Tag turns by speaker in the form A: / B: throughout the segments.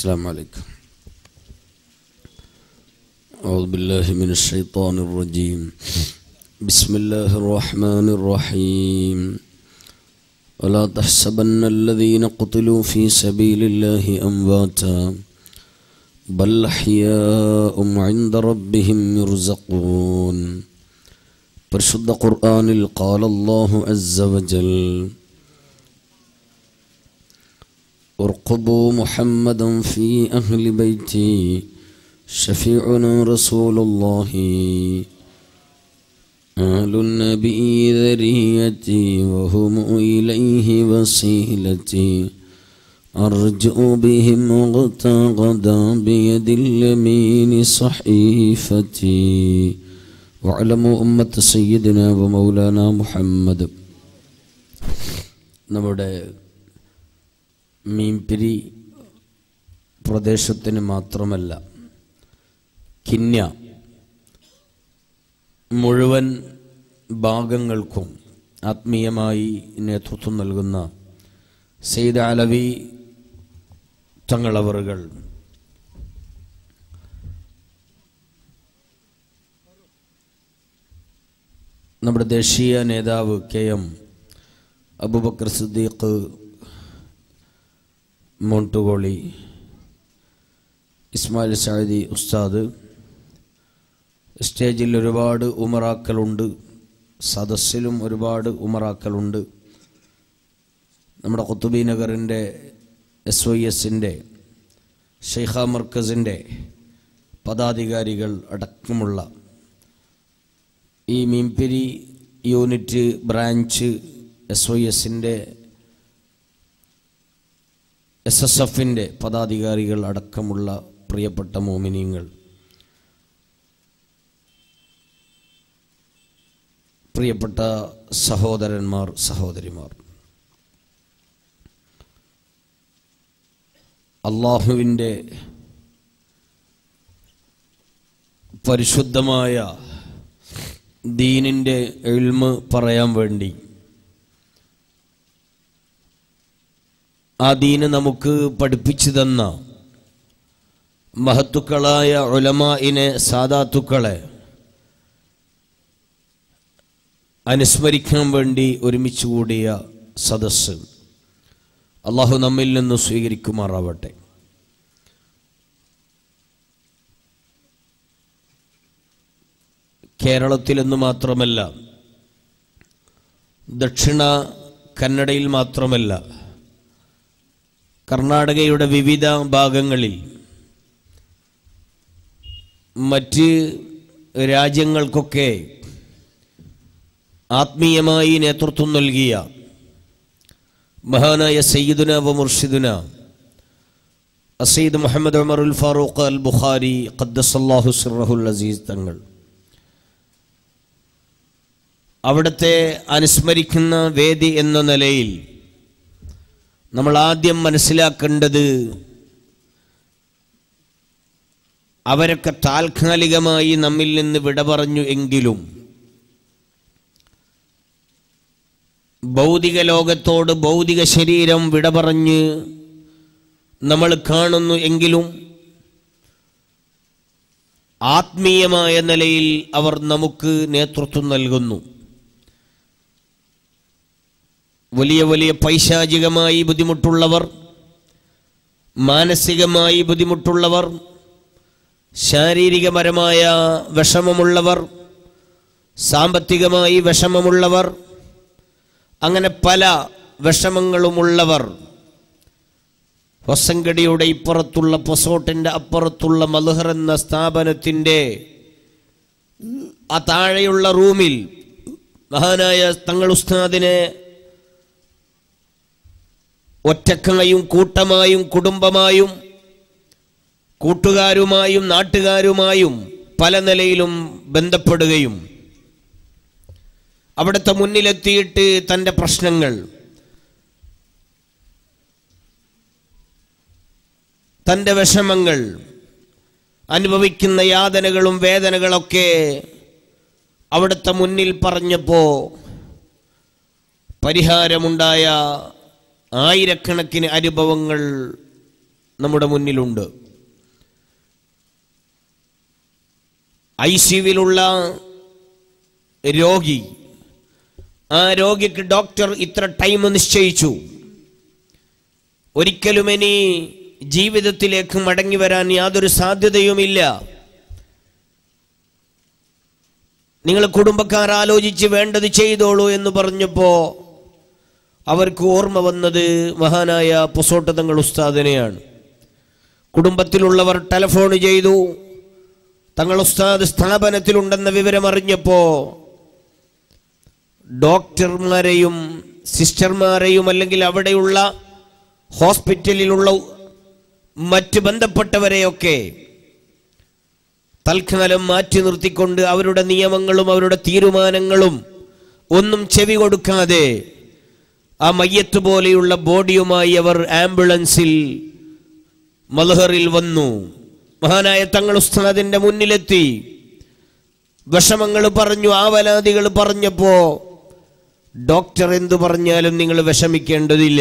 A: السلام عليكم أعوذ بالله من الشيطان الرجيم بسم الله الرحمن الرحيم ولا تحسبن الذين قتلوا في سبيل الله أمواتا بل أحياء عند ربهم يرزقون പരിശുദ്ധ ഖുർആനിൽ قال الله عز وجل ارقبوا محمدا في أهل بيتي شفيعنا رسول الله آل النبي ذريتي وهم إليه وسيلتي أرجو بهم غدا بيد اليمين صحيفتي واعلموا أمة سيدنا ومولانا محمد നമ്മുടെ മീൻപിരി പ്രദേശത്തിന് മാത്രമല്ല കിന്യ മുഴുവൻ ഭാഗങ്ങൾക്കും ആത്മീയമായി നേതൃത്വം നൽകുന്ന സെയ്ദ് അലവി തങ്ങളവറുകൾ നമ്മുടെ ദേശീയ നേതാവ് കെ എം അബുബക്കർ സിദ്ദീഖ് മോണ്ടുകോളി ഇസ്മായിൽ സാദി ഉസ്താദ് സ്റ്റേജിൽ ഒരുപാട് ഉമറാക്കളുണ്ട് സദസ്സിലും ഒരുപാട് ഉമറാക്കളുണ്ട് നമ്മുടെ കുത്തുബി നഗറിൻ്റെ എസ് വൈ എസിൻ്റെ ഷെയ്ഖ മർക്കസിൻ്റെ പദാധികാരികൾ അടക്കമുള്ള ഈ മീൻപിരി യൂണിറ്റ് ബ്രാഞ്ച് എസ് വൈ എസിൻ്റെ എസ് എസ് എഫിൻ്റെ പദാധികാരികൾ അടക്കമുള്ള പ്രിയപ്പെട്ട മോമിനിയങ്ങൾ പ്രിയപ്പെട്ട സഹോദരന്മാർ സഹോദരിമാർ അള്ളാഹുവിൻ്റെ പരിശുദ്ധമായ ദീനിൻ്റെ എൽമ് പറയാൻ വേണ്ടി ആ ദീന് നമുക്ക് പഠിപ്പിച്ചു തന്ന മഹത്തുക്കളായ ഉലമായിനെ സാദാത്തുക്കളെ അനുസ്മരിക്കാൻ വേണ്ടി ഒരുമിച്ച് കൂടിയ സദസ്സ് അള്ളാഹു നമ്മിൽ നിന്ന് സ്വീകരിക്കുമാറാവട്ടെ കേരളത്തിലെന്ന് മാത്രമല്ല ദക്ഷിണ കന്നഡയിൽ മാത്രമല്ല കർണാടകയുടെ വിവിധ ഭാഗങ്ങളിൽ മറ്റ് രാജ്യങ്ങൾക്കൊക്കെ ആത്മീയമായി നേതൃത്വം നൽകിയ മഹാനായ സയ്യിദുന വ മുർഷിദുന അസീദ് മുഹമ്മദ് ഉമറുൽ ഫാറൂഖ് അൽ ബുഖാരി ഖദ്ദസല്ലാഹു സിറഹുൽ അസീസ് തങ്ങൾ അവിടുത്തെ അനുസ്മരിക്കുന്ന വേദി എന്ന നിലയിൽ നമ്മൾ ആദ്യം മനസ്സിലാക്കേണ്ടത് അവരൊക്കെ താൽക്കാലികമായി നമ്മിൽ നിന്ന് വിട പറഞ്ഞു എങ്കിലും ഭൗതിക ലോകത്തോട് ഭൗതിക ശരീരം വിട പറഞ്ഞ് നമ്മൾ കാണുന്നു എങ്കിലും ആത്മീയമായ നിലയിൽ അവർ നമുക്ക് നേതൃത്വം നൽകുന്നു വലിയ വലിയ പൈശാചികമായി ബുദ്ധിമുട്ടുള്ളവർ മാനസികമായി ബുദ്ധിമുട്ടുള്ളവർ ശാരീരികപരമായ വിഷമമുള്ളവർ സാമ്പത്തികമായി വിഷമമുള്ളവർ അങ്ങനെ പല വിഷമങ്ങളുമുള്ളവർ ഹൊസങ്കടിയുടെ ഇപ്പുറത്തുള്ള പൊസോട്ടിൻ്റെ അപ്പുറത്തുള്ള മലുഹർ എന്ന സ്ഥാപനത്തിൻ്റെ ആ താഴെയുള്ള റൂമിൽ മഹാനായ തങ്ങൾ ഉസ്താദിനെ ഒറ്റക്കായും കൂട്ടമായും കുടുംബമായും കൂട്ടുകാരുമായും നാട്ടുകാരുമായും പല നിലയിലും ബന്ധപ്പെടുകയും അവിടുത്തെ മുന്നിലെത്തിയിട്ട് തൻ്റെ പ്രശ്നങ്ങൾ തൻ്റെ വിഷമങ്ങൾ അനുഭവിക്കുന്ന യാതനകളും വേദനകളൊക്കെ അവിടുത്തെ മുന്നിൽ പറഞ്ഞപ്പോൾ പരിഹാരമുണ്ടായ ആയിരക്കണക്കിന് അനുഭവങ്ങൾ നമ്മുടെ മുന്നിലുണ്ട് ഐ സിയുവിലുള്ള രോഗി ആ രോഗിക്ക് ഡോക്ടർ ഇത്ര ടൈം നിശ്ചയിച്ചു ഒരിക്കലും ഇനി ജീവിതത്തിലേക്ക് മടങ്ങി വരാൻ യാതൊരു സാധ്യതയുമില്ല നിങ്ങൾ കുടുംബക്കാർ ആലോചിച്ച് വേണ്ടത് ചെയ്തോളൂ എന്ന് പറഞ്ഞപ്പോ അവർക്ക് ഓർമ്മ വന്നത് മഹാനായ പൊസോട്ടതങ്ങൾ ഉസ്താദിനെയാണ് കുടുംബത്തിലുള്ളവർ ടെലഫോൺ ചെയ്തു തങ്ങൾ ഉസ്താദ് സ്ഥാപനത്തിലുണ്ടെന്ന വിവരം അറിഞ്ഞപ്പോ ഡോക്ടർമാരെയും സിസ്റ്റർമാരെയും അല്ലെങ്കിൽ അവിടെയുള്ള ഹോസ്പിറ്റലിലുള്ള മറ്റ് ബന്ധപ്പെട്ടവരെയൊക്കെ തൽക്കാലം മാറ്റി നിർത്തിക്കൊണ്ട് അവരുടെ നിയമങ്ങളും അവരുടെ തീരുമാനങ്ങളും ഒന്നും ചെവി കൊടുക്കാതെ ആ മയ്യത്ത് പോലെയുള്ള ബോഡിയുമായി അവർ ആംബുലൻസിൽ മലഹറിൽ വന്നു മഹാനായ തങ്ങൾ ഉസ്താദിന്റെ മുന്നിലെത്തി വിഷമങ്ങൾ പറഞ്ഞു ആവലാദികൾ പറഞ്ഞപ്പോ ഡോക്ടർ എന്തു പറഞ്ഞാലും നിങ്ങൾ വിഷമിക്കേണ്ടതില്ല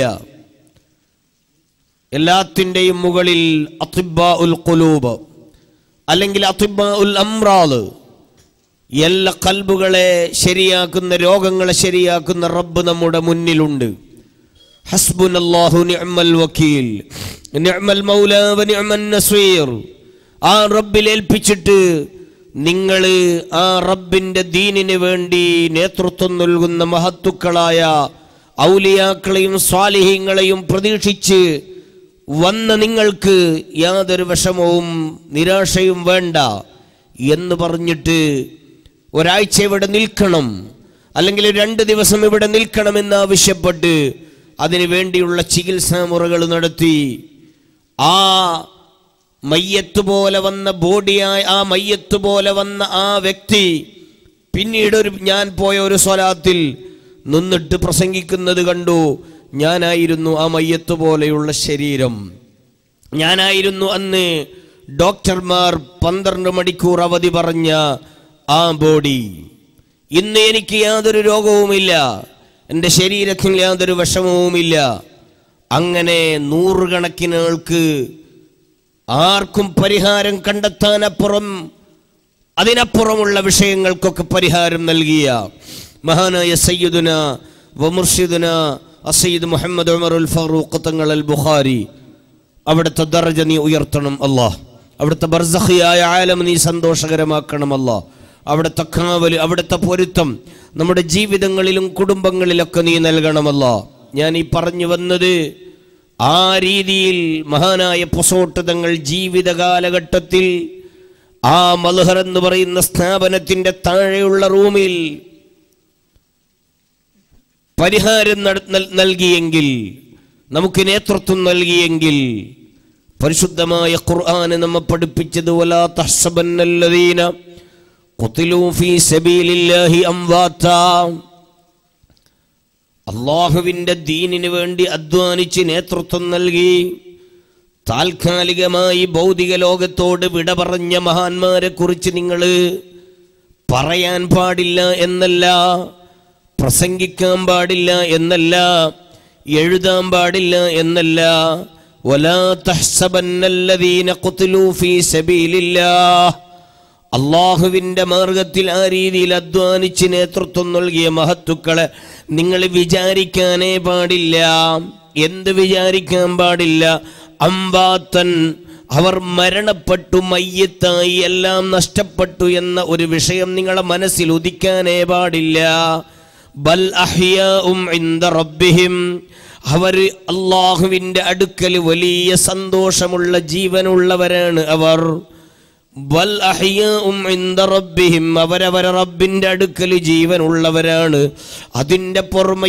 A: എല്ലാത്തിൻ്റെയും മുകളിൽ അത്തിബ ഉൽ കുലൂബ് അല്ലെങ്കിൽ അത്തിബ ഉൽ അമ്രാള് എല്ലാ കൽബുകളെ ശരിയാക്കുന്ന രോഗങ്ങളെ ശരിയാക്കുന്ന റബ്ബ് നമ്മുടെ മുന്നിലുണ്ട് ഹസ്ബുനല്ലാഹു നിഅ്മൽ വക്കീൽ നിഅ്മൽ മൗല വ നിഅ്മൻ നസീർ ആ റബ്ബിൽ ഏൽപ്പിച്ചിട്ട് നിങ്ങൾ ആ റബ്ബിന്റെ ദീനിന് വേണ്ടി നേതൃത്വം നൽകുന്ന മഹത്തുക്കളായ ഔലിയാക്കളെയും സ്വാലിഹ്യങ്ങളെയും പ്രതീക്ഷിച്ച് വന്ന നിങ്ങൾക്ക് യാതൊരു വിഷമവും നിരാശയും വേണ്ട എന്ന് പറഞ്ഞിട്ട് ഒരാഴ്ച ഇവിടെ നിൽക്കണം അല്ലെങ്കിൽ രണ്ട് ദിവസം ഇവിടെ നിൽക്കണമെന്ന് ആവശ്യപ്പെട്ട് അതിനു വേണ്ടിയുള്ള ചികിത്സാ മുറകൾ നടത്തി ആ മയ്യത്ത് പോലെ വന്ന ബോഡിയായ ആ മയ്യത്ത് പോലെ വന്ന ആ വ്യക്തി പിന്നീട് ഒരു ഞാൻ പോയ ഒരു സ്വലാത്തിൽ നിന്നിട്ട് പ്രസംഗിക്കുന്നത് കണ്ടു ഞാനായിരുന്നു ആ മയ്യത്ത് പോലെയുള്ള ശരീരം ഞാനായിരുന്നു അന്ന് ഡോക്ടർമാർ പന്ത്രണ്ട് മണിക്കൂർ അവധി പറഞ്ഞ ആ ബോഡി ഇന്ന് എനിക്ക് യാതൊരു രോഗവുമില്ല എൻ്റെ ശരീരത്തിൽ യാതൊരു വിഷമവുമില്ല അങ്ങനെ നൂറുകണക്കിന് ആൾക്ക് ആർക്കും പരിഹാരം കണ്ടെത്താനപ്പുറം അതിനപ്പുറമുള്ള വിഷയങ്ങൾക്കൊക്കെ പരിഹാരം നൽകിയ മഹാനായ സയ്യിദുന വമുർഷിദുന അസയ്യിദ് മുഹമ്മദ് ഉമറുൽ ഫറൂഖ് തങ്ങൾ അൽ ബുഖാരി അവിടുത്തെ ദർജ നീ ഉയർത്തണം അല്ലാഹ് അവിടുത്തെ ബർസഖിയായ ആലം നീ സന്തോഷകരമാക്കണം അല്ലാഹ് അവിടുത്തെ കാവല് അവിടുത്തെ പൊരുത്തം നമ്മുടെ ജീവിതങ്ങളിലും കുടുംബങ്ങളിലൊക്കെ നീ നൽകണമല്ല ഞാൻ ഈ പറഞ്ഞു വന്നത് ആ രീതിയിൽ മഹാനായ പൊസോട്ട് തങ്ങൾ ജീവിത കാലഘട്ടത്തിൽ ആ മൽഹർ എന്ന് പറയുന്ന സ്ഥാപനത്തിന്റെ താഴെയുള്ള റൂമിൽ പരിഹാരം നട- നൽ- നൽകിയെങ്കിൽ നമുക്ക് നേതൃത്വം നൽകിയെങ്കിൽ പരിശുദ്ധമായ ഖുർആന് നമ്മെ പഠിപ്പിച്ചത് വലാ തഹ്സബന്നല്ലദീന ഖുതിലൂ ഫീ സബീലില്ലാഹി അംവാതാ അള്ളാഹുവിന്റെ ദീനിന് വേണ്ടി അധ്വാനിച്ച് നേതൃത്വം നൽകി താൽക്കാലികമായി ഭൗതിക ലോകത്തോട് വിട പറഞ്ഞ മഹാന്മാരെ കുറിച്ച് നിങ്ങൾ പറയാൻ പാടില്ല എന്നല്ല പ്രസംഗിക്കാൻ പാടില്ല എന്നല്ല എഴുതാൻ പാടില്ല എന്നല്ല വലാ തഹ്സബന്നല്ലദീന ഖുതിലൂ ഫീ സബീലില്ലാഹ് അള്ളാഹുവിന്റെ മാർഗത്തിൽ ആ രീതിയിൽ അധ്വാനിച്ച് നേതൃത്വം നൽകിയ മഹത്തുക്കളെ നിങ്ങൾ വിചാരിക്കാനേ പാടില്ല എന്ത് വിചാരിക്കാൻ പാടില്ല അമ്പാത്തൻ അവർ മരണപ്പെട്ടു മയ്യത്തായി എല്ലാം നഷ്ടപ്പെട്ടു എന്ന ഒരു വിഷയം നിങ്ങളെ മനസ്സിൽ ഉദിക്കാനേ പാടില്ല ബൽ അഹ്യാഉം ഇൻദ റബ്ബിഹിം അവർ അള്ളാഹുവിന്റെ അടുക്കൽ വലിയ സന്തോഷമുള്ള ജീവനുള്ളവരാണ് അവർ ബൽ അഹ്യാഉം ഇൻദ റബ്ബിഹിം അവരവരെ റബ്ബിന്റെ അടുക്കൽ ജീവനുള്ളവരാണ് അതിന്റെ പുറമെ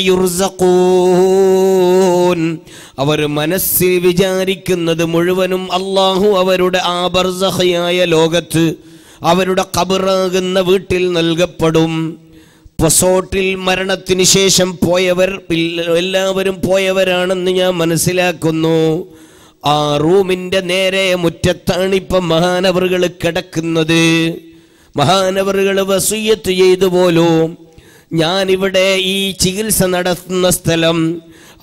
A: യുർസഖൂൻ അവർ മനസ്സിൽ വിചാരിക്കുന്നത് മുഴുവനും അള്ളാഹു അവരുടെ ആബർസഹയായ ലോകത്ത് അവരുടെ കബറാകുന്ന വീട്ടിൽ നൽകപ്പെടും പൊസോട്ടിൽ മരണത്തിന് ശേഷം പോയവർ ഇല്ല- എല്ലാവരും പോയവരാണെന്ന് ഞാൻ മനസ്സിലാക്കുന്നു ആ റൂമിന്റെ നേരെ മുറ്റത്താണ് ഇപ്പൊ മഹാനവറുകൾ കിടക്കുന്നത് മഹാനവറുകൾ വസൂയത്ത് ചെയ്തു പോലും ഞാനിവിടെ ഈ ചികിത്സ നടത്തുന്ന സ്ഥലം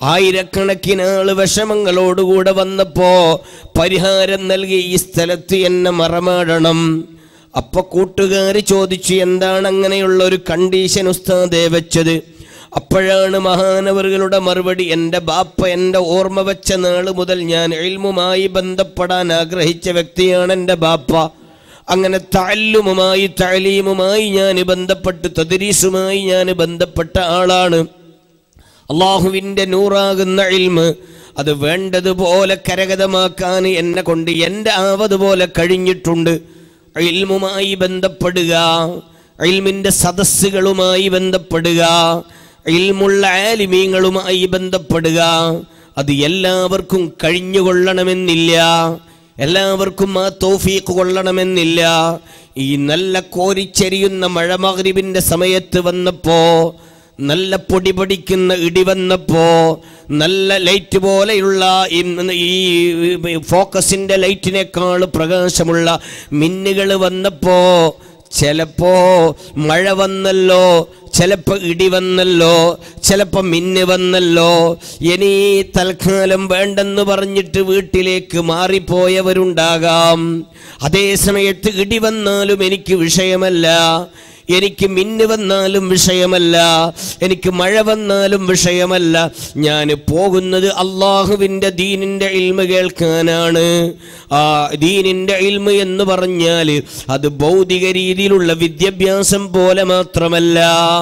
A: ആയിരക്കണക്കിന് ആള് വിഷമങ്ങളോടുകൂടെ വന്നപ്പോ പരിഹാരം നൽകി ഈ സ്ഥലത്ത് എന്നെ മറമാടണം അപ്പൊ കൂട്ടുകാർ ചോദിച്ചു എന്താണ് അങ്ങനെയുള്ള ഒരു കണ്ടീഷൻ ഉസ്താദേ വെച്ചത് അപ്പോഴാണ് മഹാനവറുകളുടെ മറുപടി എൻ്റെ ബാപ്പ എൻ്റെ ഓർമ്മ വെച്ച നാൾ മുതൽ ഞാൻ എൽമുമായി ബന്ധപ്പെടാൻ ആഗ്രഹിച്ച വ്യക്തിയാണ് എൻ്റെ ബാപ്പ അങ്ങനെ താല്ലുമുമായി താലീമുമായി ഞാൻ ബന്ധപ്പെട്ട് തദരീസുമായി ഞാൻ ബന്ധപ്പെട്ട ആളാണ് അള്ളാഹുവിൻ്റെ നൂറാകുന്ന ഇൽമ് അത് വേണ്ടതുപോലെ കരഗതമാക്കാൻ എന്നെ കൊണ്ട് എൻ്റെ ആവതുപോലെ കഴിഞ്ഞിട്ടുണ്ട് ഇൽമുമായി ബന്ധപ്പെടുക ഇൽമിൻ്റെ സദസ്സുകളുമായി ബന്ധപ്പെടുക ഇൽമുള്ള ആലിമീങ്ങളുമായി ബന്ധപ്പെടുക അത് എല്ലാവർക്കും കഴിഞ്ഞുകൊള്ളണമെന്നില്ല എല്ലാവർക്കും ആ തോഫീക്ക് കൊള്ളണമെന്നില്ല ഈ നല്ല കോരിച്ചെരിയുന്ന മഴ മഗ്രിബിന്റെ സമയത്ത് വന്നപ്പോ നല്ല പൊടി പൊടിക്കുന്ന ഇടി വന്നപ്പോ നല്ല ലൈറ്റ് പോലെയുള്ള ഈ- ഈ ഫോക്കസിന്റെ ലൈറ്റിനേക്കാൾ പ്രകാശമുള്ള മിന്നുകൾ വന്നപ്പോ ചിലപ്പോ മഴ വന്നല്ലോ ചിലപ്പോ ഇടി വന്നല്ലോ ചിലപ്പോ മിന്ന് വന്നല്ലോ ഇനി തൽക്കാലം വേണ്ടെന്ന് പറഞ്ഞിട്ട് വീട്ടിലേക്ക് മാറിപ്പോയവരുണ്ടാകാം അതേ സമയത്ത് ഇടി വന്നാലും എനിക്ക് വിഷയമല്ല എനിക്ക് മിന്ന് വന്നാലും വിഷയമല്ല എനിക്ക് മഴ വന്നാലും വിഷയമല്ല ഞാൻ പോകുന്നത് അള്ളാഹുവിൻ്റെ ദീനിൻ്റെ ഇൽമ കേൾക്കാനാണ് ആ ദീനിൻ്റെ ഇൽമ എന്ന് പറഞ്ഞാൽ അത് ഭൗതിക രീതിയിലുള്ള വിദ്യാഭ്യാസം പോലെ മാത്രമല്ല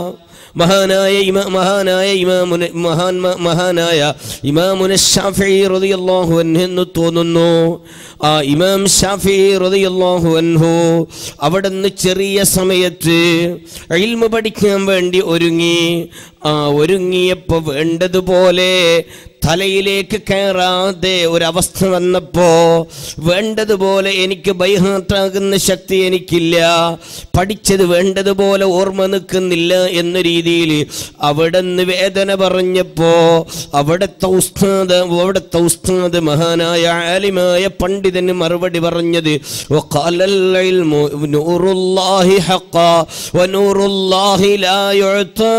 A: മഹാനായ ഇമാ മഹാനായ ഇമാമുന മഹാൻ മഹാനായ ഇമാമുന ഷാഫി റളിയല്ലാഹു അൻഹു എന്ന് തോന്നുന്നു ആ ഇമാം ഷാഫി റളിയല്ലാഹു അൻഹു അവിടുന്ന് ചെറിയ സമയത്ത് ഇൽമ പഠിക്കാൻ വേണ്ടി ഒരുങ്ങി ആ ഒരുങ്ങിയപ്പോൾ വേണ്ടതുപോലെ തലയിലേക്ക് കയറാതെ ഒരവസ്ഥ വന്നപ്പോ വേണ്ടതുപോലെ എനിക്ക് ബൈഹാർട്ടാകുന്ന ശക്തി എനിക്കില്ല പഠിച്ചത് വേണ്ടതുപോലെ ഓർമ്മ നിൽക്കുന്നില്ല എന്ന രീതിയിൽ അവിടെ നിന്ന് വേദന പറഞ്ഞപ്പോ അവിടുത്തെ ഉസ്താദ് അവിടുത്തെ ഉസ്താദ് മഹാനായ ആലിമായ പണ്ഡിതന് മറുപടി പറഞ്ഞത് وقال العلم نور الله حقا ونور الله لا يعطى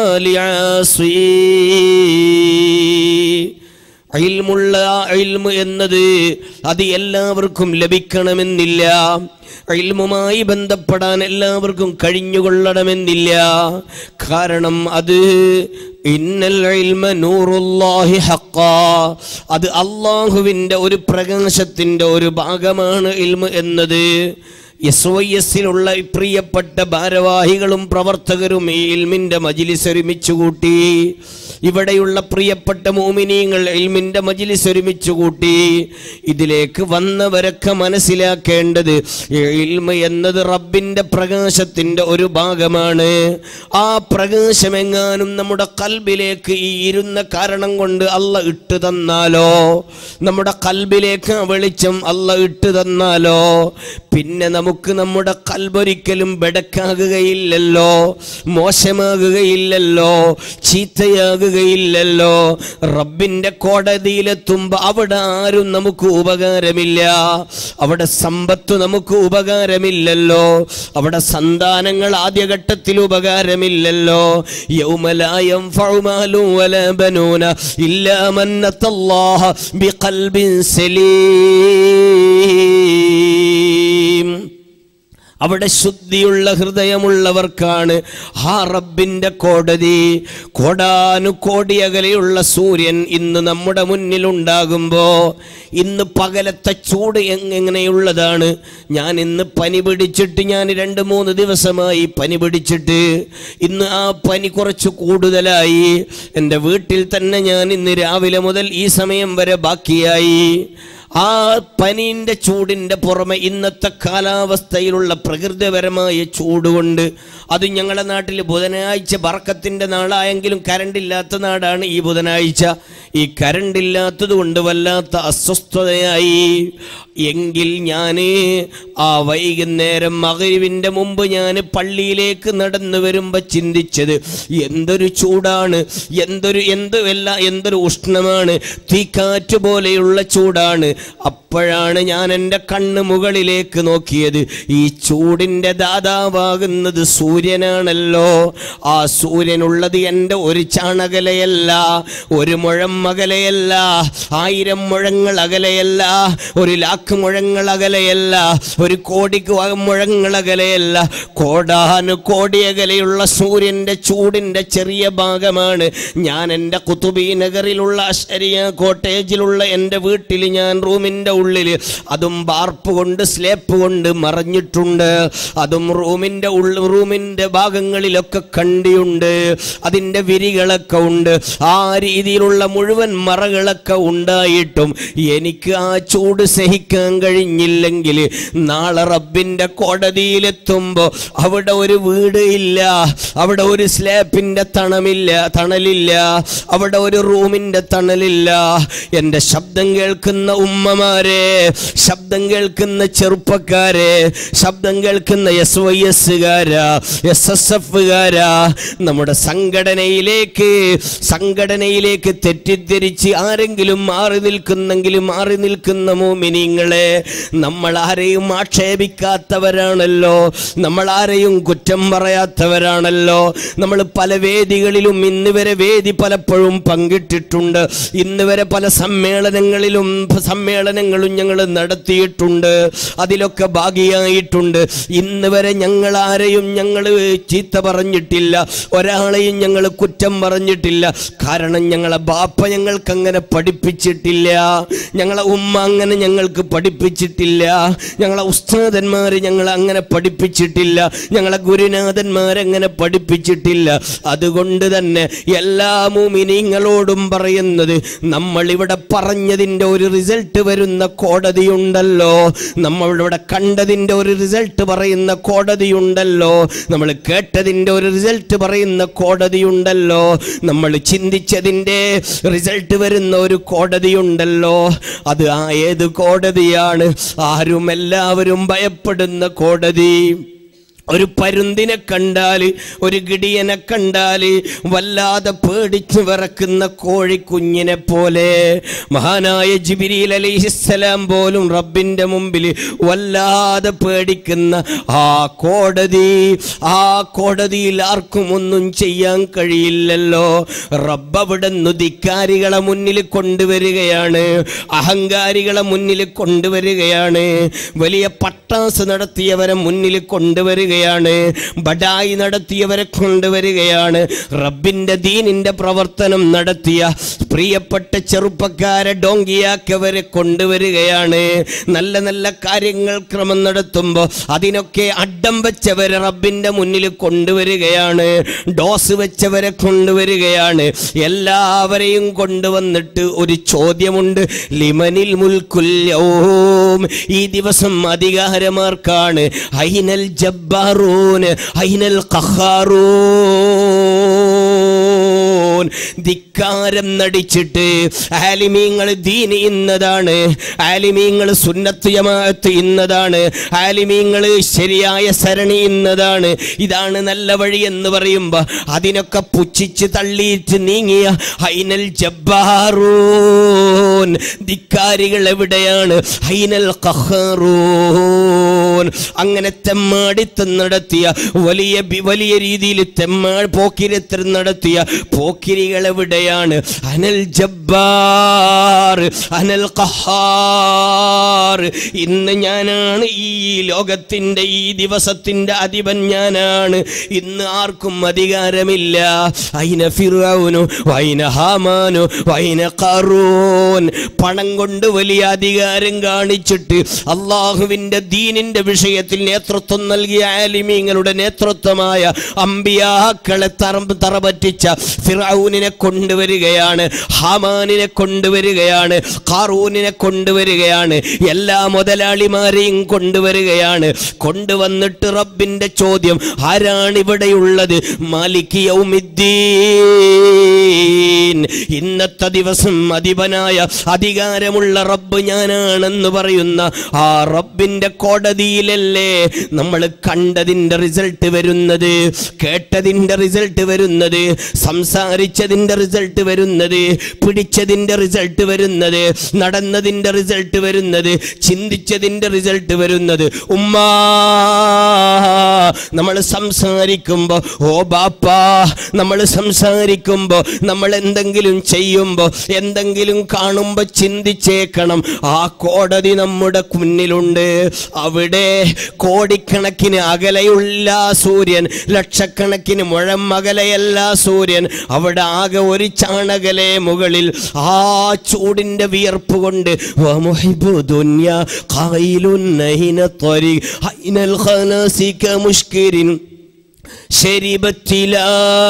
A: لعاصي ഇൽമുള്ള ഇൽമു എന്നത് അത് എല്ലാവർക്കും ലഭിക്കണമെന്നില്ല ഇൽമുമായി ബന്ധപ്പെടാൻ എല്ലാവർക്കും കഴിഞ്ഞുകൊള്ളണമെന്നില്ല കാരണം അത് ഇന്നൽ ഇൽമ നൂറുല്ലാഹി ഹക്കാ അത് അള്ളാഹുവിൻ്റെ ഒരു പ്രകാശത്തിൻ്റെ ഒരു ഭാഗമാണ് ഇൽമു എന്നത് എസ് വൈ എസിലുള്ള പ്രിയപ്പെട്ട ഭാരവാഹികളും പ്രവർത്തകരും ഈ ഇൽമിൻ്റെ മജിലിസ് ഒരുമിച്ച് കൂട്ടി ഇവിടെയുള്ള പ്രിയപ്പെട്ട മോമിനിയങ്ങൾ ഇൽമിൻ്റെ മജിലിസ് ഒരുമിച്ച് കൂട്ടി ഇതിലേക്ക് വന്നവരൊക്കെ മനസ്സിലാക്കേണ്ടത് ഈ ഇൽമ എന്നത് റബ്ബിൻ്റെ പ്രകാശത്തിൻ്റെ ഒരു ഭാഗമാണ് ആ പ്രകാശമെങ്ങാനും നമ്മുടെ കൽബിലേക്ക് ഈ ഇരുന്ന കാരണം കൊണ്ട് അല്ല ഇട്ട് തന്നാലോ നമ്മുടെ കൽബിലേക്ക് ആ വെളിച്ചം അല്ല ഇട്ട് തന്നാലോ പിന്നെ നമുക്ക് നമ്മുടെ കൽബൊരിക്കലും ബെടക്കാകുകയില്ലല്ലോ മോശമാകുകയില്ലല്ലോ ചീത്തയാകുകയില്ലല്ലോ റബ്ബിന്റെ കോടതിയിലെത്തുമ്പോൾ അവിടെ ആരും നമുക്ക് ഉപകാരമില്ല അവിടെ സമ്പത്ത് നമുക്ക് ഉപകാരമില്ലല്ലോ അവിടെ സന്താനങ്ങൾ ആദ്യഘട്ടത്തിൽ ഉപകാരമില്ലല്ലോ യൗമലായം ഫൗമാലു വല ബനൂന ഇല്ലാ മന്നത്തല്ലാഹ ബിഖൽബിൻ സലീം അവിടെ ശുദ്ധിയുള്ള ഹൃദയമുള്ളവർക്കാണ് ആ റബ്ബിന്റെ കോടതി കോടാനു കോടി അകലെയുള്ള സൂര്യൻ ഇന്ന് നമ്മുടെ മുന്നിലുണ്ടാകുമ്പോ ഇന്ന് പകലത്തെ ചൂട് എങ് എങ്ങനെയുള്ളതാണ് ഞാൻ ഇന്ന് പനി പിടിച്ചിട്ട് ഞാൻ രണ്ട് മൂന്ന് ദിവസമായി പനി പിടിച്ചിട്ട് ഇന്ന് ആ പനി കുറച്ച് കൂടുതലായി എൻ്റെ വീട്ടിൽ തന്നെ ഞാൻ ഇന്ന് രാവിലെ മുതൽ ഈ സമയം വരെ ബാക്കിയായി ആ പനീൻ്റെ ചൂടിൻ്റെ പുറമെ ഇന്നത്തെ കാലാവസ്ഥയിലുള്ള പ്രകൃതിപരമായ ചൂടുകൊണ്ട് അത് ഞങ്ങളുടെ നാട്ടിൽ ബുധനാഴ്ച ബർക്കത്തിൻ്റെ നാളായെങ്കിലും കരണ്ടില്ലാത്ത നാടാണ് ഈ ബുധനാഴ്ച ഈ കരണ്ടില്ലാത്തത് കൊണ്ട് വല്ലാത്ത അസ്വസ്ഥതയായി എങ്കിൽ ഞാൻ ആ വൈകുന്നേരം മകരുവിൻ്റെ മുമ്പ് ഞാൻ പള്ളിയിലേക്ക് നടന്നു വരുമ്പോൾ ചിന്തിച്ചത് എന്തൊരു ചൂടാണ് എന്തൊരു എന്ത് എല്ലാ എന്തൊരു ഉഷ്ണമാണ് തീക്കാറ്റ് പോലെയുള്ള ചൂടാണ് അപ്പോഴാണ് ഞാൻ എൻ്റെ കണ്ണ് മുകളിലേക്ക് നോക്കിയത് ഈ ചൂടിൻ്റെ ദാതാവാകുന്നത് സൂര്യനാണല്ലോ ആ സൂര്യനുള്ളത് എൻ്റെ ഒരു ചാണകലയല്ല ഒരു മുഴം അകലെയല്ല ആയിരം മുഴങ്ങൾ അകലെയല്ല ഒരു ലാക്ക് മുഴങ്ങൾ അകലെയല്ല ഒരു കോടിക്ക് വ- മുഴങ്ങൾ അകലെയല്ല കോടാനു കോടി അകലെയുള്ള സൂര്യൻ്റെ ചൂടിൻ്റെ ചെറിയ ഭാഗമാണ് ഞാൻ എൻ്റെ കുത്തുബി നഗറിലുള്ള അശരിയ കോട്ടേജിലുള്ള എൻ്റെ വീട്ടിൽ ഞാൻ റൂമിൻ്റെ ഉള്ളിൽ അതും ബാർപ്പ് കൊണ്ട് സ്ലേപ്പ് കൊണ്ട് മറഞ്ഞിട്ടുണ്ട് അതും റൂമിൻ്റെ ഉള്ള റൂമിൻ്റെ ഭാഗങ്ങളിലൊക്കെ കണ്ടിയുണ്ട് അതിൻ്റെ വിരികളൊക്കെ ഉണ്ട് ആ രീതിയിലുള്ള മുഴുവൻ മറകളൊക്കെ ഉണ്ടായിട്ടും എനിക്ക് ആ ചൂട് സഹിക്കാൻ കഴിഞ്ഞില്ലെങ്കിൽ നാളെ റബ്ബിൻ്റെ കോടതിയിലെത്തുമ്പോൾ അവിടെ ഒരു വീട് ഇല്ല അവിടെ ഒരു സ്ലാപ്പിൻ്റെ തണമില്ല തണലില്ല അവിടെ ഒരു റൂമിൻ്റെ തണലില്ല എൻ്റെ ശബ്ദം കേൾക്കുന്ന ഉമ്മമാരെ ശബ്ദം കേൾക്കുന്ന ചെറുപ്പക്കാരെ ശബ്ദം കേൾക്കുന്ന എസ് വൈ എസ്സുകാരാ എസ് എസ് എഫുകാരാ നമ്മുടെ സംഘടനയിലേക്ക് സംഘടനയിൽ തെറ്റിദ്ധരിച്ച് ആരെങ്കിലും മാറി നിൽക്കുന്നെങ്കിലും മാറി നിൽക്കുന്ന മോമിനിങ്ങളെ നമ്മൾ ആരെയും ആക്ഷേപിക്കാത്തവരാണല്ലോ നമ്മൾ ആരെയും കുറ്റം പറയാത്തവരാണല്ലോ നമ്മൾ പല വേദികളിലും ഇന്ന് വരെ വേദി പലപ്പോഴും പങ്കിട്ടിട്ടുണ്ട് ഇന്ന് വരെ പല സമ്മേളനങ്ങളിലും സമ്മേളനങ്ങളും ഞങ്ങൾ നടത്തിയിട്ടുണ്ട് അതിലൊക്കെ ഭാഗിയായിട്ടുണ്ട് ഇന്ന് വരെ ഞങ്ങൾ ആരെയും ഞങ്ങൾ ചീത്ത പറഞ്ഞിട്ടില്ല ഒരാളെയും ഞങ്ങൾ കുറ്റം പറഞ്ഞിട്ടില്ല കാരണം ഞങ്ങളെ ബാപ്പ ഞങ്ങൾക്ക് അങ്ങനെ പഠിപ്പിച്ചിട്ടില്ല ഞങ്ങളെ ഉമ്മ അങ്ങനെ ഞങ്ങൾക്ക് പഠിപ്പിച്ചിട്ടില്ല ഞങ്ങളെ ഉസ്താദന്മാർ ഞങ്ങൾ അങ്ങനെ പഠിപ്പിച്ചിട്ടില്ല ഞങ്ങളെ ഗുരുനാഥന്മാരങ്ങനെ പഠിപ്പിച്ചിട്ടില്ല അതുകൊണ്ട് തന്നെ എല്ലാ മൂമിനിങ്ങളോടും പറയുന്നത് നമ്മൾ ഇവിടെ പറഞ്ഞതിൻ്റെ ഒരു റിസൾട്ട് വരുന്ന കോടതിയുണ്ടല്ലോ നമ്മളിവിടെ കണ്ടതിൻ്റെ ഒരു റിസൾട്ട് പറയുന്ന കോടതിയുണ്ടല്ലോ നമ്മൾ കേട്ടതിൻ്റെ ഒരു റിസൾട്ട് പറയുന്ന കോടതിയുണ്ടല്ലോ നമ്മൾ ചിന്തിച്ചതിൻ്റെ റിസൾട്ട് വരുന്ന ഒരു കോടതിയുണ്ടല്ലോ അത് ആ ഏത് കോടതിയാണ് ആരും എല്ലാവരും ഭയപ്പെടുന്ന കോടതി ഒരു പരുന്തിനെ കണ്ടാൽ ഒരു ഗിടിയനെ കണ്ടാൽ വല്ലാതെ പേടിച്ചു വിറക്കുന്ന കോഴിക്കുഞ്ഞിനെ പോലെ മഹാനായ ജിബിരിൽ അലിഹിസ്സലാം പോലും റബ്ബിൻ്റെ മുമ്പിൽ വല്ലാതെ പേടിക്കുന്ന ആ കോടതി ആ കോടതിയിൽ ആർക്കും ഒന്നും ചെയ്യാൻ കഴിയില്ലല്ലോ റബ്ബ് അവിടെ ധിക്കാരികളെ മുന്നിൽ കൊണ്ടുവരികയാണ് അഹങ്കാരികളെ മുന്നിൽ കൊണ്ടുവരികയാണ് വലിയ പട്ടാസ് നടത്തിയവരെ മുന്നിൽ കൊണ്ടുവരികയാണ് ബഡായി നടത്തിയവരെ കൊണ്ടുവരികയാണ് റബ്ബിന്റെ ദീനിന്റെ പ്രവർത്തനം നടത്തിയ പ്രിയപ്പെട്ട ചെറുപ്പക്കാരെ ഡോങ്കിയാക്കവരെ കൊണ്ടുവരികയാണ് നല്ല നല്ല കാര്യങ്ങൾ ക്രമം നടത്തുമ്പോൾ അതിനൊക്കെ അഡം വെച്ചവരെ റബ്ബിന്റെ മുന്നിൽ കൊണ്ടുവരികയാണ് ഡോസ് വെച്ചവരെ കൊണ്ടുവരികയാണ് എല്ലാവരെയും കൊണ്ടുവന്നിട്ട് ഒരു ചോദ്യമുണ്ട് ലിമനിൽ മുൽക്കുല്യവും ഈ ദിവസം അധികാരമാർക്കാണ് ഹൈനൽ ജബ്ബാറൂൻ ഹൈനൽ ഖഹാറൂൻ ധിക്കാരം നടിച്ചിട്ട് ആലിമീങ്ങൾ ദീന് ഇന്നതാണ് ആലിമീങ്ങൾ സുന്നത്ത് ജമാഅത്ത് ഇന്നതാണ് ആലിമീങ്ങൾ ശരിയായ സരണി ഇന്നതാണ് ഇതാണ് നല്ല വഴി എന്ന് പറയുമ്പോൾ അതിനൊക്കെ പുച്ഛിച്ച് തള്ളിയിട്ട് നീങ്ങിയ ഹൈനൽ ജബ്ബാറൂൻ ധിക്കാരികൾ എവിടെയാണ് ഹൈനൽ ഖഹാറൂൻ അങ്ങനെ തെമ്മാടിത്തം നടത്തിയ വലിയ ബി- വലിയ രീതിയിൽ തെമ്മാ പോക്കിരത്തരം നടത്തിയ പോക്കിരികൾ എവിടെയാണ് അനൽ ജബ്ബാർ അനൽ ഖഹാർ ഇന്ന് ഞാനാണ് ഈ ലോകത്തിന്റെ ഈ ദിവസത്തിന്റെ അധിപൻ ഞാനാണ് ഇന്ന് ആർക്കും അധികാരമില്ല അയിന ഫിറൗനു വൈന ഹാമാനു വൈന ഖറൂൻ പണം കൊണ്ട് വലിയ അധികാരം കാണിച്ചിട്ട് അള്ളാഹുവിന്റെ ദീനിന്റെ വിഷയത്തിൽ നേതൃത്വം നൽകിയ ആലിമീങ്ങളുടെ നേതൃത്വമായ അമ്പിയാക്കളെ തറ തറപറ്റിച്ച ഫിറൌനിനെ കൊണ്ടുവരികയാണ് ഹാമാനിനെ കൊണ്ടുവരികയാണ് ഖാറൂനിനെ കൊണ്ടുവരികയാണ് എല്ലാ മുതലാളിമാരെയും കൊണ്ടുവരികയാണ് കൊണ്ടുവന്നിട്ട് റബ്ബിന്റെ ചോദ്യം ആരാണ് ഇവിടെയുള്ളത് മാലിക് യൗമിദ്ദീൻ ഇന്നത്തെ ദിവസം അധിപനായ അധികാരമുള്ള റബ്ബ് ഞാനാണെന്ന് പറയുന്ന ആ റബ്ബിന്റെ കോടതിയിലല്ലേ നമ്മൾ കണ്ടതിന്റെ റിസൾട്ട് വരുന്നത് കേട്ടതിന്റെ റിസൾട്ട് വരുന്നത് സംസാരിച്ച സംസാരിച്ചതിന്റെ റിസൾട്ട് വരുന്നത് പിടിച്ചതിന്റെ റിസൾട്ട് വരുന്നത് നടന്നതിന്റെ റിസൾട്ട് വരുന്നത് ചിന്തിച്ചതിന്റെ റിസൾട്ട് വരുന്നത് ഉമ്മാ നമ്മൾ സംസാരിക്കുമ്പോ ഓ ബാപ്പാ നമ്മൾ സംസാരിക്കുമ്പോ നമ്മൾ എന്തെങ്കിലും ചെയ്യുമ്പോ എന്തെങ്കിലും കാണുമ്പോ ചിന്തിച്ചേക്കണം ആ കോടതി നമ്മുടെ മുന്നിലുണ്ട് അവിടെ കോടിക്കണക്കിന് അകലെയുള്ള സൂര്യൻ ലക്ഷക്കണക്കിന് മുഴം അകലെയല്ല സൂര്യൻ അവിടെ ആകെ ഒരു ചാണകലെ മുകളിൽ ആ ചൂടിന്റെ വിയർപ്പ് കൊണ്ട് വമുഹിബു ദുന്യ ഖായിലുൻ നഹിന ത്വരി ഹൈനൽ ഖനാസിക മുഷ്കിരിൻ ശരിപറ്റില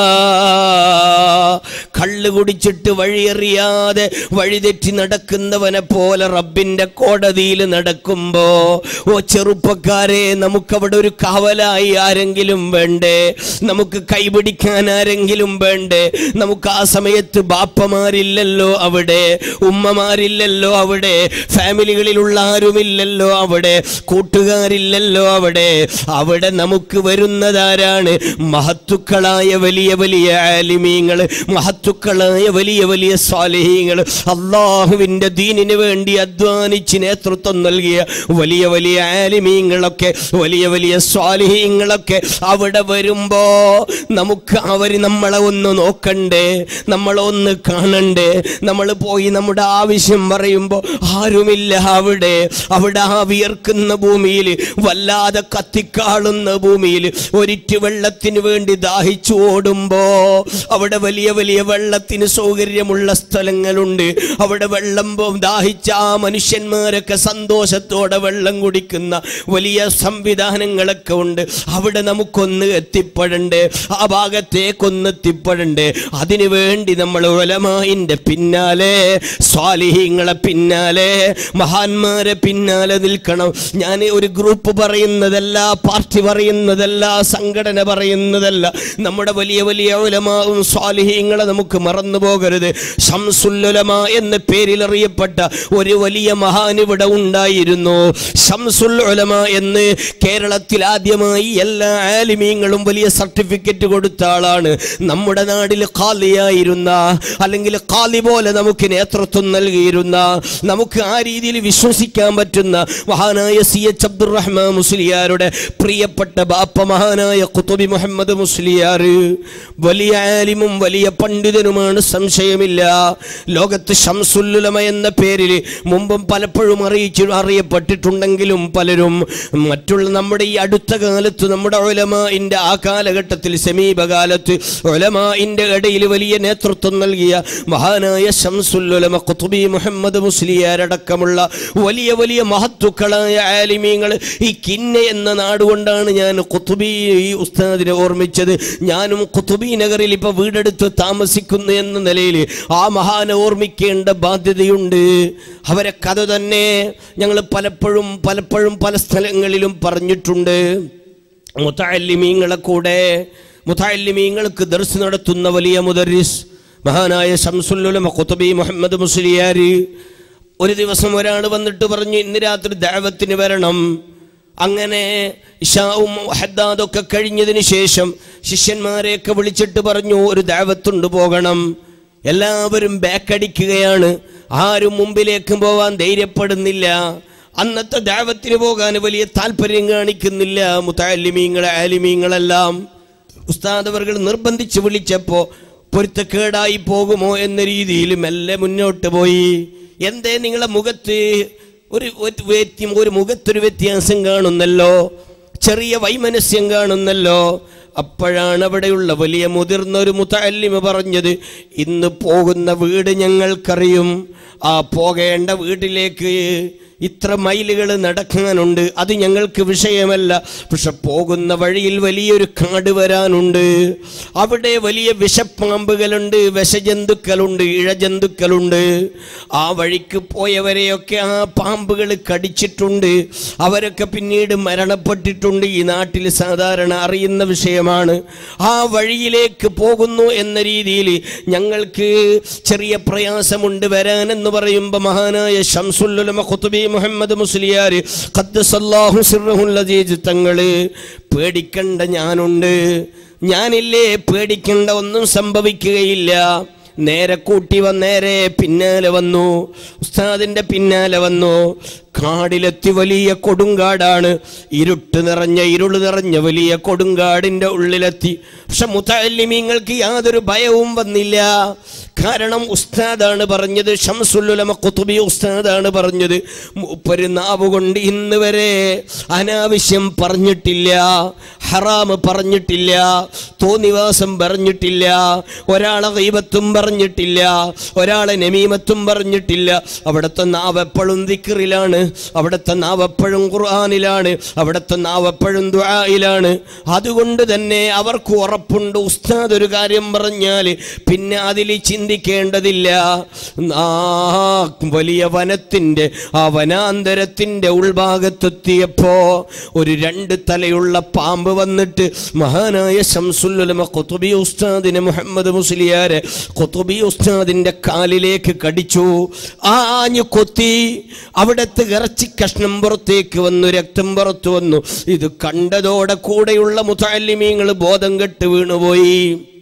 A: കള്ള് കുടിച്ചിട്ട് വഴിയറിയാതെ വഴിതെറ്റി നടക്കുന്നവനെ പോലെ റബ്ബിന്റെ കോടതിയിൽ നടക്കുമ്പോ ഓ ചെറുപ്പക്കാരെ നമുക്കവിടെ ഒരു കാവലായി ആരെങ്കിലും വേണ്ടേ നമുക്ക് കൈപിടിക്കാൻ ആരെങ്കിലും വേണ്ടേ നമുക്ക് ആ സമയത്ത് ബാപ്പമാരില്ലല്ലോ അവിടെ ഉമ്മമാരില്ലല്ലോ അവിടെ ഫാമിലികളിലുള്ള ആരുമില്ലല്ലോ അവിടെ കൂട്ടുകാരില്ലല്ലോ അവിടെ അവിടെ നമുക്ക് വരുന്നതാരാണ് മഹത്തുക്കളായ വലിയ വലിയ ആലിമീങ്ങൾ മഹത്തുക്കളായ വലിയ വലിയ സ്വാലിഹീങ്ങൾ അള്ളാഹുവിൻ്റെ ദീനിന് വേണ്ടി അധ്വാനിച്ച് നേതൃത്വം നൽകിയ വലിയ വലിയ ആലിമീങ്ങളൊക്കെ വലിയ വലിയ സ്വാലിഹീങ്ങളൊക്കെ അവിടെ വരുമ്പോ നമുക്ക് അവർ നമ്മളെ ഒന്ന് നോക്കണ്ടേ നമ്മളെ ഒന്ന് കാണണ്ടേ നമ്മൾ പോയി നമ്മുടെ ആവശ്യം പറയുമ്പോൾ ആരുമില്ല അവിടെ അവിടെ ആ വിയർക്കുന്ന ഭൂമിയിൽ വല്ലാതെ കത്തിക്കാളുന്ന ഭൂമിയിൽ ഒരിറ്റ് വെള്ളത്തിന് വേണ്ടി ദാഹിച്ചു ഓടുമ്പോ അവിടെ വലിയ വലിയ വെള്ളത്തിന് സൗകര്യമുള്ള സ്ഥലങ്ങളുണ്ട് അവിടെ വെള്ളം പോ- ദാഹിച്ച ആ മനുഷ്യന്മാരൊക്കെ സന്തോഷത്തോടെ വെള്ളം കുടിക്കുന്ന വലിയ സംവിധാനങ്ങളൊക്കെ ഉണ്ട് അവിടെ നമുക്കൊന്ന് എത്തിപ്പെടണ്ടേ ആ ഭാഗത്തേക്കൊന്ന് എത്തിപ്പെടണ്ടേ അതിനു വേണ്ടി നമ്മൾ ഉലമായിൻ്റെ പിന്നാലെ സ്വാലിഹീങ്ങളെ പിന്നാലെ മഹാന്മാരെ പിന്നാലെ നിൽക്കണം ഞാൻ ഒരു ഗ്രൂപ്പ് പറയുന്നതല്ല പാർട്ടി പറയുന്നതല്ല സംഘടന പറയുന്നതല്ല നമ്മുടെ വലിയ വലിയ ഉലമാവും സ്വാലിഹീങ്ങളെ നമുക്ക് മറന്നു പോകരുത് ഷംസുല്ലുലമ എന്ന പേരിൽ അറിയപ്പെട്ട ഒരു വലിയ മഹാൻ ഇവിടെ ഉണ്ടായിരുന്നു ഷംസുൽ ഉലമ എന്ന് കേരളത്തിൽ ആദ്യമായി എല്ലാ ആലിമീങ്ങളും വലിയ സർട്ടിഫിക്കറ്റ് കൊടുത്ത ആളാണ് നമ്മുടെ നാട്ടിൽ ഖാലിയായിരുന്ന അല്ലെങ്കിൽ ഖാലി പോലെ നമുക്ക് നേതൃത്വം നൽകിയിരുന്ന നമുക്ക് ആ രീതിയിൽ വിശ്വസിക്കാൻ പറ്റുന്ന മഹാനായ സി എച്ച് അബ്ദുറഹ്മാൻ മുസ്ലിയാരുടെ പ്രിയപ്പെട്ട ബാപ്പ മഹാനായ കുത്തുബി മുഹമ്മദ് മുസ്ലിയാർ വലിയ ആലിമും വലിയ പണ്ഡിതനുമാണ് സംശയമില്ല ലോകത്ത് ഷംസുല്ലുലമ എന്ന പേരിൽ മുമ്പും പലപ്പോഴും അറിയിച്ചു അറിയപ്പെട്ടിട്ടുണ്ടെങ്കിലും പലരും മറ്റുള്ള നമ്മുടെ ഈ അടുത്ത കാലത്ത് നമ്മുടെ ഒലമാൻ്റെ ആ കാലഘട്ടത്തിൽ സമീപകാലത്ത് ഒലമാൻ്റെ ഇടയിൽ വലിയ നേതൃത്വം നൽകിയ മഹാനായ ഷംസുല്ലുലമ കുത്തുബി മുഹമ്മദ് മുസ്ലിയാരടക്കമുള്ള വലിയ വലിയ മഹത്തുക്കളായ ആലിമീങ്ങൾ ഈ കിന്ന എന്ന നാട് കൊണ്ടാണ് ഞാൻ കുത്തുബി ഈ ഉസ്താദിനെ ഓർമ്മിച്ചത് ഞാനും കുത്തുബി നഗറിൽ ഇപ്പൊ വീടെടുത്ത് താമസിക്കുന്നു എന്ന നിലയിൽ ആ മഹാനെ ഓർമ്മിക്കേണ്ട ബാധ്യതയുണ്ട് അവരെ കഥ തന്നെ ഞങ്ങൾ പലപ്പോഴും പലപ്പോഴും പല സ്ഥലങ്ങളിലും പറഞ്ഞിട്ടുണ്ട് മുത്തല്ലിമീങ്ങളെ കൂടെ മുത്തല്ലിമീങ്ങൾക്ക് ദർശനം നടത്തുന്ന വലിയ മുദരിസ് മഹാനായ ഷംസുല്ലുലമ കുത്തുബി മുഹമ്മദ് മുസ്ലിയാർ ഒരു ദിവസം ഒരാൾ വന്നിട്ട് പറഞ്ഞു ഇന്ന് രാത്രി ദൈവത്തിന് വരണം അങ്ങനെ ഇഷാവും ഹദ്ദാദൊക്കെ കഴിഞ്ഞതിന് ശേഷം ശിഷ്യന്മാരെയൊക്കെ വിളിച്ചിട്ട് പറഞ്ഞു ഒരു ദൈവത്തുണ്ട് പോകണം എല്ലാവരും ബാക്കടിക്കുകയാണ് ആരും മുമ്പിലേക്ക് പോവാൻ ധൈര്യപ്പെടുന്നില്ല അന്നത്തെ ദൈവത്തിന് പോകാൻ വലിയ താല്പര്യം കാണിക്കുന്നില്ല മുത്താലിമീങ്ങൾ ആലിമീങ്ങളെല്ലാം ഉസ്താദ് അവർകൾ നിർബന്ധിച്ച് വിളിച്ചപ്പോ പൊരുത്തക്കേടായി പോകുമോ എന്ന രീതിയിൽ മെല്ലെ മുന്നോട്ട് പോയി എന്തേ നിങ്ങളെ മുഖത്ത് ഒരു ഒരു വ്യത്യം ഒരു മുഖത്തൊരു വ്യത്യാസം കാണുന്നല്ലോ ചെറിയ വൈമനസ്യം കാണുന്നല്ലോ അപ്പോഴാണ് അവിടെയുള്ള വലിയ മുതിർന്ന ഒരു മുത്തല്ലിമ പറഞ്ഞത് ഇന്ന് പോകുന്ന വീട് ഞങ്ങൾക്കറിയും ആ പോകേണ്ട വീട്ടിലേക്ക് ഇത്ര മൈലുകൾ നടക്കാനുണ്ട് അത് ഞങ്ങൾക്ക് വിഷയമല്ല പക്ഷെ പോകുന്ന വഴിയിൽ വലിയൊരു കാട് വരാനുണ്ട് അവിടെ വലിയ വിഷപ്പാമ്പുകളുണ്ട് വിഷജന്തുക്കളുണ്ട് ഇഴജന്തുക്കളുണ്ട് ആ വഴിക്ക് പോയവരെയൊക്കെ ആ പാമ്പുകൾ കടിച്ചിട്ടുണ്ട് അവരൊക്കെ പിന്നീട് മരണപ്പെട്ടിട്ടുണ്ട് ഈ നാട്ടിൽ സാധാരണ അറിയുന്ന വിഷയമാണ് ആ വഴിയിലേക്ക് പോകുന്നു എന്ന രീതിയിൽ ഞങ്ങൾക്ക് ചെറിയ പ്രയാസമുണ്ട് വരാനെന്ന് പറയുമ്പോൾ മഹാനായ ഷംസുല്ലുലമ ഖുതുബി മുഹമ്മദ് മുസ്ലിയാർ ഖദ്ദസല്ലാഹു സിർറഹുൽ അസീസ് തങ്ങള് പേടിക്കണ്ട ഞാനുണ്ട് ഞാനില്ലേ പേടിക്കേണ്ട ഒന്നും സംഭവിക്കുകയില്ല നേരെ കൂട്ടി വന്നേരെ പിന്നാലെ വന്നു ഉസ്താദിന്റെ പിന്നാലെ വന്നു കാടിലെത്തി വലിയ കൊടുങ്കാടാണ് ഇരുട്ട് നിറഞ്ഞ ഇരുള് നിറഞ്ഞ വലിയ കൊടുങ്കാടിന്റെ ഉള്ളിലെത്തി പക്ഷെ മുത്തല്ലിമീങ്ങൾക്ക് യാതൊരു ഭയവും വന്നില്ല കാരണം ഉസ്താദാണ് പറഞ്ഞത് ഷംസുല്ലുലമ കുത്തുബി ഉസ്താദാണ് പറഞ്ഞത് മൂപ്പര് നാവ് കൊണ്ട് ഇന്ന് വരെ അനാവശ്യം പറഞ്ഞിട്ടില്ല ഹറാമ് പറഞ്ഞിട്ടില്ല തോന്നിവാസം പറഞ്ഞിട്ടില്ല ഒരാളെ ഗൈബത്തും പറഞ്ഞിട്ടില്ല ഒരാളെ നമീമത്തും പറഞ്ഞിട്ടില്ല അവിടുത്തെ നാവ് എപ്പോഴും ദിക്റിലാണ് അവിടുത്തെ നാവ് എപ്പോഴും ഖുർആാനിലാണ് അവിടുത്തെ നാവ് എപ്പോഴും ദുആയിലാണ് അതുകൊണ്ട് തന്നെ അവർക്ക് ഉറപ്പുണ്ട് ഉസ്താദ് ഒരു കാര്യം പറഞ്ഞാൽ പിന്നെ അതിൽ ചിന്തിക്കേണ്ടതില്ല ആ വലിയ വനത്തിൻ്റെ ആ വനാന്തരത്തിൻ്റെ ഉൾഭാഗത്തെത്തിയപ്പോ ഒരു രണ്ട് തലയുള്ള പാമ്പ് വന്നിട്ട് മഹാനായ ശംസുല്ലുലമ ഖുതുബി ഉസ്താദിനെ മുഹമ്മദ് മുസ്ലിയാരെ ഖുതുബി ഉസ്താദിന്റെ കാലിലേക്ക് കടിച്ചു ആ ആഞ്ഞു കൊത്തി അവിടത്തെ ഇറച്ചി കഷ്ണം പുറത്തേക്ക് വന്നു രക്തം പുറത്തു വന്നു ഇത് കണ്ടതോടെ കൂടെയുള്ള മുതാലിമീങ്ങൾ ബോധം കെട്ട് വീണുപോയി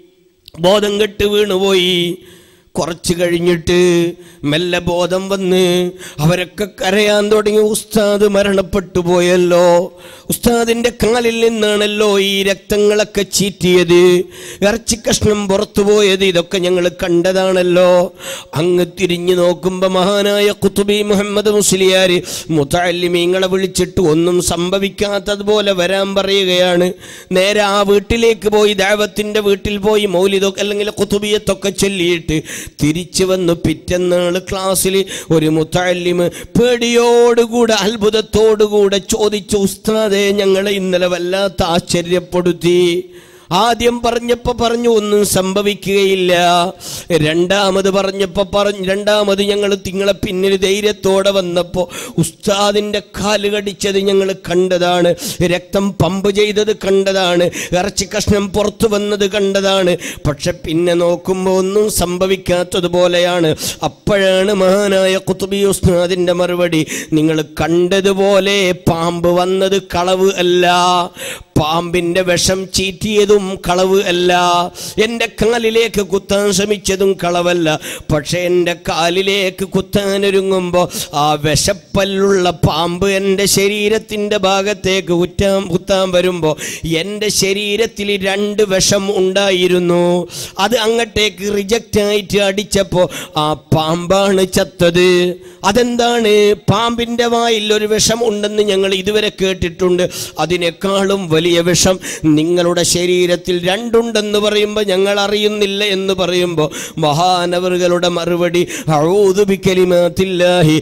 A: ബോധം കെട്ട് വീണുപോയി കുറച്ച് കഴിഞ്ഞിട്ട് മെല്ലെ ബോധം വന്ന് അവരൊക്കെ കരയാൻ തുടങ്ങി ഉസ്താദ് മരണപ്പെട്ടു പോയല്ലോ ഉസ്താദിന്റെ കാലിൽ നിന്നാണല്ലോ ഈ രക്തങ്ങളൊക്കെ ചീറ്റിയത് ഇറച്ചി കഷ്ണം പുറത്തു പോയത് ഇതൊക്കെ ഞങ്ങൾ കണ്ടതാണല്ലോ അങ്ങ് തിരിഞ്ഞു നോക്കുമ്പോ മഹാനായ കുത്തുബി മുഹമ്മദ് മുസ്ലിയാർ മുത്തല്ലിമീങ്ങളെ വിളിച്ചിട്ട് ഒന്നും സംഭവിക്കാത്തതുപോലെ വരാൻ പറയുകയാണ് നേരെ ആ വീട്ടിലേക്ക് പോയി ദേവത്തിന്റെ വീട്ടിൽ പോയി മൗലിദൊക്കെ അല്ലെങ്കിൽ കുത്തുബിയത്തൊക്കെ ചൊല്ലിയിട്ട് തിരിച്ചു വന്നു പിറ്റന്നാള് ക്ലാസ്സിൽ ഒരു മുത്തല്ലിമ് പേടിയോടുകൂടെ അത്ഭുതത്തോടുകൂടെ ചോദിച്ചു ഉസ്താദെ ഞങ്ങളെ ഇന്നലെ വല്ലാത്ത ആശ്ചര്യപ്പെടുത്തി ആദ്യം പറഞ്ഞപ്പോ പറഞ്ഞു ഒന്നും സംഭവിക്കുകയില്ല രണ്ടാമത് പറഞ്ഞപ്പോ പറഞ്ഞു രണ്ടാമത് ഞങ്ങൾ തിങ്ങളെ പിന്നിൽ ധൈര്യത്തോടെ വന്നപ്പോ ഉസ്താദിന്റെ കാല് കടിച്ചത് ഞങ്ങൾ കണ്ടതാണ് രക്തം പമ്പ് ചെയ്തത് കണ്ടതാണ് ഇറച്ചി കഷ്ണം പുറത്തു വന്നത് കണ്ടതാണ് പക്ഷെ പിന്നെ നോക്കുമ്പോൾ ഒന്നും സംഭവിക്കാത്തതുപോലെയാണ് അപ്പോഴാണ് മഹാനായ കുത്തുബി ഉസ്താദിന്റെ മറുപടി നിങ്ങൾ കണ്ടതുപോലെ പാമ്പ് വന്നത് കളവ് അല്ല പാമ്പിന്റെ വിഷം ചീറ്റിയതും കളവ് അല്ല എൻ്റെ കാലിലേക്ക് കുത്താൻ ശ്രമിച്ചതും കളവല്ല പക്ഷെ എൻ്റെ കാലിലേക്ക് കുത്താനൊരുങ്ങുമ്പോൾ ആ വിഷപ്പല്ലുള്ള പാമ്പ് എൻ്റെ ശരീരത്തിൻ്റെ ഭാഗത്തേക്ക് കുറ്റാൻ കുത്താൻ വരുമ്പോൾ എൻ്റെ ശരീരത്തിൽ രണ്ട് വിഷം ഉണ്ടായിരുന്നു അത് അങ്ങോട്ടേക്ക് റിജക്റ്റ് ആയിട്ട് അടിച്ചപ്പോൾ ആ പാമ്പാണ് ചത്തത് അതെന്താണ് പാമ്പിൻ്റെ വായിൽ ഒരു വിഷം ഉണ്ടെന്ന് ഞങ്ങൾ ഇതുവരെ കേട്ടിട്ടുണ്ട് അതിനേക്കാളും വലിയ വിഷം നിങ്ങളുടെ ശരീരത്തിൽ രണ്ടുണ്ടെന്ന് പറയുമ്പോൾ ഞങ്ങൾ അറിയുന്നില്ല എന്ന് പറയുമ്പോൾ മഹാനവറുകളുടെ മറുപടി "അഊദു ബികലിമാത്തില്ലാഹി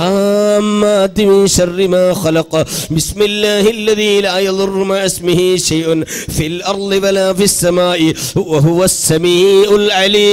A: താമ്മാതി മിൻ ശർരി മാ ഖലഖ ബിസ്മില്ലാഹില്ലദീ ലാ യദുറു മഅ ഇസ്മിഹി ശൈഉൻ ഫിൽ അർളി വലാ ഫിസ് സമാഇ വഹുവസ് സമീഉൽ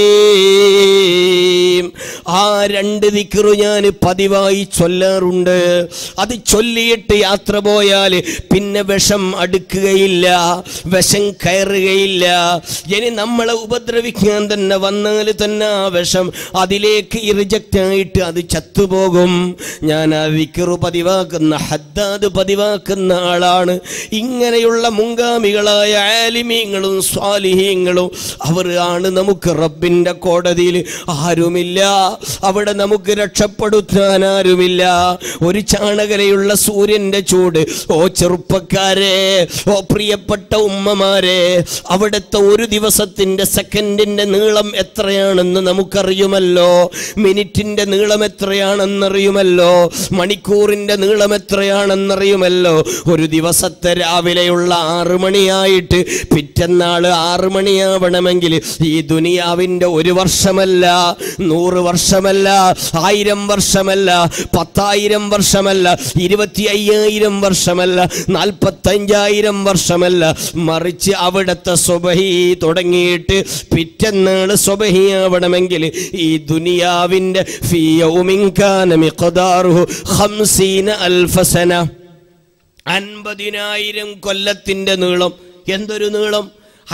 A: അലീം ആ രണ്ട് ദിക്റു ഞാൻ പതിവായി ചൊല്ലാറുണ്ട് അത് ചൊല്ലിയിട്ട് യാത്ര പോയാൽ പിന്നെ വിഷം അടുക്കുകയില്ല വിഷം കയറുകയില്ല ഇനി നമ്മളെ ഉപദ്രവിക്കാൻ തന്നെ വന്നാൽ തന്നെ ആ വിഷം അതിലേക്ക് റിജക്റ്റ് ആയിട്ട് അത് ചത്തുപോകും ഞാൻ ആ വിക്കറു പതിവാക്കുന്ന ഹദ്ദാദ് പതിവാക്കുന്ന ആളാണ് ഇങ്ങനെയുള്ള മുങ്കാമികളായ ആലിമീങ്ങളും സ്വാലിഹീങ്ങളും അവർ ആണ് നമുക്ക് റബ്ബിന്റെ കോടതിയിൽ ആരുമില്ല അവിടെ നമുക്ക് രക്ഷപ്പെടുത്താൻ ആരുമില്ല ഒരു ചാണകലയുള്ള സൂര്യന്റെ ചൂട് ഓ ചെറുപ്പക്കാരെ ഓ പ്രിയപ്പെട്ട ഉമ്മമാരെ അവിടുത്തെ ഒരു ദിവസത്തിന്റെ സെക്കൻഡിന്റെ നീളം എത്രയാണെന്ന് നമുക്കറിയുമല്ലോ മിനിറ്റിന്റെ നീളം എത്രയാണെന്നറിയുമല്ലോ മണിക്കൂറിന്റെ നീളം എത്രയാണെന്നറിയുമല്ലോ ഒരു ദിവസത്തെ രാവിലെയുള്ള ആറ് മണിയായിട്ട് പിറ്റന്നാള് ആറ് മണിയാവണമെങ്കിൽ ഈ ദുനിയാവിന്റെ ഒരു വർഷമല്ല നൂറ് വർഷമല്ല ആയിരം വർഷമല്ല പത്തായിരം വർഷമല്ല ഇരുപത്തി അയ്യായിരം വർഷമല്ല നാൽപ്പത്തഞ്ചായിരം വർഷമല്ല മറിച്ച് അവിടുത്തെ സ്വബഹി തുടങ്ങിയിട്ട് പിറ്റന്നാള് സ്വബഹിയാവണമെങ്കിൽ ഈ ദുനിയാവിന്റെ ഫീ യൗമിൻ കാന മിഖ്ദാറുഹു ഖംസീന അൽഫസന അൻപതിനായിരം കൊല്ലത്തിന്റെ നീളം എന്തൊരു നീളം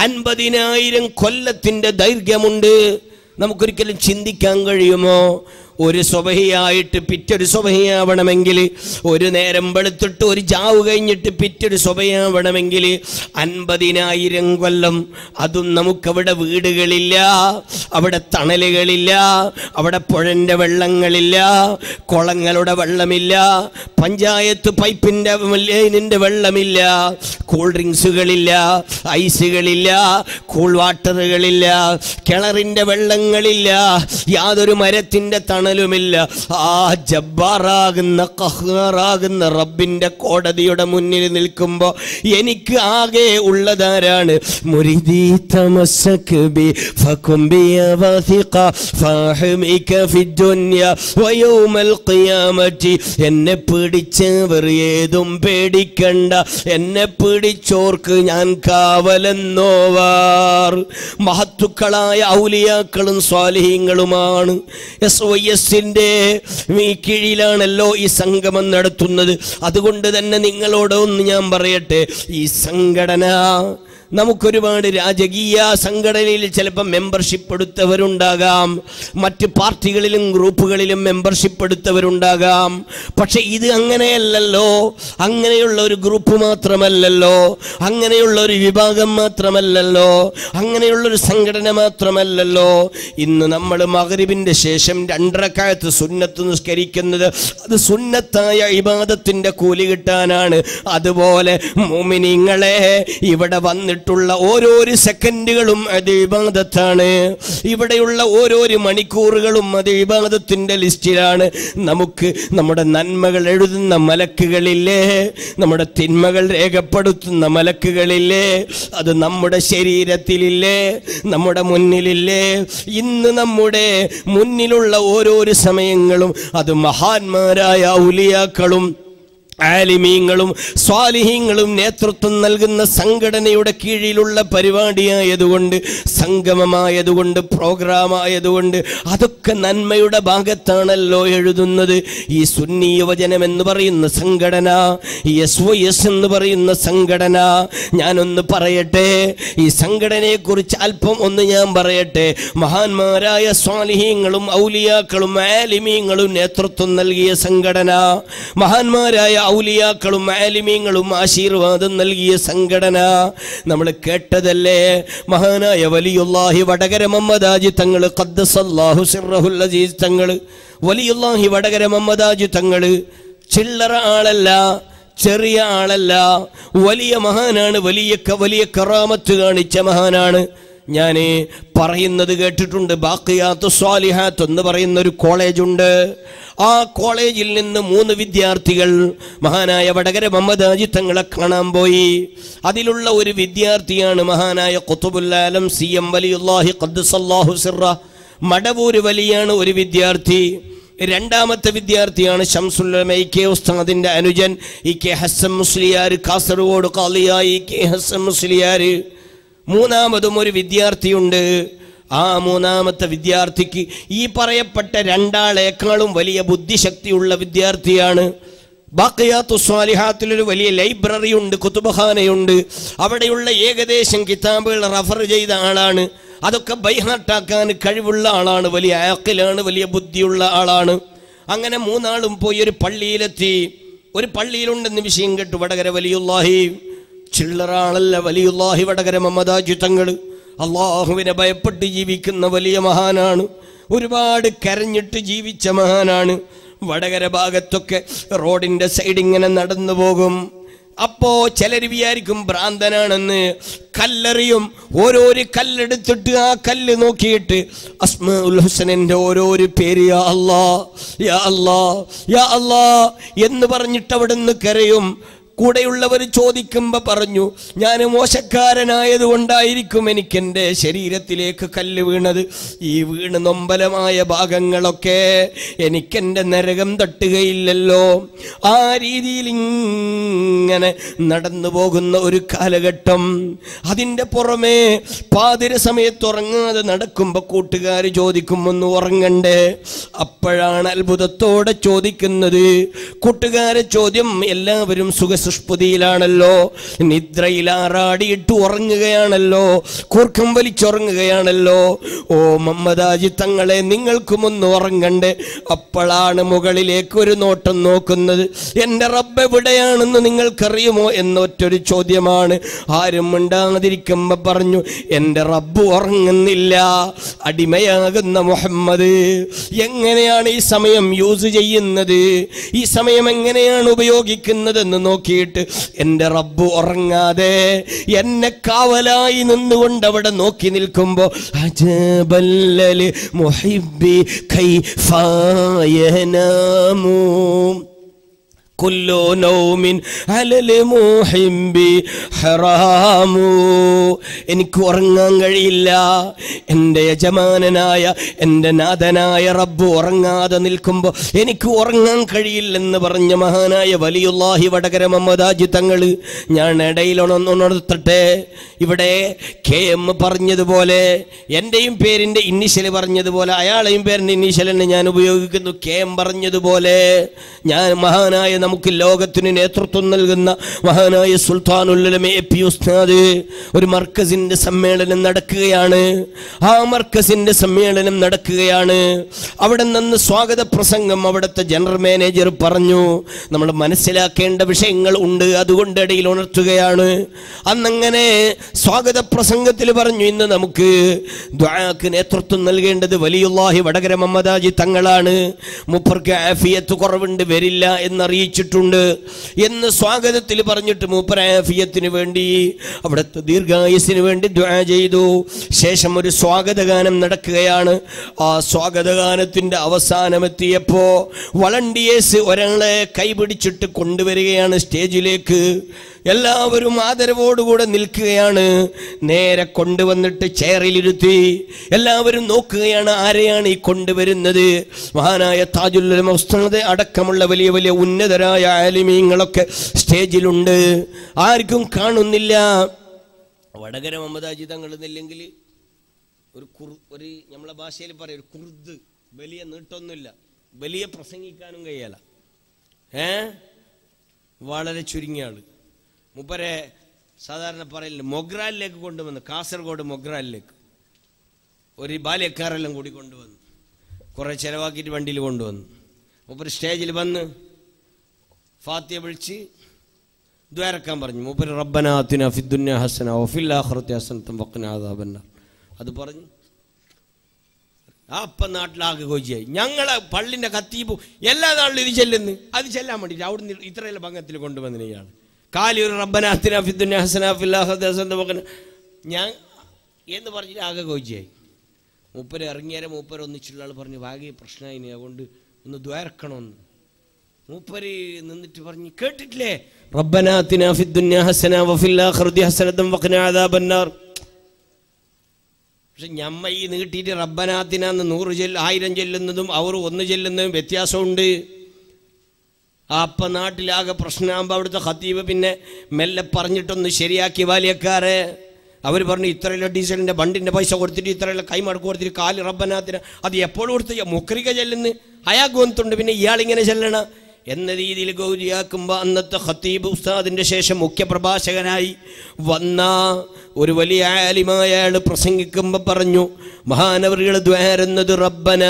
A: അൻപതിനായിരം കൊല്ലത്തിന്റെ ദൈർഘ്യമുണ്ട് നമുക്കൊരിക്കലും ചിന്തിക്കാൻ കഴിയുമോ ഒരു സ്വബഹിയായിട്ട് പിറ്റൊരു സ്വബഹിയാവണമെങ്കിൽ ഒരു നേരം വെളുത്തിട്ട് ഒരു ജാവ് കഴിഞ്ഞിട്ട് പിറ്റൊരു സ്വബഹിയാവണമെങ്കിൽ അൻപതിനായിരം കൊല്ലം അതും നമുക്കവിടെ വീടുകളില്ല അവിടെ തണലുകളില്ല അവിടെ പുഴൻ്റെ വെള്ളങ്ങളില്ല കുളങ്ങളുടെ വെള്ളമില്ല പഞ്ചായത്ത് പൈപ്പിൻ്റെ ലൈനിൻ്റെ വെള്ളമില്ല കൂൾ ഡ്രിങ്ക്സുകളില്ല ഐസുകളില്ല കൂൾ വാട്ടറുകളില്ല കിണറിൻ്റെ വെള്ളങ്ങളില്ല യാതൊരു മരത്തിൻ്റെ തണലുമില്ല ആ ജബ്ബാറാകുന്ന കഹ്റാകുന്ന റബ്ബിൻ്റെ കോടതിയുടെ മുന്നിൽ നിൽക്കുമ്പോൾ എനിക്ക് ആകെ ഉള്ളതാരാണ് മുരിദി തമസ്സക് ബി ഫകും ബി വാസിഖ ഫഹമിക ഫി ദുനിയ വയൗമൽ ഖിയാമത്തി എന്നെ പിടിച്ചവർ ഏതും പേടിക്കണ്ട എന്നെ പിടിച്ചോർക്ക് ഞാൻ കാവലെന്നോവാർ മഹത്തുക്കളായ ഔലിയാക്കളും സ്വാലിഹീങ്ങളുമാണ് എസ് വൈ എസിൻ്റെ ഈ കീഴിലാണല്ലോ ഈ സംഗമം നടത്തുന്നത് അതുകൊണ്ട് തന്നെ നിങ്ങളോട് ഒന്ന് ഞാൻ പറയട്ടെ ഈ സംഘടന നമുക്കൊരുപാട് രാജകീയ സംഘടനയിൽ ചിലപ്പോൾ മെമ്പർഷിപ്പ് എടുത്തവരുണ്ടാകാം മറ്റ് പാർട്ടികളിലും ഗ്രൂപ്പുകളിലും മെമ്പർഷിപ്പ് എടുത്തവരുണ്ടാകാം പക്ഷെ ഇത് അങ്ങനെയല്ലല്ലോ അങ്ങനെയുള്ള ഒരു ഗ്രൂപ്പ് മാത്രമല്ലല്ലോ അങ്ങനെയുള്ള ഒരു വിഭാഗം മാത്രമല്ലല്ലോ അങ്ങനെയുള്ള ഒരു സംഘടന മാത്രമല്ലല്ലോ ഇന്ന് നമ്മൾ മകരിബിൻ്റെ ശേഷം രണ്ടരക്കാലത്ത് സുന്നത്ത് നിസ്കരിക്കുന്നത് അത് സുന്നത്തായ ഇബാദത്തിൻ്റെ കൂലി കിട്ടാനാണ് അതുപോലെ മോമിനിങ്ങളെ ഇവിടെ വന്നിട്ടുള്ള ഓരോരോ സെക്കൻഡുകളും അത് ഇബാദത്താണ് ഇവിടെയുള്ള ഓരോരോ മണിക്കൂറുകളും അത് ഇബാദത്തിൻ്റെ ലിസ്റ്റിലാണ് നമുക്ക് നമ്മുടെ നന്മകൾ എഴുതുന്ന മലക്കുകളില്ലേ നമ്മുടെ തിന്മകൾ രേഖപ്പെടുത്തുന്ന മലക്കുകളില്ലേ അത് നമ്മുടെ ശരീരത്തിലില്ലേ നമ്മുടെ മുന്നിലില്ലേ ഇന്ന് നമ്മുടെ മുന്നിലുള്ള ഓരോരോ സമയങ്ങളും അത് മഹാന്മാരായ ഔലിയാക്കളും ആലിമീങ്ങളും സ്വാലിഹീങ്ങളും നേതൃത്വം നൽകുന്ന സംഘടനയുടെ കീഴിലുള്ള പരിപാടിയായതുകൊണ്ട് സംഗമമായതുകൊണ്ട് പ്രോഗ്രാമായതുകൊണ്ട് അതൊക്കെ നന്മയുടെ ഭാഗത്താണല്ലോ എഴുതുന്നത് ഈ സുന്നി യുവജനം എന്ന് പറയുന്ന സംഘടന ഈ എസ് വൈ എസ് എന്ന് പറയുന്ന സംഘടന ഞാനൊന്ന് പറയട്ടെ ഈ സംഘടനയെക്കുറിച്ച് അല്പം ഒന്ന് ഞാൻ പറയട്ടെ മഹാന്മാരായ സ്വാലിഹീങ്ങളും ഔലിയാക്കളും ആലിമീങ്ങളും നേതൃത്വം നൽകിയ സംഘടന മഹാന്മാരായ ഔലിയാക്കളും ആലിമീങ്ങളും ആശീർവാദം നൽകിയ സംഘടന നമ്മൾ കേട്ടതല്ലേ മഹാനായ വലിയുല്ലാഹി വടകര മമ്മദാജി തങ്ങൾ ഖദ്ദസല്ലാഹു സിർറഹുൽ അസീസ് തങ്ങൾ വലിയുല്ലാഹി വടകര മമ്മദാജി തങ്ങൾ ചില്ലറ ആളല്ല ചെറിയ ആളല്ല വലിയ മഹാനാണ് വലിയ ക- വലിയ കറാമത്ത് കാണിച്ച മഹാനാണ് ഞാൻ പറയുന്നത് കേട്ടിട്ടുണ്ട് ബാക്കിയാത്ത് സ്വാലിഹാത്ത് എന്ന് പറയുന്ന ഒരു കോളേജുണ്ട് ആ കോളേജിൽ നിന്ന് മൂന്ന് വിദ്യാർത്ഥികൾ മഹാനായ വടകര മമ്മദാജി തങ്ങളെ കാണാൻ പോയി അതിലുള്ള ഒരു വിദ്യാർത്ഥിയാണ് മഹാനായ ഖുത്തുബുല്ലാലം സി എം വലിയുല്ലാഹി ഖദ്ദസല്ലാഹു സിറ മടവൂര് വലിയാണ് ഒരു വിദ്യാർത്ഥി രണ്ടാമത്തെ വിദ്യാർത്ഥിയാണ് ഷംസുല്ലമ ഇ കെ ഉസ്താദിന്റെ അനുജൻ ഇ കെ ഹസൻ മുസ്ലിയാർ കാസർഗോഡ് കാളിയായി ഇ കെ ഹസൻ മുസ്ലിയാർ മൂന്നാമതും ഒരു വിദ്യാർത്ഥിയുണ്ട് ആ മൂന്നാമത്തെ വിദ്യാർത്ഥിക്ക് ഈ പറയപ്പെട്ട രണ്ടാളേക്കാളും വലിയ ബുദ്ധിശക്തിയുള്ള വിദ്യാർത്ഥിയാണ് ബാക്കിയാത്തു സ്വാലിഹാത്തിലൊരു വലിയ ലൈബ്രറി ഉണ്ട് കുത്തുബഖാനയുണ്ട് അവിടെയുള്ള ഏകദേശം കിതാബുകൾ റഫർ ചെയ്ത ആളാണ് അതൊക്കെ ബൈഹാർട്ടാക്കാൻ കഴിവുള്ള ആളാണ് വലിയ ആക്കിലാണ് വലിയ ബുദ്ധിയുള്ള ആളാണ് അങ്ങനെ മൂന്നാളും പോയി ഒരു പള്ളിയിലെത്തി ഒരു പള്ളിയിലുണ്ടെന്ന് വിഷയം കേട്ടു വടകര വലിയുല്ലാഹി ചില്ലറ ആളല്ല വലിയുല്ലാഹി വടകര മമതാജി തങ്ങൾ അള്ളാഹുവിനെ ഭയപ്പെട്ട് ജീവിക്കുന്ന വലിയ മഹാനാണ് ഒരുപാട് കരഞ്ഞിട്ട് ജീവിച്ച മഹാനാണ് വടകര ഭാഗത്തൊക്കെ റോഡിൻ്റെ സൈഡ് ഇങ്ങനെ നടന്നു പോകും അപ്പോ ചിലർ വിചാരിക്കും ഭ്രാന്തനാണെന്ന് കല്ലെറിയും ഓരോരു കല്ലെടുത്തിട്ട് ആ കല്ല് നോക്കിയിട്ട് അസ്മ ഉൽ ഹുസനന്റെ ഓരോരു പേര് യാ അല്ലാ യാ അല്ലാ യാ അല്ലാ എന്ന് പറഞ്ഞിട്ട് അവിടെ നിന്ന് കരയും കൂടെയുള്ളവർ ചോദിക്കുമ്പോൾ പറഞ്ഞു ഞാൻ മോശക്കാരനായതുകൊണ്ടായിരിക്കും എനിക്ക് എൻ്റെ ശരീരത്തിലേക്ക് കല്ല് വീണത് ഈ വീണ് നൊമ്പലമായ ഭാഗങ്ങളൊക്കെ എനിക്കെൻ്റെ നരകം തട്ടുകയില്ലല്ലോ ആ രീതിയിൽ ഇങ്ങനെ നടന്നു പോകുന്ന ഒരു കാലഘട്ടം അതിൻ്റെ പുറമേ പാതിര സമയത്ത് ഉറങ്ങാതെ നടക്കുമ്പോൾ കൂട്ടുകാർ ചോദിക്കും ഒന്ന് ഉറങ്ങണ്ടേ അപ്പോഴാണ് അത്ഭുതത്തോടെ ചോദിക്കുന്നത് കൂട്ടുകാരെ ചോദ്യം എല്ലാവരും സുഖ സുഷ്പുതിയിലാണല്ലോ നിദ്രയിൽ ആറാടിയിട്ട് ഉറങ്ങുകയാണല്ലോ കൂർക്കം വലിച്ചുറങ്ങുകയാണല്ലോ ഓ മമ്മദാജി തങ്ങളെ നിങ്ങൾക്കും ഒന്ന് ഉറങ്ങണ്ടേ അപ്പോഴാണ് മുകളിലേക്ക് ഒരു നോട്ടം നോക്കുന്നത് എൻ്റെ റബ്ബ് എവിടെയാണെന്ന് നിങ്ങൾക്കറിയുമോ എന്നൊറ്റൊരു ചോദ്യമാണ് ആരും മിണ്ടാതിരിക്കുമ്പോ പറഞ്ഞു എൻ്റെ റബ്ബ് ഉറങ്ങുന്നില്ല അടിമയാകുന്ന മുഹമ്മദ് എങ്ങനെയാണ് ഈ സമയം യൂസ് ചെയ്യുന്നത് ഈ സമയം എങ്ങനെയാണ് ഉപയോഗിക്കുന്നതെന്ന് നോക്കിയിട്ട് എൻ്റെ റബ്ബ് ഉറങ്ങാതെ എന്നെ കാവലായി നിന്നുകൊണ്ട് അവിടെ നോക്കി നിൽക്കുമ്പോ അജബല്ലല് മുഹിബി കൈഫായനാമൂ كل نوم على المحب حرام എനിക്ക് ഉറങ്ങാൻ കഴിയില്ല എൻ്റെ യജമാനനായ എൻ്റെ നാഥനായ റബ്ബ് ഉറങ്ങാതെ നിൽക്കുമ്പോൾ എനിക്ക് ഉറങ്ങാൻ കഴിയില്ലെന്ന് പറഞ്ഞ മഹാനായ വലിയുല്ലാഹി വടകര മമ്മദാജി തങ്ങൾ ഞാൻ ഇടയിൽ ഉണർത്തട്ടെ ഇവിടെ കെ എം പറഞ്ഞതുപോലെ എൻ്റെയും പേരിൻ്റെ ഇന്നിഷ്യൽ പറഞ്ഞതുപോലെ അയാളെയും പേരിൻ്റെ ഇന്നിഷ്യൽ തന്നെ ഞാൻ ഉപയോഗിക്കുന്നു കെ എം പറഞ്ഞതുപോലെ ഞാൻ മഹാനായ നമുക്ക് ലോകത്തിന് നേതൃത്വം നൽകുന്ന മഹാനായ സുൽത്താനുല്ലമെ എ പി ഉസ്താദ് ഒരു മർക്കസിന്റെ സമ്മേളനം നടക്കുകയാണ് ആ മർക്കസിന്റെ സമ്മേളനം നടക്കുകയാണ് അവിടെ നിന്ന് സ്വാഗത പ്രസംഗം അവിടുത്തെ ജനറൽ മാനേജർ പറഞ്ഞു നമ്മൾ മനസ്സിലാക്കേണ്ട വിഷയങ്ങൾ ഉണ്ട് അതുകൊണ്ട് ഇടയിൽ ഉണർത്തുകയാണ് അന്നങ്ങനെ സ്വാഗത പ്രസംഗത്തിൽ പറഞ്ഞു ഇന്ന് നമുക്ക് ദ്വാക്ക് നേതൃത്വം നൽകേണ്ടത് വലിയുല്ലാഹി വടകര മമ്മദാജി തങ്ങളാണ് മുപ്പർക്ക് ആഫിയത്ത് കുറവുണ്ട് വരില്ല എന്നറിയിച്ചിട്ടുണ്ട് എന്ന് സ്വാഗതത്തിൽ പറഞ്ഞിട്ട് മൂപ്പർ ആഫിയത്തിന് വേണ്ടി അവിടുത്തെ ദീർഘായുസിന് വേണ്ടി ദ്വാ ചെയ്തു ശേഷം ഒരു സ്വാഗതഗാനം നടക്കുകയാണ് ആ സ്വാഗതഗാനത്തിന്റെ അവസാനമെത്തിയപ്പോ വളണ്ടിയേഴ്സ് ഒരാളെ കൈപിടിച്ചിട്ട് കൊണ്ടുവരികയാണ് സ്റ്റേജിലേക്ക് എല്ലാവരും ആദരവോടുകൂടെ നിൽക്കുകയാണ് നേരെ കൊണ്ടുവന്നിട്ട് ചെയറിലിരുത്തി എല്ലാവരും നോക്കുകയാണ് ആരെയാണ് ഈ കൊണ്ടുവരുന്നത് മഹാനായ താജുൽ ഉസ്താദ് അടക്കമുള്ള വലിയ വലിയ ഉന്നതരായ ആലിമീങ്ങളൊക്കെ സ്റ്റേജിലുണ്ട് ആർക്കും കാണുന്നില്ല വടകര മമതാജി തങ്ങളില്ലെങ്കിൽ ഒരു കുർ ഒരു നമ്മളെ ഭാഷയിൽ പറയും ഒരു കുർദ് വലിയ നീട്ടൊന്നുമില്ല വലിയ പ്രസംഗിക്കാനും കഴിയല ഏ വളരെ ചുരുങ്ങിയ ആള് മുപ്പരെ സാധാരണ പറയലുണ്ട് മൊഗ്രാലിലേക്ക് കൊണ്ടുവന്നു കാസർഗോഡ് മൊഗ്രാലിലേക്ക് ഒരു ബാല്യക്കാരെല്ലാം കൂടി കൊണ്ടുവന്നു കുറേ ചിലവാക്കിയിട്ട് വണ്ടിയിൽ കൊണ്ടുവന്നു മൂപ്പര് സ്റ്റേജിൽ വന്ന് ഫാത്തിയ വിളിച്ച് ദ്വാരക്കാൻ പറഞ്ഞു മൂപ്പര് റബ്ബനാത്തിന ഫിദ്ദുന്യ ഹസന ഒഫിൽ ആഖിറത്തി ഹസനത്തും വഖ്ന അദാബന്നാർ അത് പറഞ്ഞു ആ അപ്പം നാട്ടിലാകെ കൊച്ചിയായി ഞങ്ങളെ പള്ളിൻ്റെ കത്തീബു എല്ലാ നാളിലും ഇത് ചെല്ലുന്നു അത് ചെല്ലാൻ വേണ്ടിയിട്ട് അവിടുന്ന് ഇത്രയുള്ള ഭംഗത്തിൽ കൊണ്ടുവന്നിന് ഇയാൾ കാലി ഒരു റബ്ബനാത്തിന ഫിദ്ദുന്യ ഹസന ഫിൽ ആഖിറത്തി ഹസനത്തും വഖ്ന ഞാൻ എന്ന് പറഞ്ഞിട്ട് ആകെ കൊച്ചിയായി മൂപ്പര് ഇറങ്ങിയാരെ മൂപ്പര് ഒന്നിച്ചുള്ള ആൾ പറഞ്ഞു ഭാഗ്യ പ്രശ്നമായി ഇനി അതുകൊണ്ട് ഒന്ന് ദ്വാരക്കണമെന്ന് മൂപ്പര് നിന്നിട്ട് പറഞ്ഞു കേട്ടിട്ടില്ലേ റബ്ബനാത്തിന ഫിദ്ദുന്യ ഹസന വഫിൽ ആഖിറതി ഹസനതം വഖിന അദാബന്നാർ പക്ഷെ ഞമ്മ ഈ നീട്ടിയിട്ട് റബ്ബനാത്തിനാന്ന് നൂറ് ചെല്ല് ആയിരം ചെല്ലുന്നതും അവർ ഒന്ന് ചെല്ലുന്നതും വ്യത്യാസമുണ്ട് ആ അപ്പ നാട്ടിലാകെ പ്രശ്നമാകുമ്പോൾ അവിടുത്തെ ഖത്തീബ് പിന്നെ മെല്ലെ പറഞ്ഞിട്ടൊന്ന് ശരിയാക്കി വാലിയക്കാരെ അവർ പറഞ്ഞു ഇത്രയുള്ള ഡീസലിൻ്റെ ബണ്ടിൻ്റെ പൈസ കൊടുത്തിട്ട് ഇത്രയുള്ള കൈമടക്ക് കൊടുത്തിട്ട് കാല് റബ്ബനാത്തിന് അത് എപ്പോഴും കൊടുത്ത് മുക്രിക ചെല്ലുന്നു അയാൾക്ക് വന്നിട്ടുണ്ട് പിന്നെ ഇയാളിങ്ങനെ ചെല്ലണ എന്ന രീതിയിൽ ഗൗരിയാക്കുമ്പോൾ അന്നത്തെ ഖത്തീബ് ഉസ്താദിൻ്റെ ശേഷം മുഖ്യപ്രഭാഷകനായി വന്ന ഒരു വലിയ ആലിമായ അയാൾ പ്രസംഗിക്കുമ്പോൾ പറഞ്ഞു മഹാനവറുകൾ ദ്വാരുന്നത് റബ്ബന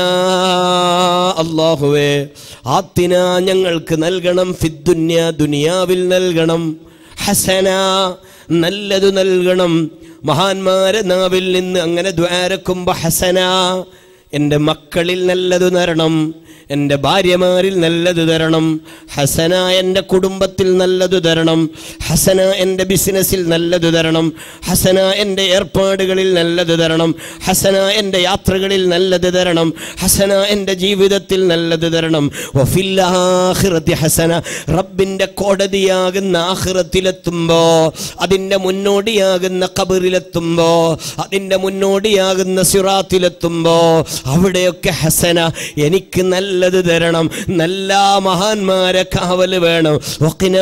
A: അള്ളാഹുവേ ആത്തിന ഞങ്ങൾക്ക് നൽകണം ഫിദ്ദുന്യ ദുനിയാവിൽ നൽകണം ഹസന നല്ലതു നൽകണം മഹാന്മാരെ നാവിൽ നിന്ന് അങ്ങനെ ദ്വാരക്കുമ്പോ ഹസന എൻ്റെ മക്കളിൽ നല്ലതു തരണം എൻ്റെ ഭാര്യമാരിൽ നല്ലത് തരണം ഹസന എൻ്റെ കുടുംബത്തിൽ നല്ലത് തരണം ഹസന എൻ്റെ ബിസിനസ്സിൽ നല്ലത് തരണം ഹസന എൻ്റെ ഏർപ്പാടുകളിൽ നല്ലത് തരണം ഹസന എൻ്റെ യാത്രകളിൽ നല്ലത് തരണം ഹസന എൻ്റെ ജീവിതത്തിൽ നല്ലത് തരണം വഫില്ലാഹിറത്തി ഹസന റബ്ബിൻ്റെ കോടതിയാകുന്ന ആഹിറത്തിലെത്തുമ്പോ അതിൻ്റെ മുന്നോടിയാകുന്ന കബറിലെത്തുമ്പോ അതിൻ്റെ മുന്നോടിയാകുന്ന സിറാത്തിലെത്തുമ്പോ അവിടെയൊക്കെ ഹസന എനിക്ക് നല്ലത് തരണം നല്ല മഹാന്മാരെ കാവല് വേണം വഖിന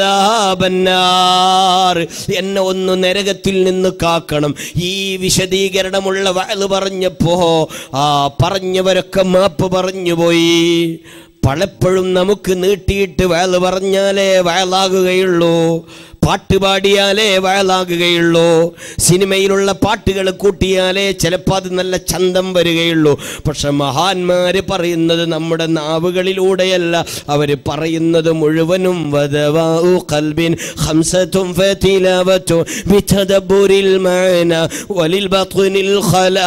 A: അദാബന്നാർ. എന്നെ ഒന്ന് നരകത്തിൽ നിന്ന് കാക്കണം ഈ വിശദീകരണമുള്ള വഅല് പറഞ്ഞപ്പോ ആ പറഞ്ഞവരൊക്കെ മാപ്പ് പറഞ്ഞു പോയി പലപ്പോഴും നമുക്ക് നീട്ടിയിട്ട് വയൽ പറഞ്ഞാലേ വയലാകുകയുള്ളൂ പാട്ട് പാടിയാലേ വയലാകുകയുള്ളൂ സിനിമയിലുള്ള പാട്ടുകൾ കൂട്ടിയാലേ ചിലപ്പോൾ അത് നല്ല ചന്തം വരികയുള്ളൂ പക്ഷെ മഹാന്മാര് പറയുന്നത് നമ്മുടെ നാവുകളിലൂടെയല്ല അവർ പറയുന്നത് മുഴുവനും വദവാഉ ഖൽബിൻ ഖംസതും ഫതിലാവതു ബിതദബ്ബുരിൽ മഅന വലിൽ ബത്നിൽ ഖലാ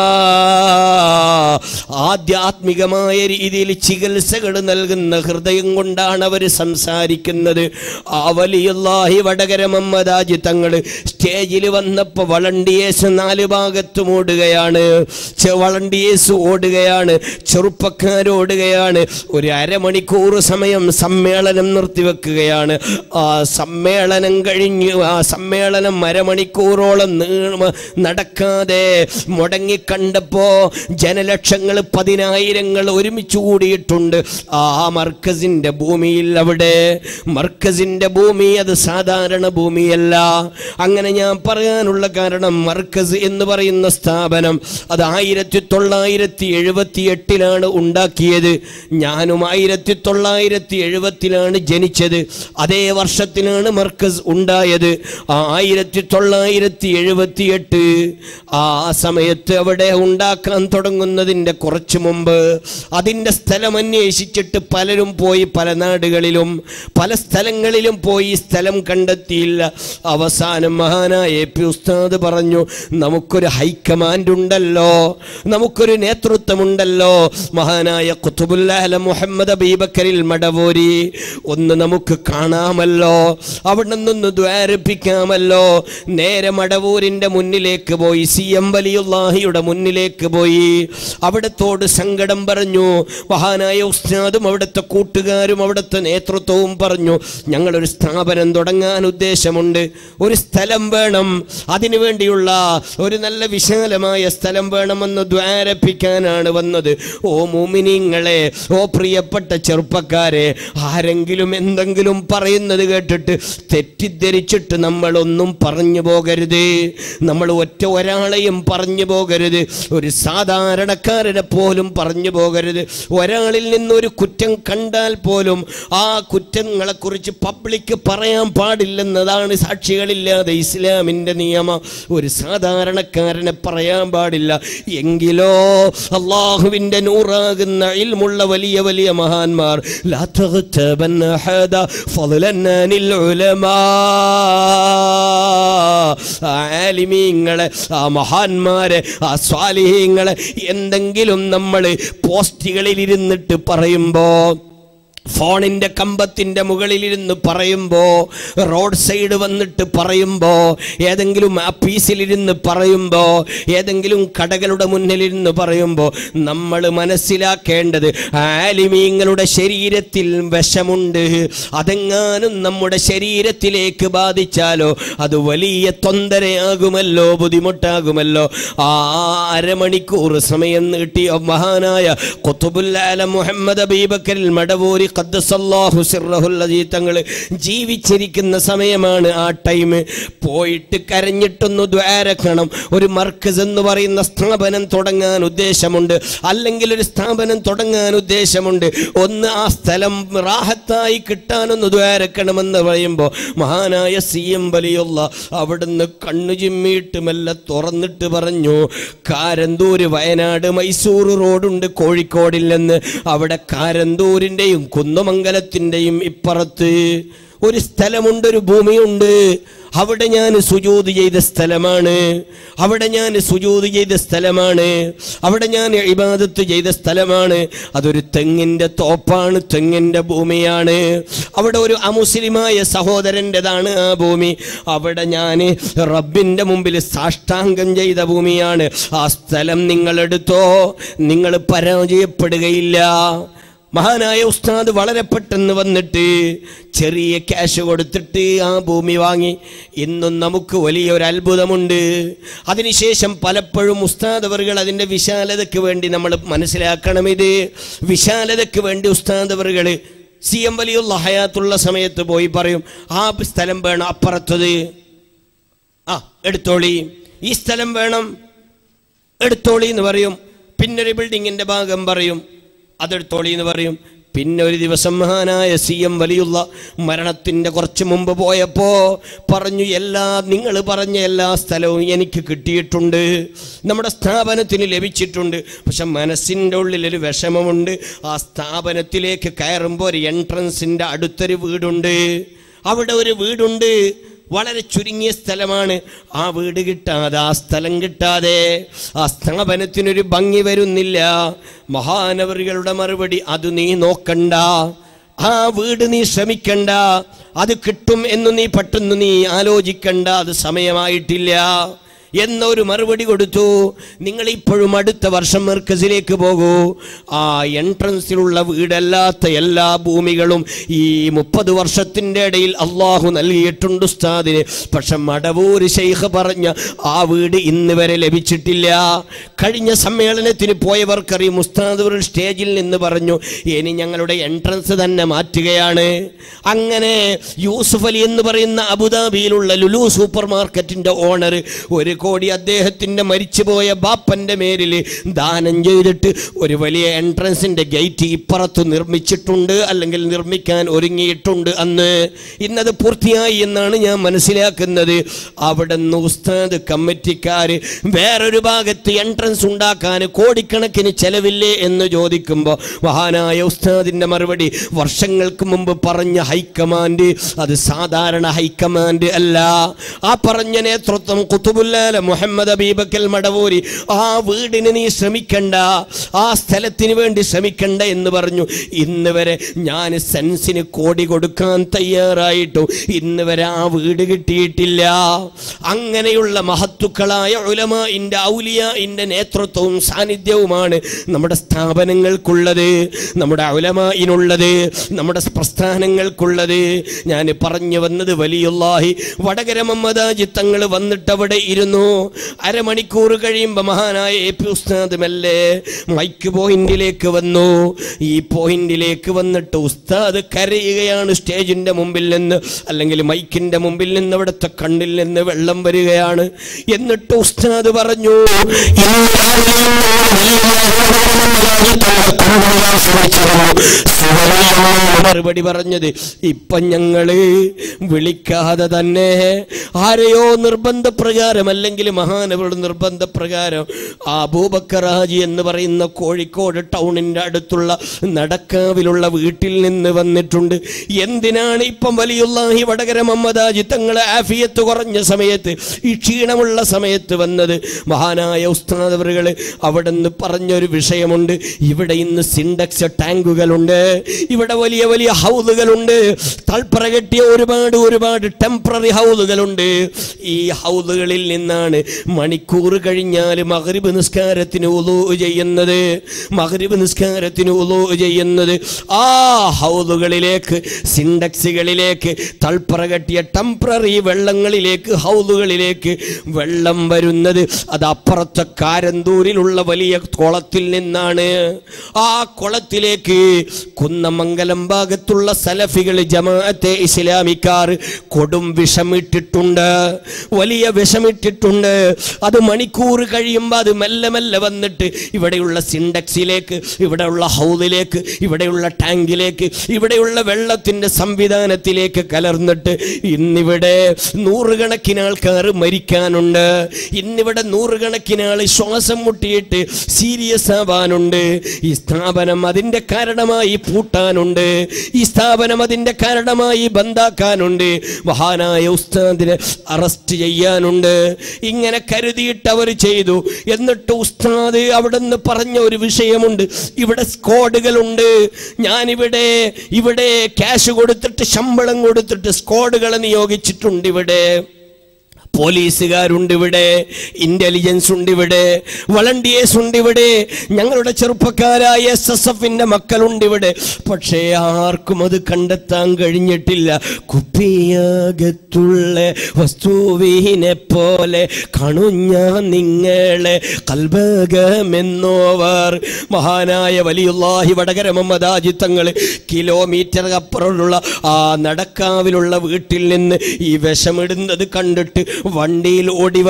A: ആധ്യാത്മികമായ രീതിയിൽ ചികിത്സകൾ നൽകുന്ന ഹൃദയം കൊണ്ടാണ് അവർ സംസാരിക്കുന്നത് ആ വലിയല്ലാഹി വടകര മമ്മദാജി തങ്ങൾ സ്റ്റേജിൽ വന്നപ്പോൾ വളണ്ടിയേഴ്സ് നാല് ഭാഗത്തും ഓടുകയാണ് ചെ- വളണ്ടിയേഴ്സ് ഓടുകയാണ് ചെറുപ്പക്കാർ ഓടുകയാണ് ഒരു അരമണിക്കൂർ സമയം സമ്മേളനം നിർത്തിവെക്കുകയാണ് ആ സമ്മേളനം കഴിഞ്ഞു ആ സമ്മേളനം അരമണിക്കൂറോളം നീള നടക്കാതെ മുടങ്ങി കണ്ടപ്പോ ജനലക്ഷങ്ങൾ പതിനായിരങ്ങൾ ഒരുമിച്ച് കൂടിയിട്ടുണ്ട് ആ മർക്കസിന്റെ ഭൂമിയിൽ അവിടെ മർക്കസിന്റെ ഭൂമി അത് സാധാരണ ഭൂമിയല്ല അങ്ങനെ ഞാൻ പറയാനുള്ള കാരണം മർക്കസ് എന്ന് പറയുന്ന സ്ഥാപനം അത് ആയിരത്തി തൊള്ളായിരത്തി എഴുപത്തി എട്ടിലാണ് ഉണ്ടാക്കിയത് ഞാനും ആയിരത്തി തൊള്ളായിരത്തി എഴുപത്തിലാണ് ജനിച്ചത് അതേ വർഷത്തിലാണ് മർക്കസ് ഉണ്ടായത് ആ ആയിരത്തി തൊള്ളായിരത്തി എഴുപത്തി എട്ട് ആ സമയത്ത് അവിടെ ഉണ്ടാക്കാൻ തുടങ്ങുന്നതിൻ്റെ കുറച്ച് മുമ്പ് അതിൻ്റെ സ്ഥലം അന്വേഷിച്ചിട്ട് പലരും പോയി പല നാടുകളിലും പല സ്ഥലങ്ങളിലും പോയി സ്ഥലം കണ്ടെത്തിയില്ല അവസാനം മഹാനായ എ പി ഉസ്താദ് പറഞ്ഞു നമുക്കൊരു ഹൈക്കമാൻഡ് ഉണ്ടല്ലോ നമുക്കൊരു നേതൃത്വമുണ്ടല്ലോ മഹാനായ കുത്തുബുല്ലാല മുഹമ്മദ് അബീബക്കരിൽ മടവൂരി ഒന്ന് നമുക്ക് കാണാമല്ലോ അവിടെ നിന്ന് ദ്വാരപ്പിക്കാമല്ലോ നേരെ മടവൂരിന്റെ മുന്നിലേക്ക് പോയി സി എം വലിയുല്ലാഹിയുടെ മുന്നിലേക്ക് പോയി അവിടത്തോട് സങ്കടം പറഞ്ഞു മഹാനായ ഉസ്താദും അവിടുത്തെ കൂട്ടുകാരും അവിടുത്തെ നേതൃത്വവും പറഞ്ഞു ഞങ്ങളൊരു സ്ഥാപനം തുടങ്ങാൻ ഉദ്ദേശമുണ്ട് ഒരു സ്ഥലം വേണം അതിനു വേണ്ടിയുള്ള ഒരു നല്ല വിശാലമായ സ്ഥലം വേണമെന്ന് ദ്വാരപ്പിക്കാനാണ് വന്നത് ഓ മൂമിനിങ്ങളെ ഓ പ്രിയപ്പെട്ട ചെറുപ്പക്കാരെ ആരെങ്കിലും എന്തെങ്കിലും പറയുന്നത് കേട്ടിട്ട് തെറ്റിദ്ധരിച്ചിട്ട് നമ്മളൊന്നും പറഞ്ഞു പോകരുത് നമ്മൾ ഒറ്റ ഒരാളെയും പറഞ്ഞു പോകരുത് ഒരു സാധാരണക്കാരനെ പോലും പറഞ്ഞു പോകരുത് ഒരാളിൽ നിന്നൊരു കുറ്റം കണ്ടാൽ പോലും ആ കുറ്റങ്ങളെക്കുറിച്ച് പബ്ലിക് പറയാൻ പാടില്ലെന്നതാണ് സാക്ഷികളില്ലാതെ ഇസ്ലാമിൻ്റെ നിയമം ഒരു സാധാരണക്കാരനെ പറയാൻ പാടില്ല എങ്കിലോ അള്ളാഹുവിൻ്റെ നൂറാകുന്ന ഇൽമുള്ള വലിയ വലിയ മഹാന്മാർ ലാ തഗ്തബന്ന അഹദ ഫضلاً عن العلماء. ആ ആലിമീങ്ങളെ ആ മഹാന്മാരെ ആ സ്വാലിഹീങ്ങളെ എന്തെങ്കിലും നമ്മൾ പോസ്റ്റുകളിൽ ഇരുന്നിട്ട് പറയുമ്പോ ഫോണിന്റെ കമ്പത്തിന്റെ മുകളിലിരുന്ന് പറയുമ്പോ റോഡ് സൈഡ് വന്നിട്ട് പറയുമ്പോ ഏതെങ്കിലും ആപ്പീസിലിരുന്ന് പറയുമ്പോ ഏതെങ്കിലും കടകളുടെ മുന്നിലിരുന്ന് പറയുമ്പോ നമ്മൾ മനസ്സിലാക്കേണ്ടത് ആലിമീങ്ങളുടെ ശരീരത്തിൽ വിഷമുണ്ട് അതെങ്ങാനും നമ്മുടെ ശരീരത്തിലേക്ക് ബാധിച്ചാലോ അത് വലിയ തൊന്തരയാകുമല്ലോ ബുദ്ധിമുട്ടാകുമല്ലോ ആ അരമണിക്കൂർ സമയം നീട്ടിയ മഹാനായ കൊത്തുബുല്ലാല മുഹമ്മദ് അബീബക്കരിൽ മടവൂരി ഖദ്ദസല്ലാഹു സിർറഹുൽ അസീ തങ്ങൾ ജീവിച്ചിരിക്കുന്ന സമയമാണ് ആ ടൈം പോയിട്ട് കരഞ്ഞിട്ടൊന്ന് ദ്വാരക്കണം ഒരു മർക്കസ് എന്ന് പറയുന്ന സ്ഥാപനം തുടങ്ങാൻ ഉദ്ദേശമുണ്ട് അല്ലെങ്കിൽ ഒരു സ്ഥാപനം തുടങ്ങാൻ ഉദ്ദേശമുണ്ട് ഒന്ന് ആ സ്ഥലം റാഹത്തായി കിട്ടാനൊന്ന് ദ്വാരക്കണമെന്ന് പറയുമ്പോൾ മഹാനായ സി എം വലിയുള്ള അവിടുന്ന് കണ്ണു ചിമ്മിയിട്ട് മെല്ലെ തുറന്നിട്ട് പറഞ്ഞു കാരന്തൂര് വയനാട് മൈസൂർ റോഡുണ്ട് കോഴിക്കോടിൽ നിന്ന് അവിടെ കാരന്തൂരിൻ്റെയും കുന്നമംഗലത്തിൻ്റെയും ഇപ്പുറത്ത് ഒരു സ്ഥലമുണ്ട് ഒരു ഭൂമിയുണ്ട് അവിടെ ഞാൻ സുജൂത് ചെയ്ത സ്ഥലമാണ് അവിടെ ഞാൻ സുജൂത് ചെയ്ത സ്ഥലമാണ് അവിടെ ഞാൻ ഇബാദത്ത് ചെയ്ത സ്ഥലമാണ് അതൊരു തെങ്ങിൻ്റെ തോപ്പാണ് തെങ്ങിൻ്റെ ഭൂമിയാണ് അവിടെ ഒരു അമുസ്ലിമായ സഹോദരൻ്റെതാണ് ആ ഭൂമി അവിടെ ഞാൻ റബ്ബിൻ്റെ മുമ്പിൽ സാഷ്ടാംഗം ചെയ്ത ഭൂമിയാണ് ആ സ്ഥലം നിങ്ങളെടുത്തോ നിങ്ങൾ പരാജയപ്പെടുകയില്ല മഹാനായ ഉസ്താദ് വളരെ പെട്ടെന്ന് വന്നിട്ട് ചെറിയ ക്യാഷ് കൊടുത്തിട്ട് ആ ഭൂമി വാങ്ങി ഇന്നും നമുക്ക് വലിയൊരു അത്ഭുതമുണ്ട് അതിനുശേഷം പലപ്പോഴും ഉസ്താദ് അവറുകൾ അതിൻ്റെ വിശാലതയ്ക്ക് വേണ്ടി നമ്മൾ മനസ്സിലാക്കണം ഇത് വിശാലതയ്ക്ക് വേണ്ടി ഉസ്താദ് അവറുകൾ സി എം വലിയുള്ള ഹയാത്തുള്ള സമയത്ത് പോയി പറയും ആ സ്ഥലം വേണം അപ്പുറത്തത് ആ എടുത്തോളി ഈ സ്ഥലം വേണം എടുത്തോളി എന്ന് പറയും പിന്നൊരു ബിൽഡിങ്ങിൻ്റെ ഭാഗം പറയും അതെടുത്തോളി എന്ന് പറയും പിന്നെ ഒരു ദിവസം മഹാനായ സി എം വലിയുള്ള മരണത്തിൻ്റെ കുറച്ച് മുമ്പ് പോയപ്പോൾ പറഞ്ഞു എല്ലാ നിങ്ങൾ പറഞ്ഞ എല്ലാ സ്ഥലവും എനിക്ക് കിട്ടിയിട്ടുണ്ട് നമ്മുടെ സ്ഥാപനത്തിന് ലഭിച്ചിട്ടുണ്ട് പക്ഷെ മനസ്സിൻ്റെ ഉള്ളിലൊരു വിഷമമുണ്ട് ആ സ്ഥാപനത്തിലേക്ക് കയറുമ്പോൾ ഒരു എൻട്രൻസിൻ്റെ അടുത്തൊരു വീടുണ്ട് അവിടെ ഒരു വീടുണ്ട് വളരെ ചുരുങ്ങിയ സ്ഥലമാണ് ആ വീട് കിട്ടാതെ ആ സ്ഥലം കിട്ടാതെ ആ സ്ഥാപനത്തിനൊരു ഭംഗി വരുന്നില്ല മഹാനവറികളുടെ മറുപടി അത് നീ നോക്കണ്ട ആ വീട് നീ ശ്രമിക്കണ്ട അത് കിട്ടും എന്ന് നീ പെട്ടെന്ന് നീ ആലോചിക്കണ്ട അത് സമയമായിട്ടില്ല എന്നൊരു മറുപടി കൊടുത്തു നിങ്ങൾ ഇപ്പോഴും അടുത്ത വർഷം മെർക്കസിലേക്ക് പോകൂ ആ എൻട്രൻസിലുള്ള വീടല്ലാത്ത എല്ലാ ഭൂമികളും ഈ മുപ്പത് വർഷത്തിൻ്റെ ഇടയിൽ അള്ളാഹു നൽകിയിട്ടുണ്ട് ഉസ്താദിന് പക്ഷെ മടവൂര് ശൈഖ് പറഞ്ഞ ആ വീട് ഇന്ന് വരെ ലഭിച്ചിട്ടില്ല കഴിഞ്ഞ സമ്മേളനത്തിന് പോയവർക്കറിയും ഉസ്താദ് ഒരു സ്റ്റേജിൽ നിന്ന് പറഞ്ഞു ഇനി ഞങ്ങളുടെ എൻട്രൻസ് തന്നെ മാറ്റുകയാണ് അങ്ങനെ യൂസുഫ് അലി എന്ന് പറയുന്ന അബുദാബിയിലുള്ള ലുലു സൂപ്പർ മാർക്കറ്റിന്റെ ഓണർ ഒരു കോടി അദ്ദേഹത്തിന്റെ മരിച്ചുപോയ ബാപ്പന്റെ മേലിൽ ദാനം ചെയ്തിട്ട് ഒരു വലിയ എൻട്രൻസിന്റെ ഗേറ്റ് ഇപ്പുറത്ത് നിർമ്മിച്ചിട്ടുണ്ട് അല്ലെങ്കിൽ നിർമ്മിക്കാൻ ഒരുങ്ങിയിട്ടുണ്ട് അന്ന് ഇന്നത് പൂർത്തിയായി എന്നാണ് ഞാൻ മനസ്സിലാക്കുന്നത് അവിടെ നിന്ന് ഉസ്താദ് കമ്മിറ്റിക്കാർ വേറൊരു ഭാഗത്ത് എൻട്രൻസ് ഉണ്ടാക്കാൻ കോടിക്കണക്കിന് ചെലവില്ലേ എന്ന് ചോദിക്കുമ്പോൾ മഹാനായ ഉസ്താദിന്റെ മറുപടി വർഷങ്ങൾക്ക് മുമ്പ് പറഞ്ഞ ഹൈക്കമാൻഡ് അത് സാധാരണ ഹൈക്കമാൻഡ് അല്ല ആ പറഞ്ഞ നേതൃത്വം കുത്തുബുല്ലാല മുഹമ്മദ് അബീബക്കൽ മടവൂരി ആ വീടിന് നീ ശ്രമിക്കണ്ട ആ സ്ഥലത്തിന് വേണ്ടി ശ്രമിക്കണ്ട എന്ന് പറഞ്ഞു ഇന്ന് വരെ ഞാൻ സെൻസിന് കോടി കൊടുക്കാൻ തയ്യാറായിട്ടും ഇന്ന് വരെ ആ വീട് കിട്ടിയിട്ടില്ല അങ്ങനെയുള്ള മഹത്തുക്കളായ ഉലമാന്റെ ഔലിയാന്റെ നേതൃത്വവും സാന്നിധ്യവുമാണ് നമ്മുടെ സ്ഥാപനങ്ങൾക്കുള്ളത് നമ്മുടെ ഉലമായിനുള്ളത് നമ്മുടെ പ്രസ്ഥാനങ്ങൾക്കുള്ളത് ഞാൻ പറഞ്ഞു വന്നത് വലിയുള്ളാഹി വടകര മമ്മദാജി തങ്ങൾ വന്നിട്ട് അവിടെ ഇരുന്നു അരമണിക്കൂർ കഴിയുമ്പോൾ മഹാനായ എ പി ഉസ്താദ് മെല്ലെ മൈക്ക് പോയിന്റിലേക്ക് വന്നു ഈ പോയിന്റിലേക്ക് വന്നിട്ട് ഉസ്താദ് കരയുകയാണ് സ്റ്റേജിന്റെ മുമ്പിൽ നിന്ന് അല്ലെങ്കിൽ മൈക്കിന്റെ മുമ്പിൽ നിന്ന് അവിടുത്തെ കണ്ണിൽ നിന്ന് വെള്ളം വരികയാണ് എന്നിട്ട് ഉസ്താദ് പറഞ്ഞു മറുപടി പറഞ്ഞത് ഇപ്പൊ ഞങ്ങള് വിളിക്കാതെ തന്നെ ആരെയോ നിർബന്ധപ്രകാരം അല്ലെങ്കിൽ മഹാനവരുടെ നിർബന്ധപ്രകാരം ആ അബൂബക്കറാജി എന്ന് പറയുന്ന കോഴിക്കോട് ടൗണിന്റെ അടുത്തുള്ള നടക്കാവിലുള്ള വീട്ടിൽ നിന്ന് വന്നിട്ടുണ്ട് എന്തിനാണ് ഇപ്പം വലിയുള്ളാഹി വടകര മമ്മദാജി തങ്ങളെ ആഫിയത്ത് കുറഞ്ഞ സമയത്ത് ഈ ക്ഷീണമുള്ള സമയത്ത് വന്നത് മഹാനായ ഉസ്താദവറുകൾ അവിടെ നിന്ന് പറഞ്ഞൊരു വിഷയമുണ്ട് ഇവിടെ ഇന്ന് സിൻഡക്സ് ടാങ്കുകളുണ്ട് ഇവിടെ വലിയ വലിയ ഹൗദുകളുണ്ട് തൾപ്പറ കെട്ടിയ ഒരുപാട് ഒരുപാട് ടെമ്പററി ഹൗദുകളുണ്ട് ഈ ഹൗദുകളിൽ നിന്നാണ് മണിക്കൂർ കഴിഞ്ഞാൽ മഗ്രിബ് നിസ്കാരത്തിന് ഉലൂ ചെയ്യുന്നത് മഗ്രിബ് നിസ്കാരത്തിന് ഉലൂ ചെയ്യുന്നത് ആ ഹൗദുകളിലേക്ക് സിൻഡക്സുകളിലേക്ക് തൾപ്പറ കെട്ടിയ ടെമ്പററി വെള്ളങ്ങളിലേക്ക് ഹൗദുകളിലേക്ക് വെള്ളം വരുന്നത് അത് അപ്പുറത്തെ കാരന്തൂരിലുള്ള വലിയ കുളത്തിൽ നിന്നാണ് ആ കുളത്തിലേക്ക് കുന്നമംഗലം ഭാഗത്തുള്ള സലഫികൾ ജമാഅത്തെ ഇസ്ലാമിക്കാർ കൊടും വിഷമിട്ടിട്ടുണ്ട് വലിയ വിഷമിട്ടിട്ടുണ്ട് അത് മണിക്കൂർ കഴിയുമ്പോൾ അത് മെല്ലെ മെല്ലെ വന്നിട്ട് ഇവിടെയുള്ള സിൻഡക്സിലേക്ക് ഇവിടെയുള്ള ഹൗദിലേക്ക് ഇവിടെയുള്ള ടാങ്കിലേക്ക് ഇവിടെയുള്ള വെള്ളത്തിൻ്റെ സംവിധാനത്തിലേക്ക് കലർന്നിട്ട് ഇന്നിവിടെ നൂറുകണക്കിന് ആൾക്കാർ മരിക്കാനുണ്ട് ഇന്നിവിടെ നൂറുകണക്കിന് ആൾ ശ്വാസം മുട്ടിയിട്ട് സീരിയസ് ആവാനുണ്ട് ഈ സ്ഥാപനം അതിൻ്റെ കാരണമായി പൂട്ടാനുണ്ട് ഈ സ്ഥാപനം അതിൻ്റെ കാരണമായി ബന്ധാക്കാനുണ്ട് മഹാനായ ഉസ്താദിനെ അറസ്റ്റ് ചെയ്യാനുണ്ട് ഇങ്ങനെ കരുതിയിട്ട് അവർ ചെയ്തു എന്നിട്ട് ഉസ്താദ് അവിടെ നിന്ന് പറഞ്ഞ ഒരു വിഷയമുണ്ട് ഇവിടെ സ്ക്വാഡുകളുണ്ട് ഞാനിവിടെ ഇവിടെ ക്യാഷ് കൊടുത്തിട്ട് ശമ്പളം കൊടുത്തിട്ട് സ്ക്വാഡുകളെ നിയോഗിച്ചിട്ടുണ്ട് ഇവിടെ പോലീസുകാരുണ്ട് ഇവിടെ ഇന്റലിജൻസ് ഉണ്ട് ഇവിടെ വളണ്ടിയേഴ്സ് ഉണ്ട് ഇവിടെ ഞങ്ങളുടെ ചെറുപ്പക്കാരായ എസ് എസ് എഫിന്റെ മക്കളുണ്ട് ഇവിടെ പക്ഷേ ആർക്കും അത് കണ്ടെത്താൻ കഴിഞ്ഞിട്ടില്ല കുപ്പിയകത്തുള്ള വസ്തുവിനെ പോലെ കണുഞ്ഞ നിങ്ങളെ കൽബകമെന്നോവർ മഹാനായ വലിയുള്ളാഹി വടകര മമ്മദാജി തങ്ങൾ കിലോമീറ്റർ അപ്പുറമുള്ള ആ നടക്കാവിലുള്ള വീട്ടിൽ നിന്ന് ഈ വിഷമിടുന്നത് കണ്ടിട്ട് വണ്ടിയിൽ ഓടി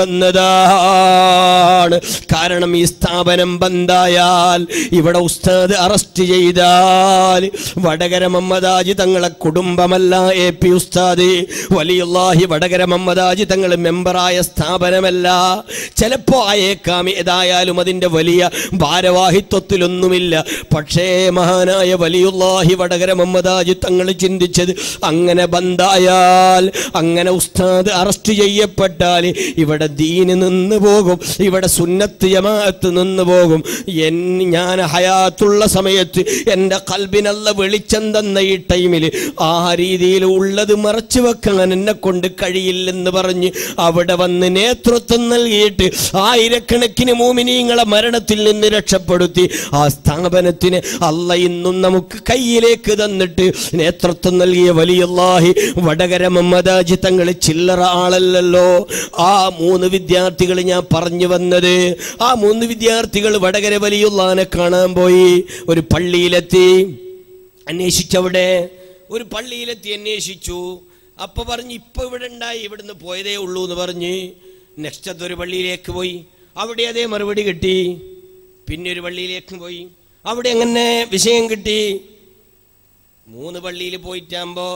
A: വന്നതാണ് കാരണം ഈ സ്ഥാപനം ബന്ധായാൽ ഇവിടെ ഉസ്താദ് അറസ്റ്റ് ചെയ്താൽ വടകര മമ്മദാജി തങ്ങളെ കുടുംബമല്ല എ പി ഉസ്താദ് വലിയുള്ളാഹി വടകര മമ്മദാജി തങ്ങൾ മെമ്പറായ സ്ഥാപനമല്ല ചിലപ്പോ ആയേക്കാം ഏതായാലും അതിന്റെ വലിയ ഭാരവാഹിത്വത്തിലൊന്നുമില്ല പക്ഷേ മഹാനായ വലിയുള്ളാഹി വടകര മമ്മദാജി തങ്ങൾ ചിന്തിച്ചത് അങ്ങനെ ബന്ധായാൽ അങ്ങനെ ഉസ്താദ് അറസ്റ്റ് ചെയ്യപ്പെട്ടാൽ ഇവിടെ ദീന് നിന്ന് പോകും ഇവിടെ സുന്നത്ത് ജമാഅത്ത് നിന്ന് പോകും എൻ ഞാൻ ഹയാത്തുള്ള സമയത്ത് എൻ്റെ കൽബിനല്ല വെളിച്ചം തന്ന ഈ ടൈമിൽ ആ രീതിയിൽ ഉള്ളത് മറച്ചു വെക്കാൻ എന്നെ കൊണ്ട് കഴിയില്ലെന്ന് പറഞ്ഞ് അവിടെ വന്ന് നേതൃത്വം നൽകിയിട്ട് ആയിരക്കണക്കിന് മോമിനീങ്ങളെ മരണത്തിൽ നിന്ന് രക്ഷപ്പെടുത്തി ആ സ്ഥാപനത്തിന് അല്ല ഇന്നും നമുക്ക് കയ്യിലേക്ക് തന്നിട്ട് നേതൃത്വം നൽകിയ വലിയല്ലാഹി വടകര മമ്മദാജി തങ്ങൾ ചില്ലറ ആളല്ലല്ലോ ആ മൂന്ന് വിദ്യാർത്ഥികൾ ഞാൻ പറഞ്ഞു വന്നത് ആ മൂന്ന് വിദ്യാർത്ഥികൾ വടകര വലിയുള്ളാനെ കാണാൻ പോയി ഒരു പള്ളിയിലെത്തി അന്വേഷിച്ചവിടെ ഒരു പള്ളിയിലെത്തി അന്വേഷിച്ചു അപ്പൊ പറഞ്ഞു ഇപ്പൊ ഇവിടെ ഉണ്ടായി ഇവിടുന്ന് പോയതേ ഉള്ളൂ എന്ന് പറഞ്ഞ് നെക്സ്റ്റ് അതൊരു പള്ളിയിലേക്ക് പോയി അവിടെ അതേ മറുപടി കിട്ടി പിന്നെ ഒരു പള്ളിയിലേക്ക് പോയി അവിടെ എങ്ങനെ വിഷയം കിട്ടി മൂന്ന് പള്ളിയിൽ പോയിട്ടാകുമ്പോ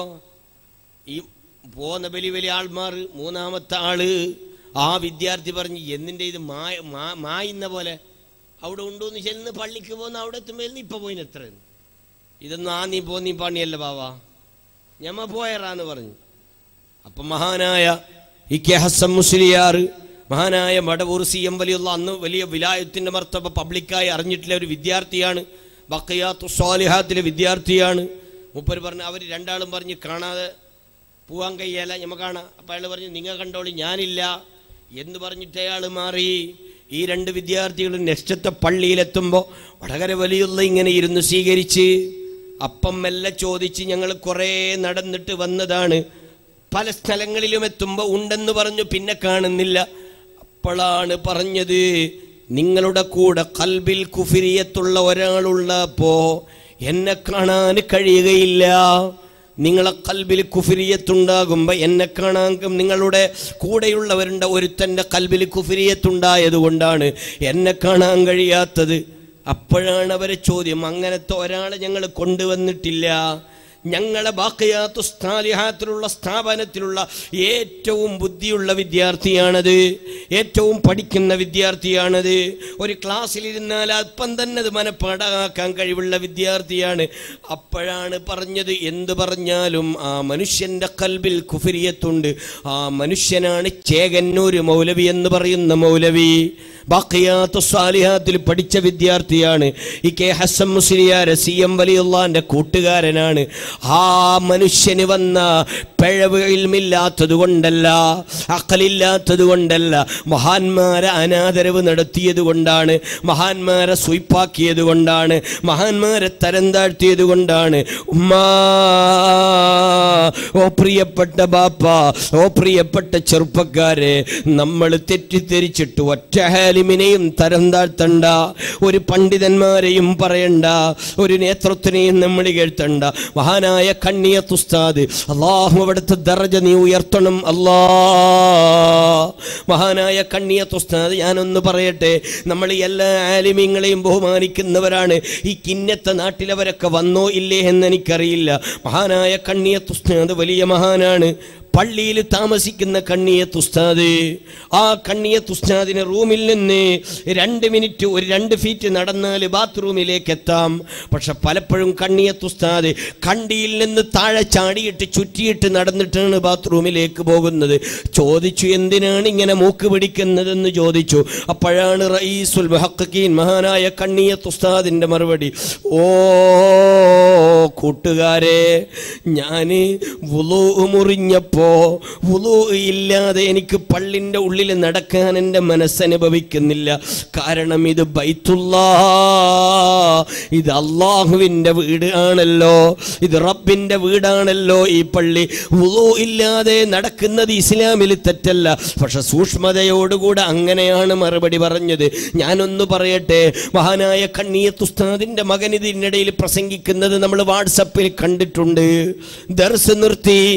A: ഈ പോകുന്ന വലിയ വലിയ ആൾമാർ മൂന്നാമത്തെ ആള് ആ വിദ്യാർത്ഥി പറഞ്ഞു എന്നിൻ്റെ ഇത് മായ മാ- മായുന്ന പോലെ അവിടെ ഉണ്ടോന്ന് ചെന്ന് പള്ളിക്ക് പോകുന്ന അവിടെ എത്തുമ്പോൾ ഇപ്പൊ പോയിന് എത്ര ഇതൊന്നും ആ നീ പോ നീ പണിയല്ല ബാവാ ഞമ്മ പോയറാന്ന് പറഞ്ഞു അപ്പൊ മഹാനായ ഇ കെ ഹസൻ മുസ്ലിയാർ മഹാനായ മടവൂർ സി എം വലിയുള്ള അന്ന് വലിയ വിലായത്തിന്റെ മർത്തവ പബ്ലിക്കായി അറിഞ്ഞിട്ടുള്ള ഒരു വിദ്യാർത്ഥിയാണ് ബക്കയാത്തു സ്വാലിഹാത്തിലെ വിദ്യാർത്ഥിയാണ് മുപ്പര് പറഞ്ഞു അവർ രണ്ടാളും പറഞ്ഞ് കാണാതെ പോവാൻ കഴിയല്ല ഞമ്മ കാണാം അപ്പം അയാൾ പറഞ്ഞു നിങ്ങൾ കണ്ടോളി ഞാനില്ല എന്ന് പറഞ്ഞിട്ട് അയാൾ മാറി ഈ രണ്ട് വിദ്യാർത്ഥികളും നെക്സ്റ്റത്തെ പള്ളിയിലെത്തുമ്പോൾ വടകര വലിയുള്ള ഇങ്ങനെ ഇരുന്ന് സ്വീകരിച്ച് അപ്പം മെല്ലെ ചോദിച്ച് ഞങ്ങൾ കുറേ നടന്നിട്ട് വന്നതാണ് പല സ്ഥലങ്ങളിലും എത്തുമ്പോൾ ഉണ്ടെന്ന് പറഞ്ഞു പിന്നെ കാണുന്നില്ല അപ്പോഴാണ് പറഞ്ഞത് നിങ്ങളുടെ കൂടെ കൽബിൽ കുഫിരിയത്തുള്ള ഒരാളുള്ളപ്പോ എന്നെ കാണാൻ കഴിയുകയില്ല നിങ്ങളെ കൽബിൽ കുഫിരിയത്തുണ്ടാകുമ്പോൾ എന്നെ കാണാൻ നിങ്ങളുടെ കൂടെയുള്ളവരുടെ ഒരുത്തൻ്റെ കൽബിൽ കുഫിരിയത്തുണ്ടായത് കൊണ്ടാണ് എന്നെ കാണാൻ കഴിയാത്തത് അപ്പോഴാണ് അവരെ ചോദ്യം അങ്ങനത്തെ ഒരാളെ ഞങ്ങൾ കൊണ്ടുവന്നിട്ടില്ല ഞങ്ങളെ ബാക്കിയാത്തു സ്ഥാലിഹാത്തിലുള്ള സ്ഥാപനത്തിലുള്ള ഏറ്റവും ബുദ്ധിയുള്ള വിദ്യാർത്ഥിയാണത് ഏറ്റവും പഠിക്കുന്ന വിദ്യാർത്ഥിയാണത് ഒരു ക്ലാസ്സിലിരുന്നാൽ അല്പം തന്നെ അത് മനപ്പാടാക്കാൻ കഴിവുള്ള വിദ്യാർത്ഥിയാണ് അപ്പോഴാണ് പറഞ്ഞത് എന്ത് പറഞ്ഞാലും ആ മനുഷ്യന്റെ കൽബിൽ കുഫിരിയത്തുണ്ട് ആ മനുഷ്യനാണ് ചേകന്നൂര് മൗലവി എന്ന് പറയുന്ന മൗലവി ബാക്കിയാത്ത സ്വാലിഹാത്തിൽ പഠിച്ച വിദ്യാർത്ഥിയാണ് E K Hasan Musliyar C M വലിയുള്ളാന്റെ കൂട്ടുകാരനാണ് ആ മനുഷ്യന് വന്ന പിഴവ് ഇൽമില്ലാത്തത് കൊണ്ടല്ല അക്കലില്ലാത്തത് കൊണ്ടല്ല മഹാന്മാരെ അനാദരവ് നടത്തിയത് കൊണ്ടാണ് മഹാന്മാരെ സ്വയ്പാക്കിയത് കൊണ്ടാണ് മഹാന്മാരെ തരം താഴ്ത്തിയത് കൊണ്ടാണ് ഉമ്മാ ഓ പ്രിയപ്പെട്ട ബാപ്പ ഓ പ്രിയപ്പെട്ട ചെറുപ്പക്കാരെ നമ്മൾ തെറ്റിദ്ധരിച്ചിട്ട് ഒറ്റ ഹാലിമിനെയും തരം താഴ്ത്തണ്ട ഒരു പണ്ഡിതന്മാരെയും പറയണ്ട ഒരു നേതൃത്വനെയും നമ്മൾ കേൾത്തണ്ട മഹാനായ കണ്ണിയത്ത് ഉസ്താദ് അള്ളാഹു അവിടുത്തെ ദറജ നീ ഉയർത്തണം അല്ലാ മഹാനായ കണ്ണിയത്ത് ഉസ്താദ് ഞാനൊന്ന് പറയട്ടെ നമ്മൾ എല്ലാ ആലിമ്യങ്ങളെയും ബഹുമാനിക്കുന്നവരാണ് ഈ കിന്നത്തെ നാട്ടിലവരൊക്കെ വന്നോ ഇല്ലേ എന്ന് എനിക്കറിയില്ല മഹാനായ കണ്ണിയത്ത് ഉസ്താദ് വലിയ മഹാനാണ് പള്ളിയിൽ താമസിക്കുന്ന കണ്ണിയത്ത് ഉസ്താദ് ആ കണ്ണിയത്ത് ഉസ്താദിന് റൂമിൽ നിന്ന് രണ്ട് മിനിറ്റ് ഒരു രണ്ട് ഫീറ്റ് നടന്നാൽ ബാത്റൂമിലേക്ക് എത്താം പക്ഷെ പലപ്പോഴും കണ്ണിയത്ത് ഉസ്താദ് കണ്ടിയിൽ നിന്ന് താഴെ ചാടിയിട്ട് ചുറ്റിയിട്ട് നടന്നിട്ടാണ് ബാത്റൂമിലേക്ക് പോകുന്നത് ചോദിച്ചു എന്തിനാണ് ഇങ്ങനെ മൂക്ക് പിടിക്കുന്നതെന്ന് ചോദിച്ചു അപ്പോഴാണ് റയീസുൽ മുഹക്കീൻ മഹാനായ കണ്ണിയത്ത് ഉസ്താദിന്റെ മറുപടി ഓ കൂട്ടുകാരെ ഞാൻ വുളു മുറിഞ്ഞപ്പോ വുളു ഇല്ലാതെ എനിക്ക് പള്ളിൻ്റെ ഉള്ളിൽ നടക്കാൻ എൻ്റെ മനസ്സനുഭവിക്കുന്നില്ല കാരണം ഇത് ബൈത്തുല്ലാ ഇത് അള്ളാഹുവിൻ്റെ വീട് ആണല്ലോ ഇത് റബ്ബിൻ്റെ വീടാണല്ലോ ഈ പള്ളി വുളു ഇല്ലാതെ നടക്കുന്നത് ഇസ്ലാമിൽ തെറ്റല്ല പക്ഷെ സൂക്ഷ്മതയോടുകൂടെ അങ്ങനെയാണ് മറുപടി പറഞ്ഞത് ഞാനൊന്ന് പറയട്ടെ മഹാനായ കണ്ണീയത്ത് ഉസ്താദിന്റെ മകൻ ഇതിനിടയിൽ പ്രസംഗിക്കുന്നത് നമ്മൾ വാട്സപ്പിൽ കണ്ടിട്ടുണ്ട് ദർസ് നിർത്തി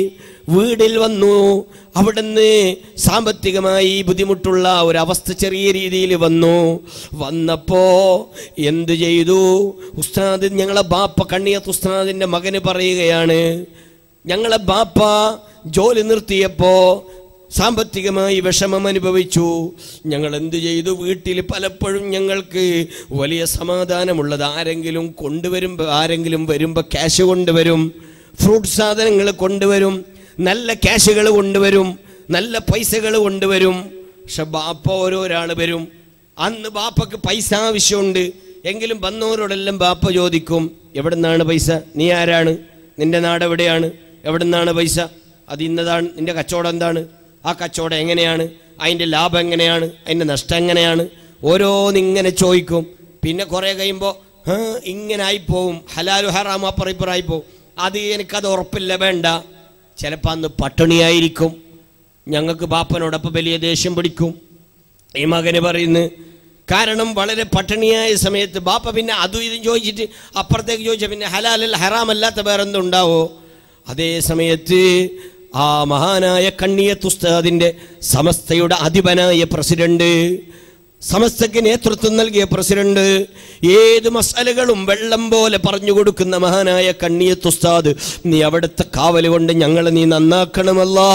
A: വീടിൽ വന്നു അവിടുന്ന് സാമ്പത്തികമായി ബുദ്ധിമുട്ടുള്ള ഒരവസ്ഥ ചെറിയ രീതിയിൽ വന്നു വന്നപ്പോ എന്ത് ചെയ്തു ഉസ്താദ് ഞങ്ങളെ ബാപ്പ കണ്ണിയത്ത് ഉസ്താദിന്റെ മകന് പറയുകയാണ് ഞങ്ങളെ ബാപ്പ ജോലി നിർത്തിയപ്പോ സാമ്പത്തികമായി വിഷമം അനുഭവിച്ചു ഞങ്ങൾ എന്ത് ചെയ്തു വീട്ടിൽ പലപ്പോഴും ഞങ്ങൾക്ക് വലിയ സമാധാനമുള്ളത് ആരെങ്കിലും കൊണ്ടുവരുമ്പോൾ ആരെങ്കിലും വരുമ്പോൾ ക്യാഷ് കൊണ്ടുവരും ഫ്രൂട്ട് സാധനങ്ങൾ കൊണ്ടുവരും നല്ല ക്യാഷുകൾ കൊണ്ടുവരും നല്ല പൈസകൾ കൊണ്ടുവരും പക്ഷെ ബാപ്പ ഓരോരാൾ വരും അന്ന് ബാപ്പക്ക് പൈസ ആവശ്യമുണ്ട് എങ്കിലും വന്നവരോടെല്ലാം ബാപ്പ ചോദിക്കും എവിടെ നിന്നാണ് പൈസ നീ ആരാണ് നിന്റെ നാട് എവിടെയാണ് എവിടെ നിന്നാണ് പൈസ അത് ഇന്നതാണ് നിന്റെ കച്ചവടം എന്താണ് ആ കച്ചവടം എങ്ങനെയാണ് അതിൻ്റെ ലാഭം എങ്ങനെയാണ് അതിൻ്റെ നഷ്ടം എങ്ങനെയാണ് ഓരോന്നിങ്ങനെ ചോദിക്കും പിന്നെ കുറേ കഴിയുമ്പോൾ ഇങ്ങനെ ആയിപ്പോവും ഹലാലു ഹറാമ പറയിപ്പറായിപ്പോവും അത് എനിക്കത് ഉറപ്പില്ല വേണ്ട ചിലപ്പോൾ അന്ന് പട്ടിണിയായിരിക്കും ഞങ്ങൾക്ക് ബാപ്പനോടൊപ്പം വലിയ ദേഷ്യം പിടിക്കും ഈ മകന് പറയുന്നു കാരണം വളരെ പട്ടിണിയായ സമയത്ത് ബാപ്പ പിന്നെ അതും ഇതും ചോദിച്ചിട്ട് അപ്പുറത്തേക്ക് ചോദിച്ചാൽ പിന്നെ ഹലാലല്ല ഹറാമല്ലാത്ത വേറെന്തും ഉണ്ടാവോ അതേ സമയത്ത് ആ മഹാനായ കണ്ണിയത്തുസ്താദിന്റെ സമസ്തയുടെ അധിപനായ പ്രസിഡന്റ് സമസ്തയ്ക്ക് നേതൃത്വം നൽകിയ പ്രസിഡന്റ് ഏത് മസാലകളും വെള്ളം പോലെ പറഞ്ഞു കൊടുക്കുന്ന മഹാനായ കണ്ണിയത്തുസ്താദ് നീ അവിടുത്തെ കാവല് കൊണ്ട് ഞങ്ങളെ നീ നന്നാക്കണമല്ലാ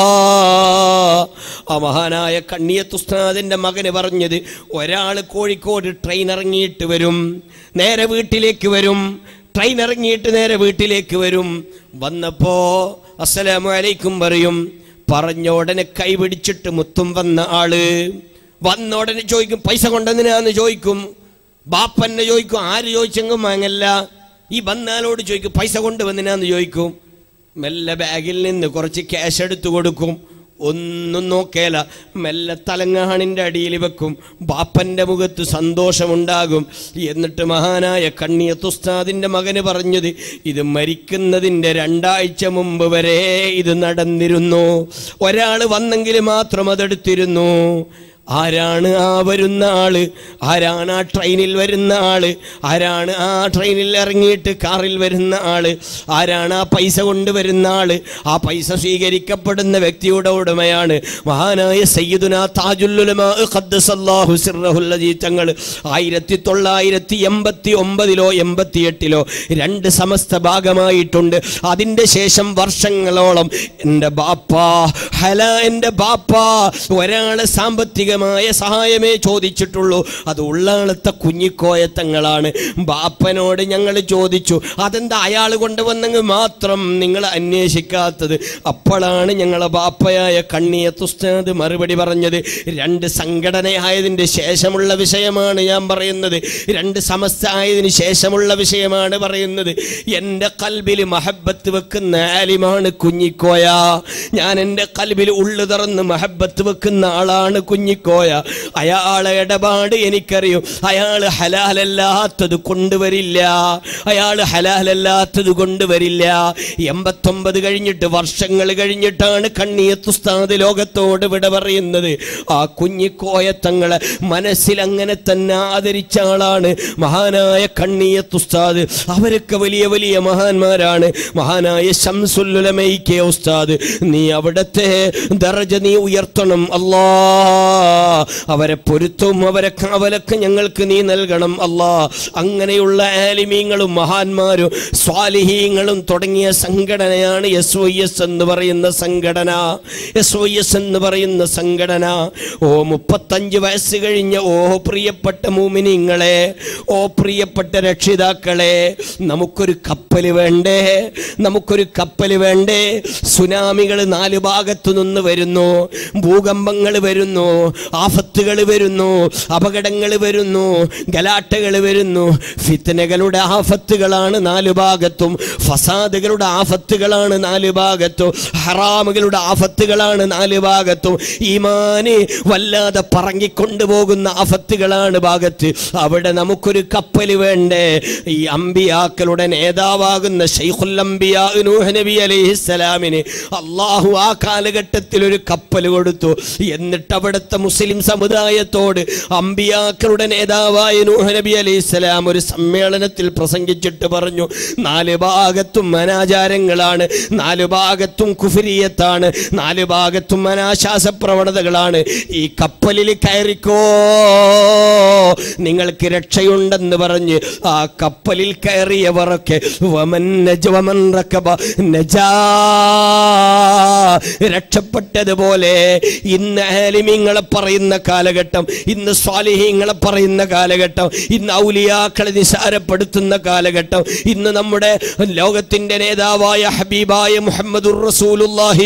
A: ആ മഹാനായ കണ്ണിയത്തുസ്താദിന്റെ മകന് പറഞ്ഞത് ഒരാൾ കോഴിക്കോട് ട്രെയിൻ ഇറങ്ങിയിട്ട് വരും നേരെ വീട്ടിലേക്ക് വരും ട്രെയിൻ ഇറങ്ങിയിട്ട് നേരെ വീട്ടിലേക്ക് വരും വന്നപ്പോ അസ്സലാമു അലൈക്കും പറയും പറഞ്ഞ ഉടനെ കൈ പിടിച്ചിട്ട് മുത്തും വന്ന ആള് വന്ന ഉടനെ ചോദിക്കും പൈസ കൊണ്ടെന്തിനാന്ന് ചോദിക്കും ബാപ്പന്നെ ചോദിക്കും ആര് ചോദിച്ചെങ്കും വാങ്ങല്ല ഈ വന്നാലോട് ചോദിക്കും പൈസ കൊണ്ടുവന്നിനാന്ന് ചോദിക്കും മെല്ലെ ബാഗിൽ നിന്ന് കുറച്ച് ക്യാഷ് എടുത്തു കൊടുക്കും ഒന്നും നോക്കേല മെല്ലെ തലങ്ങാണിൻ്റെ അടിയിൽ വെക്കും ബാപ്പൻ്റെ മുഖത്ത് സന്തോഷമുണ്ടാകും എന്നിട്ട് മഹാനായ കണ്ണിയത്തുസ്താദിൻ്റെ മകന് പറഞ്ഞത് ഇത് മരിക്കുന്നതിൻ്റെ രണ്ടാഴ്ച മുമ്പ് വരെ ഇത് നടന്നിരുന്നു ഒരാൾ വന്നെങ്കിൽ മാത്രം അതെടുത്തിരുന്നു ആരാണ് ആ വരുന്ന ആള് ആരാണ് ആ ട്രെയിനിൽ വരുന്ന ആള് ആരാണ് ആ ട്രെയിനിൽ ഇറങ്ങിയിട്ട് കാറിൽ വരുന്ന ആള് ആരാണ് ആ പൈസ കൊണ്ടുവരുന്ന ആള് ആ പൈസ സ്വീകരിക്കപ്പെടുന്ന വ്യക്തിയുടെ ഉടമയാണ് മഹാനായ സയ്യിദുന താജുല്ലുലമാ ഖദ്ദസല്ലാഹു സിർറഹുൽ അജീ തങ്ങൾ ആയിരത്തി തൊള്ളായിരത്തി എൺപത്തി ഒമ്പതിലോ എൺപത്തി എട്ടിലോ രണ്ട് സമസ്ത ഭാഗമായിട്ടുണ്ട് അതിൻ്റെ ശേഷം വർഷങ്ങളോളം എൻ്റെ ബാപ്പ ഹല എൻ്റെ ബാപ്പ ഒരാളെ സാമ്പത്തികമായ സഹായമേ ചോദിച്ചിട്ടുള്ളൂ അത് ഉള്ളാളത്തെ കുഞ്ഞിക്കോയത്തങ്ങളാണ് ബാപ്പനോട് ഞങ്ങൾ ചോദിച്ചു അതെന്താ അയാൾ കൊണ്ടുവന്നെങ്കിൽ മാത്രം നിങ്ങൾ അന്വേഷിക്കാത്തത് അപ്പോഴാണ് ഞങ്ങളെ ബാപ്പയായ കണ്ണിയത്തുസ്താദ് മറുപടി പറഞ്ഞത് രണ്ട് സംഘടനയായതിൻ്റെ ശേഷമുള്ള വിഷയമാണ് ഞാൻ പറയുന്നത് രണ്ട് സമസ്ത ആയതിനു ശേഷമുള്ള വിഷയമാണ് പറയുന്നത് എൻ്റെ കൽബിൽ മഹബത്ത് വെക്കുന്ന ആലിമാണ് കുഞ്ഞിക്കോയ ഞാൻ എൻ്റെ കൽബിൽ ഉള്ളു തുറന്ന് മഹബത്ത് വെക്കുന്ന ആളാണ് കുഞ്ഞിക്കോയ അയാളെ ഇടപാട് എനിക്കറിയും അയാൾ ഹലാലല്ലാത്തത് കൊണ്ടുവരില്ല അയാൾ ഹലാലല്ലാത്തത് കൊണ്ടുവരില്ല എൺപത്തൊമ്പത് കഴിഞ്ഞിട്ട് വർഷങ്ങൾ കഴിഞ്ഞിട്ടാണ് കണ്ണിയത്തുസ്താദ് ലോകത്തോട് വിട പറയുന്നത് ആ കുഞ്ഞിക്കോയത്തങ്ങളെ മനസ്സിൽ അങ്ങനെ തന്നെ ആദരിച്ച ആളാണ് മഹാനായ കണ്ണിയത്തുസ്താദ് അവരൊക്കെ വലിയ വലിയ മഹാന്മാരാണ് മഹാനായ ശംസുല്ലുലമൈക്കെ ഉസ്താദ് നീ അവിടത്തെ ദറജ നീ ഉയർത്തണം അല്ലാ അവരെ പൊരുത്തവും അവരെ കാവലൊക്കെ ഞങ്ങൾക്ക് നീ നൽകണം അല്ലാ അങ്ങനെയുള്ള ആലിമീങ്ങളും മഹാന്മാരും സ്വാലിഹീങ്ങളും തുടങ്ങിയ സംഘടനയാണ് എസ് ഒ എസ് എന്ന് പറയുന്ന സംഘടന എസ് ഒ എസ് എന്ന് പറയുന്ന സംഘടന ഓ മുപ്പത്തഞ്ച് വയസ്സ് കഴിഞ്ഞ ഓ പ്രിയപ്പെട്ട മൂമിനിങ്ങളെ ഓ പ്രിയപ്പെട്ട രക്ഷിതാക്കളെ നമുക്കൊരു കപ്പൽ വേണ്ടേ നമുക്കൊരു കപ്പൽ വേണ്ടേ സുനാമികൾ നാല് ഭാഗത്തു നിന്ന് വരുന്നു ഭൂകമ്പങ്ങൾ വരുന്നു ആഫത്തുകൾ വരുന്നു അപകടങ്ങൾ വരുന്നു ഗലാട്ടകൾ വരുന്നു ഫിത്തനകളുടെ ആഫത്തുകളാണ് നാല് ഭാഗത്തും ഫസാദുകളുടെ ആഫത്തുകളാണ് നാല് ഭാഗത്തും ഹറാമുകളുടെ ആഫത്തുകളാണ് നാല് ഭാഗത്തും ഈമാന് വല്ലാതെ പറങ്ങിക്കൊണ്ടുപോകുന്ന ആഫത്തുകളാണ് ഭാഗത്ത് അവിടെ നമുക്കൊരു കപ്പൽ വേണ്ടേ ഈ അമ്പിയാക്കളുടെ നേതാവാകുന്ന ഷെയ്ഖുൽ അംബിയാ നൂഹ് നബി അലൈഹിസ്സലാമിന് അള്ളാഹു ആ കാലഘട്ടത്തിൽ ഒരു കപ്പൽ കൊടുത്തു എന്നിട്ട് അവിടുത്തെ മുസ്ലിം സമുദായത്തോട് അമ്പിയാക്കളുടെ നേതാവായ നൂഹ് നബി അലൈഹി സ്വലാം ഒരു സമ്മേളനത്തിൽ പ്രസംഗിച്ചിട്ട് പറഞ്ഞു നാല് ഭാഗത്തും അനാചാരങ്ങളാണ് നാല് ഭാഗത്തും കുഫിരിയത്താണ് നാല് ഭാഗത്തും അനാശാസ പ്രവണതകളാണ് ഈ കപ്പലിൽ കയറിക്കോ നിങ്ങൾക്ക് രക്ഷയുണ്ടെന്ന് പറഞ്ഞ് ആ കപ്പലിൽ കയറിയവരൊക്കെ വമൻ നജ വമൻ റക്കബ നജാ രക്ഷപ്പെട്ടതുപോലെ ഇന്ന് ആലിമീങ്ങളെ പറയുന്ന കാലഘട്ടം ഇന്ന് സ്വാലിഹീങ്ങളെ പറയുന്ന കാലഘട്ടം ഇന്ന് ഔലിയാക്കളെ നിസാരപ്പെടുത്തുന്ന കാലഘട്ടം ഇന്ന് നമ്മുടെ ലോകത്തിന്റെ നേതാവായ ഹബീബായ മുഹമ്മദുർ റസൂലുള്ളാഹി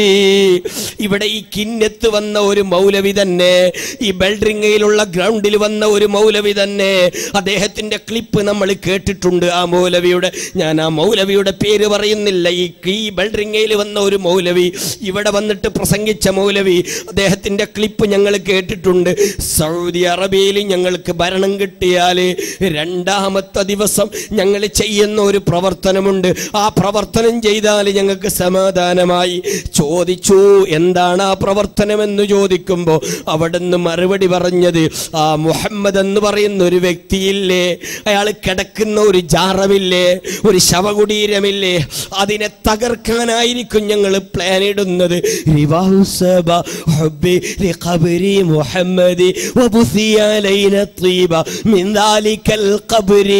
A: ഇവിടെ ഈ കിന്നത്ത് വന്ന ഒരു മൗലവി തന്നെ ഈ ബെൽഡ്രിങ്ങയിലുള്ള ഗ്രൗണ്ടിൽ വന്ന ഒരു മൗലവി തന്നെ അദ്ദേഹത്തിന്റെ ക്ലിപ്പ് നമ്മൾ കേട്ടിട്ടുണ്ട് ആ മൗലവിയുടെ ഞാൻ ആ മൗലവിയുടെ പേര് പറയുന്നില്ല ഈ ഈ ബെൽഡ്രിങ്ങയിൽ വന്ന ഒരു മൗലവി ഇവിടെ വന്നിട്ട് പ്രസംഗിച്ച മൗലവി അദ്ദേഹത്തിന്റെ ക്ലിപ്പ് ഞങ്ങൾ കേട്ടിട്ടുണ്ട് സൗദി അറേബ്യയിൽ ഞങ്ങൾക്ക് ഭരണം കിട്ടിയാൽ രണ്ടാമത്തെ ദിവസം ഞങ്ങൾ ചെയ്യുന്ന ഒരു പ്രവർത്തനമുണ്ട് ആ പ്രവർത്തനം ചെയ്താൽ ഞങ്ങൾക്ക് സമാധാനമായി ചോദിച്ചു എന്താണ് ആ പ്രവർത്തനമെന്ന് ചോദിക്കുമ്പോൾ അവിടുന്ന് മറുപടി പറഞ്ഞത് ആ മുഹമ്മദ് എന്ന് പറയുന്ന ഒരു വ്യക്തിയില്ലേ അയാൾ കിടക്കുന്ന ഒരു ജാറമില്ലേ ഒരു ശവകുടീരമില്ലേ അതിനെ തകർക്കാനായിരിക്കും ഞങ്ങൾ പ്ലാൻ ഇടുന്നത് റിവാഹു സബ ഹുബ്ബി ലിഖബ്രി മുഹമ്മദി വബുസി അലൈന ത്വീബ മിൻ ദാലിക്കൽ ഖബ്രി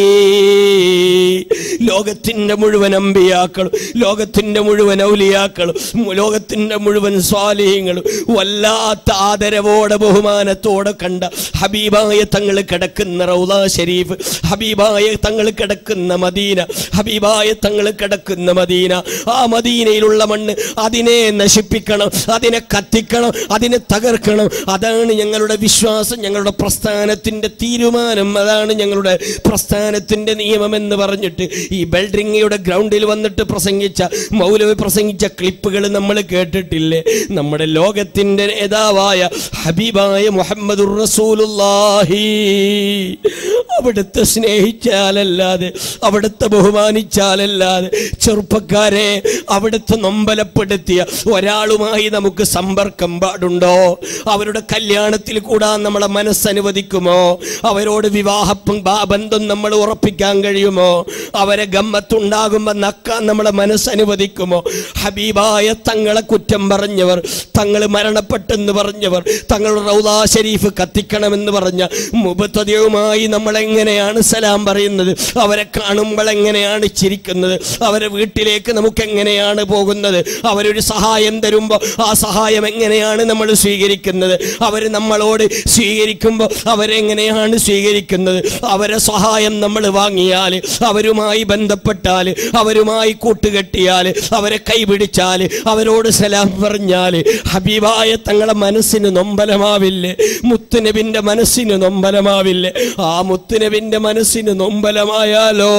A: ലോകത്തിന്റെ മുഴുവൻ അമ്പിയാക്കളും ലോകത്തിന്റെ മുഴുവൻ ഔലിയാക്കളും മു- ലോകത്തിന്റെ മുഴുവൻ സ്വാലിഹ്യങ്ങളും വല്ലാത്ത ആദരവോടെ ബഹുമാനത്തോടെ കണ്ട ഹബീബായ തങ്ങൾ കിടക്കുന്ന റൗദ ഷരീഫ് ഹബീബായ തങ്ങൾ കിടക്കുന്ന മദീന ഹബീബായ തങ്ങൾ കിടക്കുന്ന മദീന ആ മദീനയിലുള്ള മണ്ണ് അതിനെ നശിപ്പിക്കണം അതിനെ കത്തിക്കണം അതിനെ തകർക്കണം അതാണ് ഞങ്ങളുടെ വിശ്വാസം ഞങ്ങളുടെ പ്രസ്ഥാനത്തിന്റെ തീരുമാനം അതാണ് ഞങ്ങളുടെ പ്രസ്ഥാനത്തിന്റെ നിയമം എന്ന് പറഞ്ഞിട്ട് ഈ ബെൽഡ്രിങ്ങയുടെ ഗ്രൗണ്ടിൽ വന്നിട്ട് പ്രസംഗിച്ച മൗലവി പ്രസംഗിച്ച ക്ലിപ്പുകൾ നമ്മൾ കേട്ടിട്ടില്ലേ നമ്മുടെ ലോകത്തിന്റെ നേതാവായ ഹബീബായ മുഹമ്മദുർ റസൂലുള്ളാഹി അവിടുത്തെ സ്നേഹിച്ചാലല്ലാതെ അവിടുത്തെ ബഹുമാനിച്ചാലല്ലാതെ ചെറുപ്പക്കാരെ അവിടുത്തെ നൊമ്പലപ്പെടുത്തിയ ഒരാളുമായി നമുക്ക് സമ്പർക്കം പാടുണ്ടോ അവരുടെ കല്യാണത്തിൽ കൂടാൻ നമ്മളെ മനസ്സനുവദിക്കുമോ അവരോട് വിവാഹ ബന്ധം നമ്മൾ ഉറപ്പിക്കാൻ കഴിയുമോ അവരെ ഗമ്മത്തുണ്ടാകുമ്പോൾ നക്കാൻ നമ്മളെ മനസ്സനുവദിക്കുമോ ഹബീബായ തങ്ങളെ കുറ്റം പറഞ്ഞവർ തങ്ങൾ മരണപ്പെട്ടെന്ന് പറഞ്ഞവർ തങ്ങളുടെ റൗദാ ഷരീഫ് കത്തിക്കണമെന്ന് പറഞ്ഞ മുബത്തതയുമായി നമ്മൾ എങ്ങനെയാണ് സലാം പറയുന്നത് അവരെ കാണുമ്പോൾ എങ്ങനെയാണ് ചിരിക്കുന്നത് അവരെ വീട്ടിലേക്ക് നമുക്ക് എങ്ങനെയാണ് പോകുന്നത് അവരൊരു സഹായം തരുമ്പോൾ ആ സഹായം എങ്ങനെയാണ് നമ്മൾ സ്വീകരിക്കുന്നത് അവർ നമ്മളോട് സ്വീകരിക്കുമ്പോൾ അവരെങ്ങനെയാണ് സ്വീകരിക്കുന്നത് അവരെ സഹായം നമ്മൾ വാങ്ങിയാൽ അവരുമായി ബന്ധപ്പെട്ടാൽ അവരുമായി കൂട്ടുകെട്ടിയാൽ അവരെ കൈപിടിച്ചാൽ അവരോട് സലാം പറഞ്ഞാൽ ഹബീബായ തങ്ങളെ മനസ്സിന് നൊമ്പലമാവില്ലേ മുത്തുനബിന്റെ മനസ്സിന് നൊമ്പലമാവില്ലേ ആ മുത്തുനബിന്റെ മനസ്സിന് നൊമ്പലമായാലോ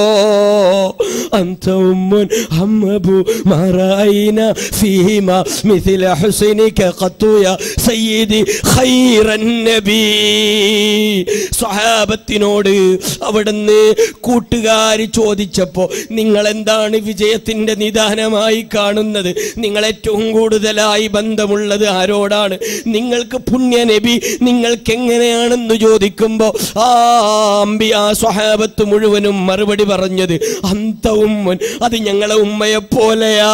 A: അന്ത ഉമ്മുൻ അമ്മബു മറായിന ഫീമ മിഥില ഹുസൈനിക ഖത്തുയ സയ്യിദി ഖൈറൻ നബി സ്വഹാബത്തിനോട് അവിടുന്ന് കൂട്ടുകാർ ചോദിച്ചപ്പോൾ നിങ്ങൾ എന്താണ് വിജയത്തിന്റെ നിദാനമായി കാണുന്നത് നിങ്ങൾ ഏറ്റവും കൂടുതലായി ബന്ധമുള്ളത് ആരോടാണ് നിങ്ങൾക്ക് പുണ്യ നബി നിങ്ങൾക്ക് എങ്ങനെയാണെന്ന് ചോദിക്കുമ്പോൾ ആ അമ്പി ആ സ്വഹാബത്ത് മുഴുവനും മറുപടി പറഞ്ഞത് അന്ത ഉമ്മൻ അത് ഞങ്ങളെ ഉമ്മയെ പോലെയാ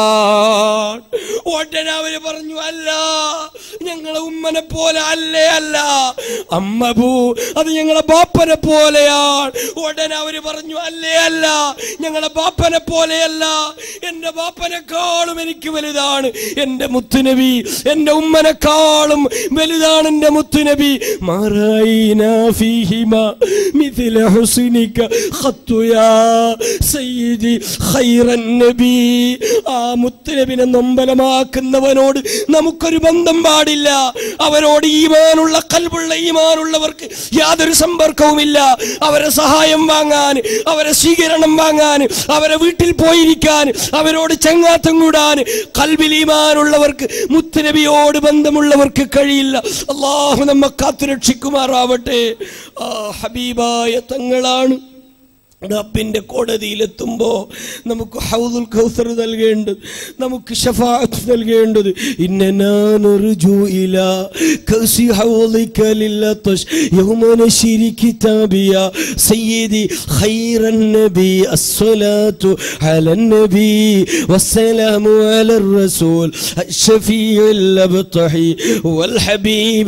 A: ഉടനെ അവര് പറഞ്ഞു അല്ല ഞങ്ങളെ ഉമ്മനെ പോലെ അല്ലേ അല്ല അമ്മബു അത് ഞങ്ങളെ ബാപ്പനെ പോലെയാണ് ഉടനെ അവര് പറഞ്ഞു അല്ലേ അല്ല ഞങ്ങളെ ബാപ്പനെ പോലെയല്ല എന്റെ ബാപ്പനെക്കാളും എനിക്ക് വലുതാണ് എന്റെ മുത്തുനബി എന്റെ ഉമ്മനെക്കാളും വലുതാണ് എന്റെ മുത്തുനബി മറൈനാ ഫീഹിമ മിഥില ഹുസ്നിക ഖത്തു യാ സയ്യിദി ഖൈറൻ നബി ആ മുത്തുനബിനെ നൊമ്പലമാക്കുന്നവനോട് നമുക്കൊരു ബന്ധം പാടില്ല അവരോട് ഈമാനുള്ള കൽവുള്ള ഈമാനുള്ളവർക്ക് യാതൊരു സമ്പർക്കവുമില്ല അവരെ സഹായം വാങ്ങാൻ അവരെ സ്വീകരണം വാങ്ങാൻ അവരെ വീട്ടിൽ പോയിരിക്കാൻ അവരോട് ചങ്ങാത്തം കൂടാൻ കൽവിൽ ഈമാനുള്ളവർക്ക് മുത്തുനബിയോട് ബന്ധമുള്ളവർക്ക് കഴിയില്ല അള്ളാഹു നമ്മെ കാത്തുരക്ഷിക്കുമാറാവട്ടെ ആ ഹബീബായ തങ്ങളാണ് റബ്ബിന്റെ കോടതിയിലെത്തുമ്പോ നമുക്ക് ഹൗദുൽ കൗസർ നൽകേണ്ടത് നമുക്ക് ഷഫാഅത്ത് നൽകേണ്ടത് ഇന്നനാനുർജു ഇലാ കൗസി ഹൗദിക ലില്ലതശ് യൗമ നശിരി കിതാബിയ സയ്യിദി ഖൈറൻ നബി അസ്സലാത്തു അലൻ നബി വസ്സലാമു അലർ റസൂൽ الشفيع الأبطحي والحبيب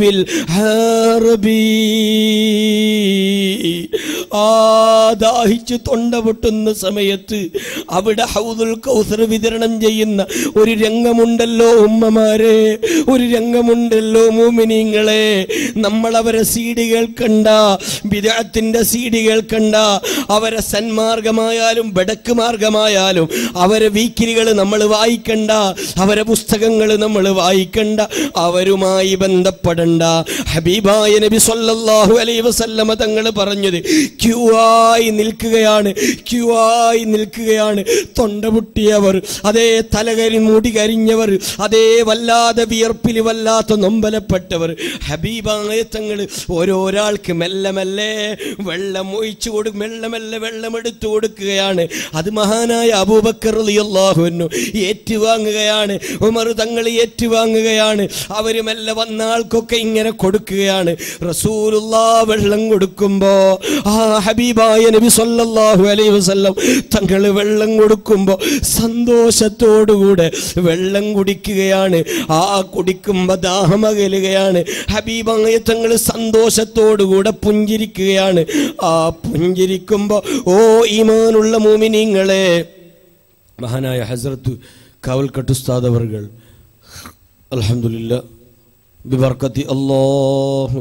A: العربي ആ ദാഹിച്ച് തൊണ്ട പൊട്ടുന്ന സമയത്ത് അവിടെ ഹൗദുൽ കൗസർ വിതരണം ചെയ്യുന്ന ഒരു രംഗമുണ്ടല്ലോ ഉമ്മമാരെ ഒരു രംഗമുണ്ടല്ലോ മൂമിനിങ്ങളെ നമ്മൾ അവരെ സീഡികൾ കണ്ട വിദഗ്ധത്തിന്റെ സീഡികൾ കണ്ട അവരെ സന്മാർഗമായാലും ബടക്ക് മാർഗമായാലും അവരെ വീക്കിലികൾ നമ്മൾ വായിക്കണ്ട അവരെ പുസ്തകങ്ങൾ നമ്മൾ വായിക്കണ്ട അവരുമായി ബന്ധപ്പെടണ്ട ഹബീബായ നബി സല്ലല്ലാഹു അലൈഹി വസല്ലമ തങ്ങൾ പറഞ്ഞത് ക്യൂ ആയി നിൽക്കുകയാണ് ക്യൂ ആയി നിൽക്കുകയാണ് തൊണ്ട പൊട്ടിയവർ അതേ തലകരി മുടി കരിഞ്ഞവർ അതേ വല്ലാതെ വിയർപ്പിൽ വല്ലാത്ത നൊമ്പലപ്പെട്ടവർ ഹബീബായ തങ്ങൾ ഓരോരാൾക്ക് മെല്ലെ മെല്ലെ വെള്ളം ഒഴിച്ചു കൊടുക്കും മെല്ലെ മെല്ലെ വെള്ളം എടുത്തു കൊടുക്കുകയാണ് അത് മഹാനായ അബൂബക്കർ റളിയല്ലാഹുവിനു ഏറ്റുവാങ്ങുകയാണ് ഉമർ തങ്ങൾ ഏറ്റുവാങ്ങുകയാണ് അവർ മെല്ലെ വന്ന ആൾക്കൊക്കെ ഇങ്ങനെ കൊടുക്കുകയാണ് റസൂലുള്ള വെള്ളം കൊടുക്കുമ്പോ ആ ഹബീബായ നബി സല്ലല്ലാഹു അലൈഹി വസല്ലം തങ്ങൾ വെള്ളം കൊടുക്കുമ്പോ സന്തോഷത്തോടുകൂടെ വെള്ളം കുടിക്കുകയാണ് ആ കുടിക്കുമ്പോ ദാഹമകലുകയാണ് ഹബീബായ തങ്ങൾ സന്തോഷത്തോടുകൂടെ പുഞ്ചിരിക്കുകയാണ് ആ പുഞ്ചിരിക്കുമ്പോ ഓ ഈമാനുള്ള മൂമിനിങ്ങളെ മഹാനായ ഹസ്രത്ത് കാവൽക്കട്ടുസ്താദ് അവർകൾ അൽഹംദുലില്ലാ ബിബർക്കത്തി അല്ലാഹു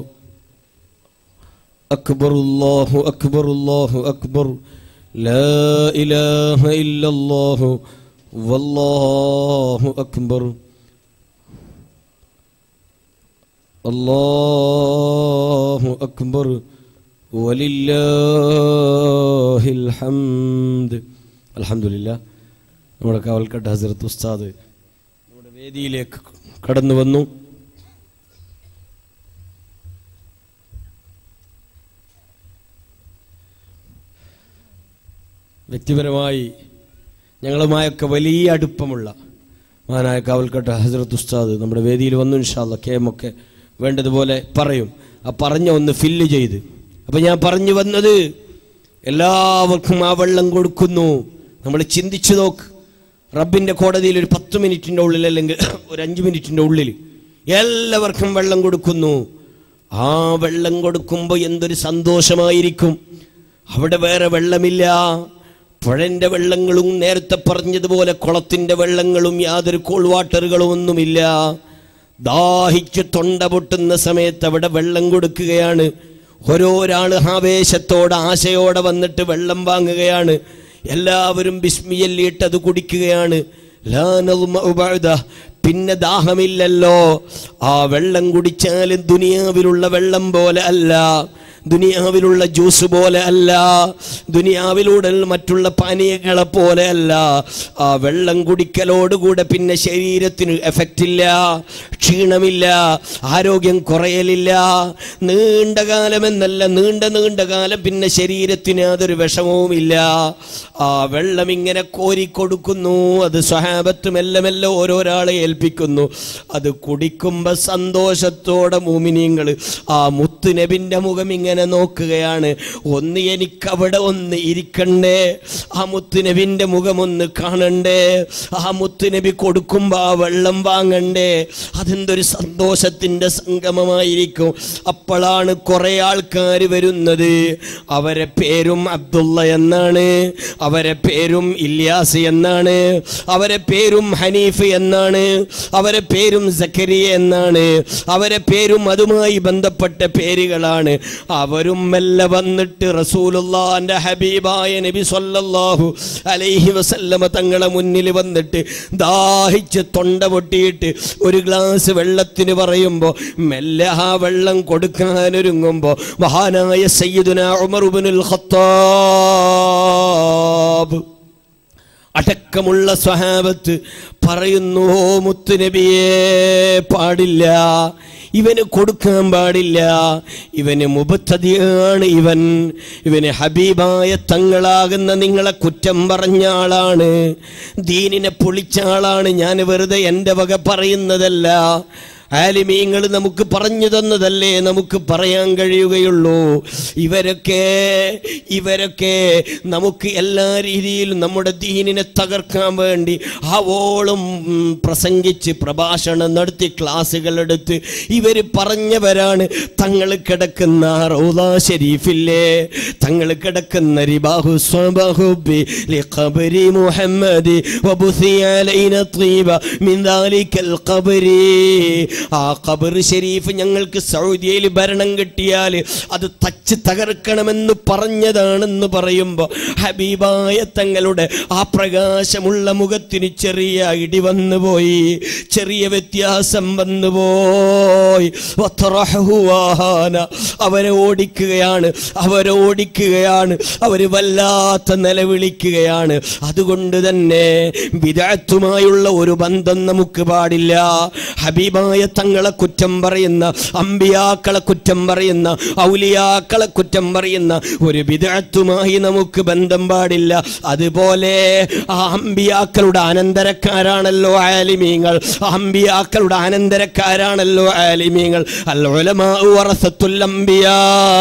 A: أكبر الله أكبر الله أكبر لا إله إلا الله والله أكبر الله أكبر ولله الحمد الحمد لله നമ്മുടെ കാവൽക്കട്ട ഹസരത്ത് ഉസ്താദ് നമ്മുടെ വേദിയിലേക്ക് കടന്നു വന്നു വ്യക്തിപരമായി ഞങ്ങളുമായൊക്കെ വലിയ അടുപ്പമുള്ള മഹാനായ കാവൽക്കട്ട ഹസരത്ത് ഉസ്താദ് നമ്മുടെ വേദിയിൽ വന്നു ഇൻഷാല്ല കേമൊക്കെ വേണ്ടതുപോലെ പറയും ആ പറഞ്ഞ ഒന്ന് ഫില്ല് ചെയ്ത് അപ്പം ഞാൻ പറഞ്ഞു വന്നത് എല്ലാവർക്കും ആ വെള്ളം കൊടുക്കുന്നു നമ്മൾ ചിന്തിച്ചു നോക്ക് റബ്ബിൻ്റെ കോടതിയിൽ ഒരു പത്ത് മിനിറ്റിൻ്റെ ഉള്ളിൽ അല്ലെങ്കിൽ ഒരു അഞ്ച് മിനിറ്റിൻ്റെ ഉള്ളിൽ എല്ലാവർക്കും വെള്ളം കൊടുക്കുന്നു ആ വെള്ളം കൊടുക്കുമ്പോൾ എന്തൊരു സന്തോഷമായിരിക്കും അവിടെ വേറെ വെള്ളമില്ല പുഴന്റെ വെള്ളങ്ങളും നേരത്തെ പറഞ്ഞതുപോലെ കുളത്തിന്റെ വെള്ളങ്ങളും യാതൊരു കോൾ വാട്ടറുകളും ഒന്നുമില്ല ദാഹിച്ച് തൊണ്ട പൊട്ടുന്ന സമയത്ത് അവിടെ വെള്ളം കൊടുക്കുകയാണ് ഓരോരാള് ആവേശത്തോടെ ആശയോടെ വന്നിട്ട് വെള്ളം വാങ്ങുകയാണ് എല്ലാവരും ബിസ്മിയല്ലിട്ട് അത് കുടിക്കുകയാണ് ലാ നദ്മഉ ബഅദ. പിന്നെ ദാഹമില്ലല്ലോ ആ വെള്ളം കുടിച്ചാലും ദുനിയാവിലുള്ള വെള്ളം പോലെ അല്ല ദുനിയാവിലുള്ള ജ്യൂസ് പോലെ അല്ല ദുനിയാവിലൂടെ മറ്റുള്ള പാനീയങ്ങളെ പോലെ അല്ല ആ വെള്ളം കുടിക്കലോടുകൂടെ പിന്നെ ശരീരത്തിന് എഫക്റ്റ് ഇല്ല ക്ഷീണമില്ല ആരോഗ്യം കുറയലില്ല നീണ്ട കാലമെന്നല്ല നീണ്ട നീണ്ട കാലം പിന്നെ ശരീരത്തിന് യാതൊരു വിഷമവുമില്ല ആ വെള്ളം ഇങ്ങനെ കോരിക്കൊടുക്കുന്നു അത് സ്വഹാബത്ത് മെല്ലെ മെല്ലെ ഓരോരാളെ ഏൽപ്പിക്കുന്നു അത് കുടിക്കുമ്പോൾ സന്തോഷത്തോടെ മൂമിനിയങ്ങൾ ആ മുത്തുനബിൻ്റെ മുഖം ഇങ്ങനെ നോക്കുകയാണ് ഒന്ന് എനിക്കവിടെ ഒന്ന് ഇരിക്കണ്ടേ ആ മുത്തുനബിൻ്റെ മുഖം ഒന്ന് കാണണ്ടേ ആ മുത്തുനബി കൊടുക്കുമ്പോൾ ആ വെള്ളം വാങ്ങണ്ടേ അതെന്തൊരു സന്തോഷത്തിൻ്റെ സംഗമമായിരിക്കും അപ്പോഴാണ് കുറേ ആൾക്കാർ വരുന്നത് അവരെ പേരും അബ്ദുള്ള എന്നാണ് അവരെ പേരും ഇല്യാസ് എന്നാണ് അവരെ പേരും ഹനീഫ് എന്നാണ് അവരെ പേരും സക്കരിയ എന്നാണ് അവരെ പേരും അതുമായി ബന്ധപ്പെട്ട പേരുകളാണ് അവരും മെല്ലെ വന്നിട്ട് റസൂലുള്ളാന്റെ ഹബീബായ നബി സല്ലല്ലാഹു അലൈഹി വസല്ലമ തങ്ങളെ മുന്നിൽ വന്നിട്ട് ദാഹിച്ച് തൊണ്ട പൊട്ടിയിട്ട് ഒരു ഗ്ലാസ് വെള്ളത്തിന് പറയുമ്പോൾ മെല്ലെ ആ വെള്ളം കൊടുക്കാനൊരുങ്ങുമ്പോൾ മഹാനായ സയ്യിദുന ഉമർ ഇബ്നുൽ ഖത്താബ് അടക്കമുള്ള സ്വഹാബത്ത് പറയുന്നു "ഓ മുത്തുനബിയെ പാടില്ല ഇവന് കൊടുക്കാൻ പാടില്ല ഇവന് മുബത്തതിയാണ് ഇവൻ ഇവന് ഹബീബായ തങ്ങളാകുന്ന നിങ്ങളെ കുറ്റം പറഞ്ഞ ആളാണ് ദീനിനെ പൊളിച്ച ആളാണ് ഞാൻ വെറുതെ എൻ്റെ വക പറയുന്നതല്ല ആലിമീങ്ങൾ നമുക്ക് പറഞ്ഞു തന്നതല്ലേ നമുക്ക് പറയാൻ കഴിയുകയുള്ളൂ ഇവരൊക്കെ ഇവരൊക്കെ നമുക്ക് എല്ലാ രീതിയിലും നമ്മുടെ ദീനിനെ തകർക്കാൻ വേണ്ടി ആവോളം ഉം, പ്രസംഗിച്ച് പ്രഭാഷണം നടത്തി ക്ലാസ്സുകൾ എടുത്ത് ഇവർ പറഞ്ഞവരാണ് തങ്ങൾ കിടക്കുന്ന റൗദ ഷരീഫില്ലേ തങ്ങൾ കിടക്കുന്ന റിബാഹു സ്വബഹുബി ലിഖബരി മുഹമ്മദി വബുസി അലൈന ത്വീബ മിൻ ദാലിക്കൽ ഖബരി ആ ഖബർ ഷരീഫ് ഞങ്ങൾക്ക് സൗദിയയിൽ ഭരണം കിട്ടിയാൽ അത് തച്ച് തകർക്കണമെന്ന് പറഞ്ഞതാണെന്ന് പറയുമ്പോൾ ഹബീബായ തങ്ങളുടെ ആ പ്രകാശമുള്ള മുഖത്തിന് ചെറിയ ഇടി വന്നുപോയി ചെറിയ വ്യത്യാസം വന്നുപോയി വത്തറഹു വാഹാന. അവരെ ഓടിക്കുകയാണ് അവരെ ഓടിക്കുകയാണ് അവര് വല്ലാത്ത നിലവിളിക്കുകയാണ് അതുകൊണ്ട് തന്നെ വിദഗ്ധമായുള്ള ഒരു ബന്ധം നമുക്ക് പാടില്ല ഹബീബായ തങ്ങളെ കുറ്റം പറയുന്ന അമ്പിയാക്കളെ കുറ്റം പറയുന്ന ഔലിയാക്കളെ കുറ്റം പറയുന്ന ഒരു വിദഗ്ധമായി നമുക്ക് ബന്ധം പാടില്ല അതുപോലെ ആ അമ്പിയാക്കളുടെ അനന്തരക്കാരാണല്ലോ ആലിമീങ്ങൾ ആ അമ്പിയാക്കളുടെ അനന്തരക്കാരാണല്ലോ ആലിമീങ്ങൾ അൽ ഉലമാ വറസത്തുൽ അംബിയാ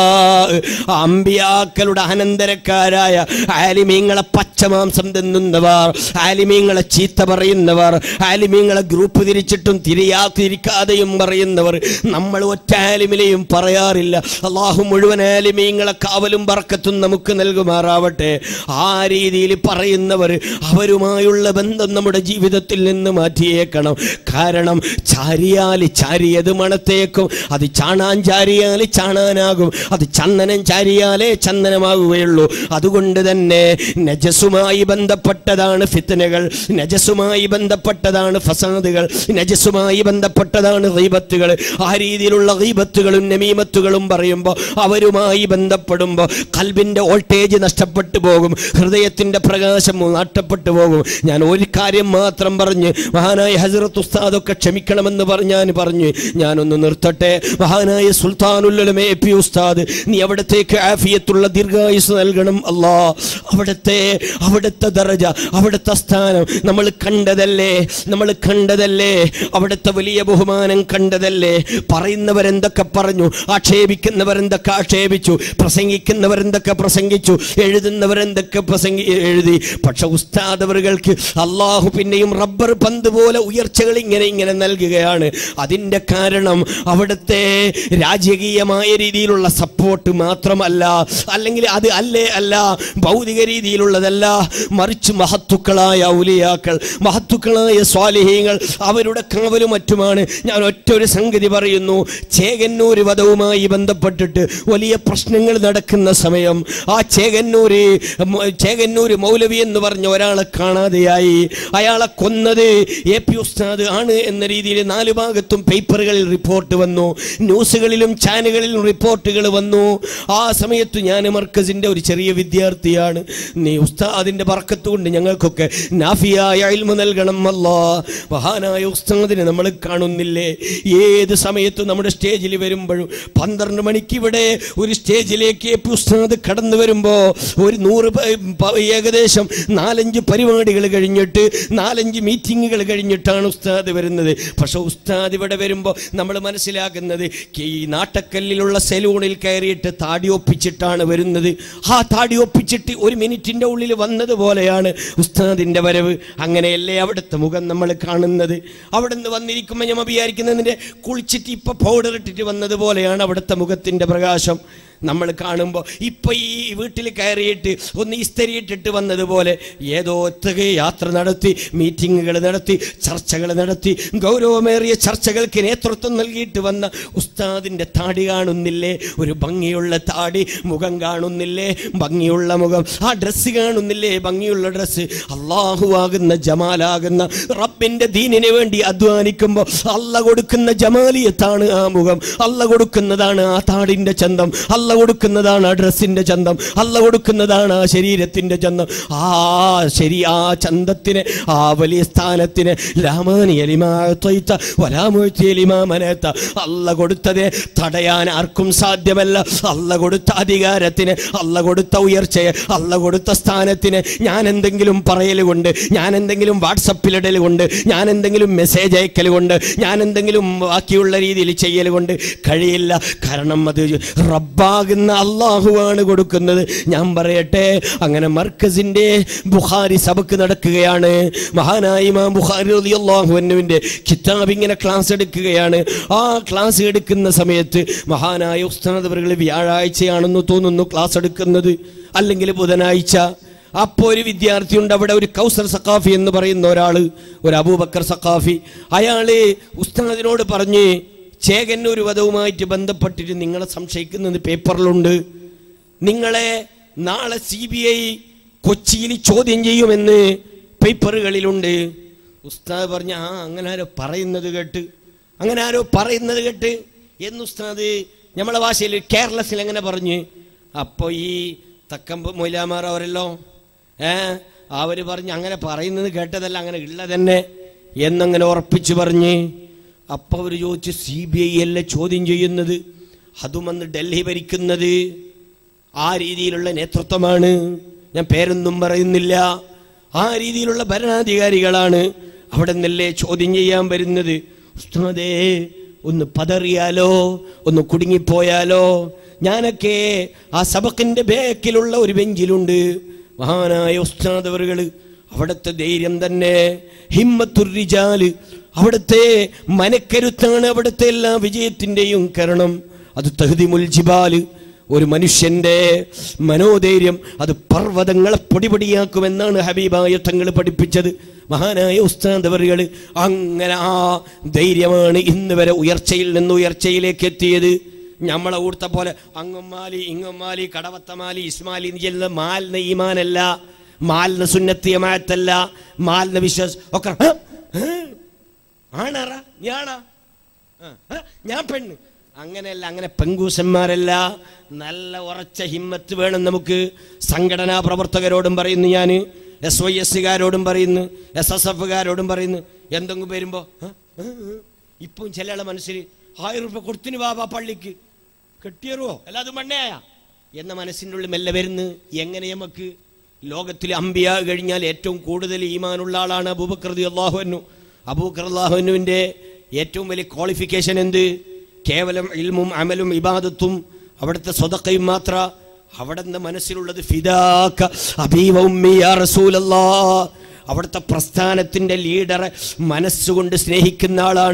A: ആ അമ്പിയാക്കളുടെ അനന്തരക്കാരായ ആലിമീങ്ങളെ പച്ചമാംസം തിന്നുന്നവർ ആലിമീങ്ങളെ ചീത്ത പറയുന്നവർ ആലിമീങ്ങളെ ഗ്രൂപ്പ് തിരിച്ചിട്ടും തിരിയാതിരിക്കാതെയും പറയുന്നവർ നമ്മൾ ഒറ്റ ആലിമിനെയും പറയാറില്ല അള്ളാഹു മുഴുവൻ ആലിമീങ്ങളെ കാവലും പറക്കത്തും നമുക്ക് നൽകുമാറാവട്ടെ ആ രീതിയിൽ പറയുന്നവർ അവരുമായുള്ള ബന്ധം നമ്മുടെ ജീവിതത്തിൽ നിന്ന് മാറ്റിയേക്കണം കാരണം ചാരിയാൽ ചാരിയത് മണത്തേക്കും അത് ചാണാൻ ചാരിയാൽ ചാണാനാകും അത് ചന്ദനം ചാരിയാലേ ചന്ദനമാകുകയുള്ളൂ അതുകൊണ്ട് തന്നെ നജസുമായി ബന്ധപ്പെട്ടതാണ് ഫിത്തനകൾ നജസുമായി ബന്ധപ്പെട്ടതാണ് ഫസാദുകൾ നജസുമായി ബന്ധപ്പെട്ടതാണ് ഗീബത്തുകൾ ആ രീതിയിലുള്ള ഗീബത്തുകളും നമീമത്തുകളും പറയുമ്പോൾ അവരുമായി ബന്ധപ്പെടുമ്പോൾ കൽബിൻ്റെ വോൾട്ടേജ് നഷ്ടപ്പെട്ടു പോകും ഹൃദയത്തിൻ്റെ പ്രകാശം നഷ്ടപ്പെട്ടു പോകും ഞാൻ ഒരു കാര്യം മാത്രം പറഞ്ഞ് മഹാനായ ഹസരത്ത് ഉസ്താദൊക്കെ ക്ഷമിക്കണമെന്ന് പറഞ്ഞാൻ പറഞ്ഞു ഞാനൊന്ന് നിർത്തട്ടെ മഹാനായ സുൽത്താനുല്ലമേ പി ഉസ്താദ് നീ അവിടത്തേക്ക് ആഫിയത്തുള്ള ദീർഘായുസ് നൽകണം അല്ലാ അവിടുത്തെ അവിടുത്തെ ദറജ അവിടുത്തെ സ്ഥാനം നമ്മൾ കണ്ടതല്ലേ നമ്മൾ കണ്ടതല്ലേ അവിടുത്തെ വലിയ ബഹുമാനം കണ്ടതല്ലേ പറയുന്നവരെന്തൊക്കെ പറഞ്ഞു ആക്ഷേപിക്കുന്നവരെന്തൊക്കെ ആക്ഷേപിച്ചു പ്രസംഗിക്കുന്നവരെന്തൊക്കെ പ്രസംഗിച്ചു എഴുതുന്നവരെന്തൊക്കെ പ്രസംഗി എഴുതി പക്ഷെ ഉസ്താദവറുകൾക്ക് അള്ളാഹു പിന്നെയും റബ്ബർ പന്ത് പോലെ ഉയർച്ചകൾ ഇങ്ങനെ ഇങ്ങനെ നൽകുകയാണ് അതിൻ്റെ കാരണം അവിടുത്തെ രാജകീയമായ രീതിയിലുള്ള സപ്പോർട്ട് മാത്രമല്ല അല്ലെങ്കിൽ അത് അല്ലേ അല്ല ഭൗതിക രീതിയിലുള്ളതല്ല മറിച്ച് മഹത്തുക്കളായ ഔലിയാക്കൾ മഹത്തുക്കളായ സ്വാലിഹീങ്ങൾ അവരുടെ കാവലും മറ്റുമാണ് ഞാൻ ഒറ്റ ഒരു സംഗതി പറയുന്നു ചേകന്നൂര് വധവുമായി ബന്ധപ്പെട്ടിട്ട് വലിയ പ്രശ്നങ്ങൾ നടക്കുന്ന സമയം ആ ചേകന്നൂര് മ- ചേകന്നൂര് മൗലവി എന്ന് പറഞ്ഞ ഒരാളെ കാണാതെയായി അയാളെ കൊന്നത് എ പി ഉസ്താദ് ആണ് എന്ന രീതിയിൽ നാല് ഭാഗത്തും പേപ്പറുകളിൽ റിപ്പോർട്ട് വന്നു ന്യൂസുകളിലും ചാനലുകളിലും റിപ്പോർട്ടുകൾ വന്നു ആ സമയത്ത് ഞാൻ മർക്കസിന്റെ ഒരു ചെറിയ വിദ്യാർത്ഥിയാണ് നീ ഉസ്താദിന്റെ പറക്കത്ത് കൊണ്ട് ഞങ്ങൾക്കൊക്കെ നാഫിയായ ഇൽമ നൽകണം അല്ലാ മഹാനായ ഉസ്താദിനെ നമ്മൾ കാണുന്നില്ലേ ഏത് സമയത്തും നമ്മുടെ സ്റ്റേജിൽ വരുമ്പോഴും പന്ത്രണ്ട് മണിക്ക് ഇവിടെ ഒരു സ്റ്റേജിലേക്ക് എ പി ഉസ്താദ് കടന്നു വരുമ്പോൾ ഒരു നൂറ് പ- പ- ഏകദേശം നാലഞ്ച് പരിപാടികൾ കഴിഞ്ഞിട്ട് നാലഞ്ച് മീറ്റിങ്ങുകൾ കഴിഞ്ഞിട്ടാണ് ഉസ്താദ് വരുന്നത് പക്ഷെ ഉസ്താദ് ഇവിടെ വരുമ്പോൾ നമ്മൾ മനസ്സിലാക്കുന്നത് ഈ നാട്ടക്കല്ലിലുള്ള സെലൂണിൽ കയറിയിട്ട് താടി ഒപ്പിച്ചിട്ടാണ് വരുന്നത് ആ താടി ഒപ്പിച്ചിട്ട് ഒരു മിനിറ്റിൻ്റെ ഉള്ളിൽ വന്നതുപോലെയാണ് ഉസ്താദിൻ്റെ വരവ് അങ്ങനെയല്ലേ അവിടുത്തെ മുഖം നമ്മൾ കാണുന്നത് അവിടെ നിന്ന് വന്നിരിക്കുമ്പോൾ ഞാൻ വിചാരിക്കുന്നതിൻ്റെ കുളിച്ചിട്ട് ഇപ്പം പൗഡർ ഇട്ടിട്ട് വന്നതുപോലെയാണ് അവിടുത്തെ മുഖത്തിൻ്റെ പ്രകാശം നമ്മൾ കാണുമ്പോൾ ഇപ്പം ഈ വീട്ടിൽ കയറിയിട്ട് ഒന്ന് ഇസ്തരി ഇട്ടിട്ട് വന്നതുപോലെ ഏതോ ഒത്തുക യാത്ര നടത്തി മീറ്റിങ്ങുകൾ നടത്തി ചർച്ചകൾ നടത്തി ഗൗരവമേറിയ ചർച്ചകൾക്ക് നേതൃത്വം നൽകിയിട്ട് വന്ന ഉസ്താദിൻ്റെ താടി കാണുന്നില്ലേ ഒരു ഭംഗിയുള്ള താടി മുഖം കാണുന്നില്ലേ ഭംഗിയുള്ള മുഖം ആ ഡ്രസ്സ് കാണുന്നില്ലേ ഭംഗിയുള്ള ഡ്രസ്സ് അള്ളാഹുവാകുന്ന ജമാലാകുന്ന റബ്ബിൻ്റെ ദീനിന് വേണ്ടി അധ്വാനിക്കുമ്പോൾ അല്ല കൊടുക്കുന്ന ജമാലിയത്താണ് ആ മുഖം അല്ല കൊടുക്കുന്നതാണ് ആ താടിൻ്റെ ചന്തം അല്ല അല്ല കൊടുക്കുന്നതാണ് ആ ഡ്രസ്സിന്റെ ചന്തം അല്ല കൊടുക്കുന്നതാണ് ആ ശരീരത്തിന്റെ ചന്തം ആ ശരി ആ ചന്തത്തിന് ആ വലിയ സ്ഥാനത്തിന് ലാമാനി എലിമാത്ത വലാമൂഴ്ത്തി എലിമാമനത്ത അല്ല കൊടുത്തത് തടയാൻ ആർക്കും സാധ്യമല്ല അല്ല കൊടുത്ത അധികാരത്തിന് അല്ല കൊടുത്ത ഉയർച്ചയെ അല്ല കൊടുത്ത സ്ഥാനത്തിന് ഞാൻ എന്തെങ്കിലും പറയൽ കൊണ്ട് ഞാൻ എന്തെങ്കിലും വാട്സപ്പിലിടൽ കൊണ്ട് ഞാൻ എന്തെങ്കിലും മെസ്സേജ് അയക്കൽ കൊണ്ട് ഞാൻ എന്തെങ്കിലും ബാക്കിയുള്ള രീതിയിൽ ചെയ്യൽ കൊണ്ട് കഴിയില്ല കാരണം അത് റബ്ബാകുന്ന അള്ളാഹുവാണ് കൊടുക്കുന്നത് ഞാൻ പറയട്ടെ അങ്ങനെ മർക്കസിന്റെ ബുഖാരി സഭക്ക് നടക്കുകയാണ് മഹാനായ ഇമാം ബുഖാരി റളിയല്ലാഹുവിന്റെ കിതാബ് ഇങ്ങനെ ക്ലാസ് എടുക്കുകയാണ് ആ ക്ലാസ് എടുക്കുന്ന സമയത്ത് മഹാനായ ഉസ്താദ് അവர்கள் വ്യാഴാഴ്ചയാണെന്ന് തോന്നുന്നു ക്ലാസ് എടുക്കുന്നത് അല്ലെങ്കിൽ ബുധനാഴ്ച അപ്പോൾ ഒരു വിദ്യാർത്ഥിയുണ്ട് അവിടെ ഒരു കൗസർ സഖാഫി എന്ന് പറയുന്ന ഒരാള് ഒരു അബൂബക്കർ സഖാഫി അയാള് ഉസ്താദിനോട് പറഞ്ഞ് ചേകന്നൂർ വധവുമായിട്ട് ബന്ധപ്പെട്ടിട്ട് നിങ്ങളെ സംശയിക്കുന്നത് പേപ്പറിലുണ്ട് നിങ്ങളെ നാളെ സി ബി ഐ കൊച്ചിയിൽ ചോദ്യം ചെയ്യുമെന്ന് പേപ്പറുകളിലുണ്ട് ഉസ്താദ് പറഞ്ഞ ആ അങ്ങനെ ആരോ പറയുന്നത് കേട്ട് അങ്ങനെ ആരോ പറയുന്നത് കേട്ട് എന്ന് ഉസ്താദ് നമ്മളെ ഭാഷയിൽ കേരളത്തിൽ എങ്ങനെ പറഞ്ഞ് അപ്പോൾ ഈ തക്കമ്പ് മൊയ്ലാമാർ അവരല്ലോ ഏ അവര് പറഞ്ഞ് അങ്ങനെ പറയുന്നത് കേട്ടതല്ല അങ്ങനെ ഉള്ള തന്നെ എന്നങ്ങനെ ഉറപ്പിച്ചു പറഞ്ഞ് അപ്പൊ അവർ ചോദിച്ചു സി ബി ഐ അല്ലേ ചോദ്യം ചെയ്യുന്നത് അതും അന്ന് ഡൽഹി ഭരിക്കുന്നത് ആ രീതിയിലുള്ള നേതൃത്വമാണ് ഞാൻ പേരൊന്നും പറയുന്നില്ല ആ രീതിയിലുള്ള ഭരണാധികാരികളാണ് അവിടെ നിന്നല്ലേ ചോദ്യം ചെയ്യാൻ വരുന്നത് ഉസ്താദേ ഒന്ന് പതറിയാലോ ഒന്ന് കുടുങ്ങിപ്പോയാലോ ഞാനൊക്കെ ആ സബക്കിന്റെ ബേക്കിലുള്ള ഒരു ബെഞ്ചിലുണ്ട് മഹാനായ ഉസ്താദവറുകൾ അവിടുത്തെ ധൈര്യം തന്നെ ഹിമ്മത്തുറിജാല് അവിടുത്തെ മനക്കരുത്താണ് അവിടുത്തെ എല്ലാ വിജയത്തിന്റെയും കാരണം അത് തഹദിമുൽ ജിബാല് ഒരു മനുഷ്യന്റെ മനോധൈര്യം അത് പർവ്വതങ്ങളെ പൊടിപൊടിയാക്കുമെന്നാണ് ഹബീബായ തങ്ങൾ പഠിപ്പിച്ചത് മഹാനായ ഉസ്താദവറുകൾ അങ്ങനെ ആ ധൈര്യമാണ് ഇന്ന് വരെ ഉയർച്ചയിൽ നിന്ന് ഉയർച്ചയിലേക്ക് എത്തിയത് നമ്മളെ ഊർത്ത പോലെ അങ്ങുമാലി ഇങ്ങുമാലി കടവത്തമാലി ഇസ്മാലി എന്ന് മാലിന ഈമാനല്ല മാലിന സുന്നത്തിയമായത്തല്ല മാലിന വിശ്വാസ് ഒക്കെ ഹ? ഹ? ആണാറാ ഞാണാ ആ, ആ, ഞാൻ പെണ്ണ് അങ്ങനെയല്ല അങ്ങനെ പെങ്കൂസന്മാരല്ല നല്ല ഉറച്ച ഹിമ്മത്ത് വേണം നമുക്ക് സംഘടനാ പ്രവർത്തകരോടും പറയുന്നു ഞാൻ എസ് വൈ എസ്സുകാരോടും പറയുന്നു എസ് എസ് എഫുകാരോടും പറയുന്നു എന്തെങ്കിലും വരുമ്പോ ആ, ആ, ആ. ഇപ്പം ചില ആളെ മനസ്സിൽ ആയിരം രൂപ കൊടുത്തിന് ബാബാ പള്ളിക്ക് കെട്ടിയറുവോ അല്ലാതെ മണ്ണയാ എന്ന മനസ്സിൻ്റെ ഉള്ളിൽ മെല്ലെ വരുന്നു എങ്ങനെ നമുക്ക് ലോകത്തിൽ അമ്പിയ കഴിഞ്ഞാൽ ഏറ്റവും കൂടുതൽ ഈമാനുള്ള ആളാണ് അബൂബക്രതി അള്ളാഹുവിനു അബൂബക്കർ അള്ളാഹുവിൻ്റെ ഏറ്റവും വലിയ ക്വാളിഫിക്കേഷൻ എന്ത് കേവലം ഇൽമും അമലും ഇബാദത്തും അവിടുത്തെ സ്വതക്കയും മാത്ര അവിടെ നിന്ന് മനസ്സിലുള്ളത് ഫിദാക്ക അബീവ ഉമ്മി യാ റസൂലല്ലാ അവിടുത്തെ പ്രസ്ഥാനത്തിന്റെ ലീഡറെ മനസ്സുകൊണ്ട് സ്നേഹിക്കുന്ന ആളാണ്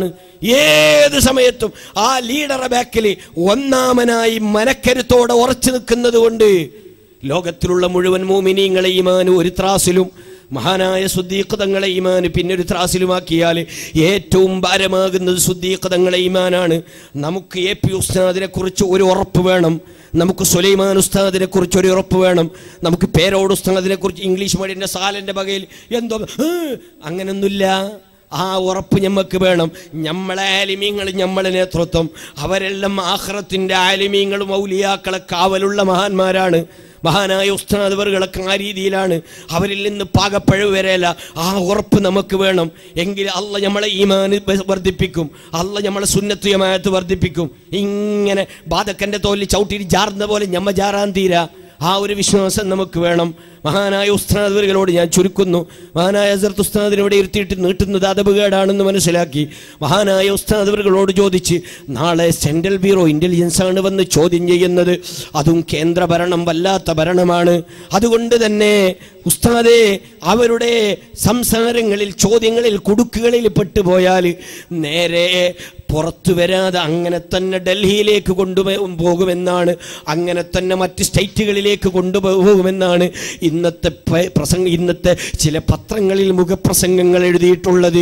A: ഏത് സമയത്തും ആ ലീഡറെ ബാക്കിൽ ഒന്നാമനായി മനക്കരുത്തോടെ ഉറച്ചു നിൽക്കുന്നത് കൊണ്ട് ലോകത്തിലുള്ള മുഴുവൻ മോമിനീങ്ങളെ ഈമാന് ഒരു ത്രാസിലും മഹാനായ സുദ്ദീഖതങ്ങളെ ഈമാന് പിന്നെ ഒരു ത്രാസിലുമാക്കിയാൽ ഏറ്റവും ഭാരമാകുന്നത് സുദ്ദീഖതങ്ങളെ ഈമാനാണ് നമുക്ക് എ പി ഉസ്താദിനെ കുറിച്ച് ഒരു ഉറപ്പ് വേണം നമുക്ക് സുലൈമാൻ ഉസ്താദിനെ കുറിച്ച് ഒരു ഉറപ്പ് വേണം നമുക്ക് പേരോട് ഉസ്താദിനെ കുറിച്ച് ഇംഗ്ലീഷ് മീഡിയന്റെ സാലന്റെ വകയിൽ എന്തോ "ഏ, അങ്ങനൊന്നുമില്ല ആ ഉറപ്പ് ഞമ്മക്ക് വേണം നമ്മളെ ആലിമീങ്ങൾ നമ്മളെ നേതൃത്വം അവരെല്ലാം ആഹ്റത്തിന്റെ ആലിമീങ്ങളും ഔലിയാക്കളെ കാവലുള്ള മഹാന്മാരാണ് മഹാനായ ഉസ്താദവറുകളൊക്കെ ആ രീതിയിലാണ് അവരിൽ നിന്ന് പാകപ്പഴവ് വരെയല്ല ആ ഉറപ്പ് നമുക്ക് വേണം എങ്കിൽ അല്ല നമ്മളെ ഈമാന് വർദ്ധിപ്പിക്കും അല്ല നമ്മളെ സുന്നത്തുയമായത്ത് വർദ്ധിപ്പിക്കും ഇങ്ങനെ ബാധക്കന്റെ തോലിൽ ചവിട്ടിയിട്ട് ജാർന്ന പോലെ ഞമ്മ ജാറാൻ തീരാ ആ ഒരു വിശ്വാസം നമുക്ക് വേണം മഹാനായ ഉസ്താദുകളോട് ഞാൻ ചുരുക്കുന്നു മഹാനായ ഹസരത്ത് ഉസ്താദിനെ ഇവിടെ ഇരുത്തിയിട്ട് നീട്ടുന്നത് അതപകേടാണെന്ന് മനസ്സിലാക്കി മഹാനായ ഉസ്താദുകളോട് ചോദിച്ച് നാളെ സെൻട്രൽ ബ്യൂറോ ഇന്റലിജൻസ് ആണ് വന്ന് ചോദ്യം ചെയ്യുന്നത് അതും കേന്ദ്ര ഭരണം വല്ലാത്ത ഭരണമാണ് അതുകൊണ്ട് തന്നെ ഉസ്താദെ അവരുടെ സംസാരങ്ങളിൽ ചോദ്യങ്ങളിൽ കുടുക്കുകളിൽ പെട്ടുപോയാൽ നേരെ പുറത്തു വരാതെ അങ്ങനെ തന്നെ ഡൽഹിയിലേക്ക് കൊണ്ടുപോ- പോകുമെന്നാണ് അങ്ങനെ തന്നെ മറ്റ് സ്റ്റേറ്റുകളിലേക്ക് കൊണ്ടുപോകുമെന്നാണ് ഇന്നത്തെ പ- പ്രസംഗ ഇന്നത്തെ ചില പത്രങ്ങളിൽ മുഖപ്രസംഗങ്ങൾ എഴുതിയിട്ടുള്ളത്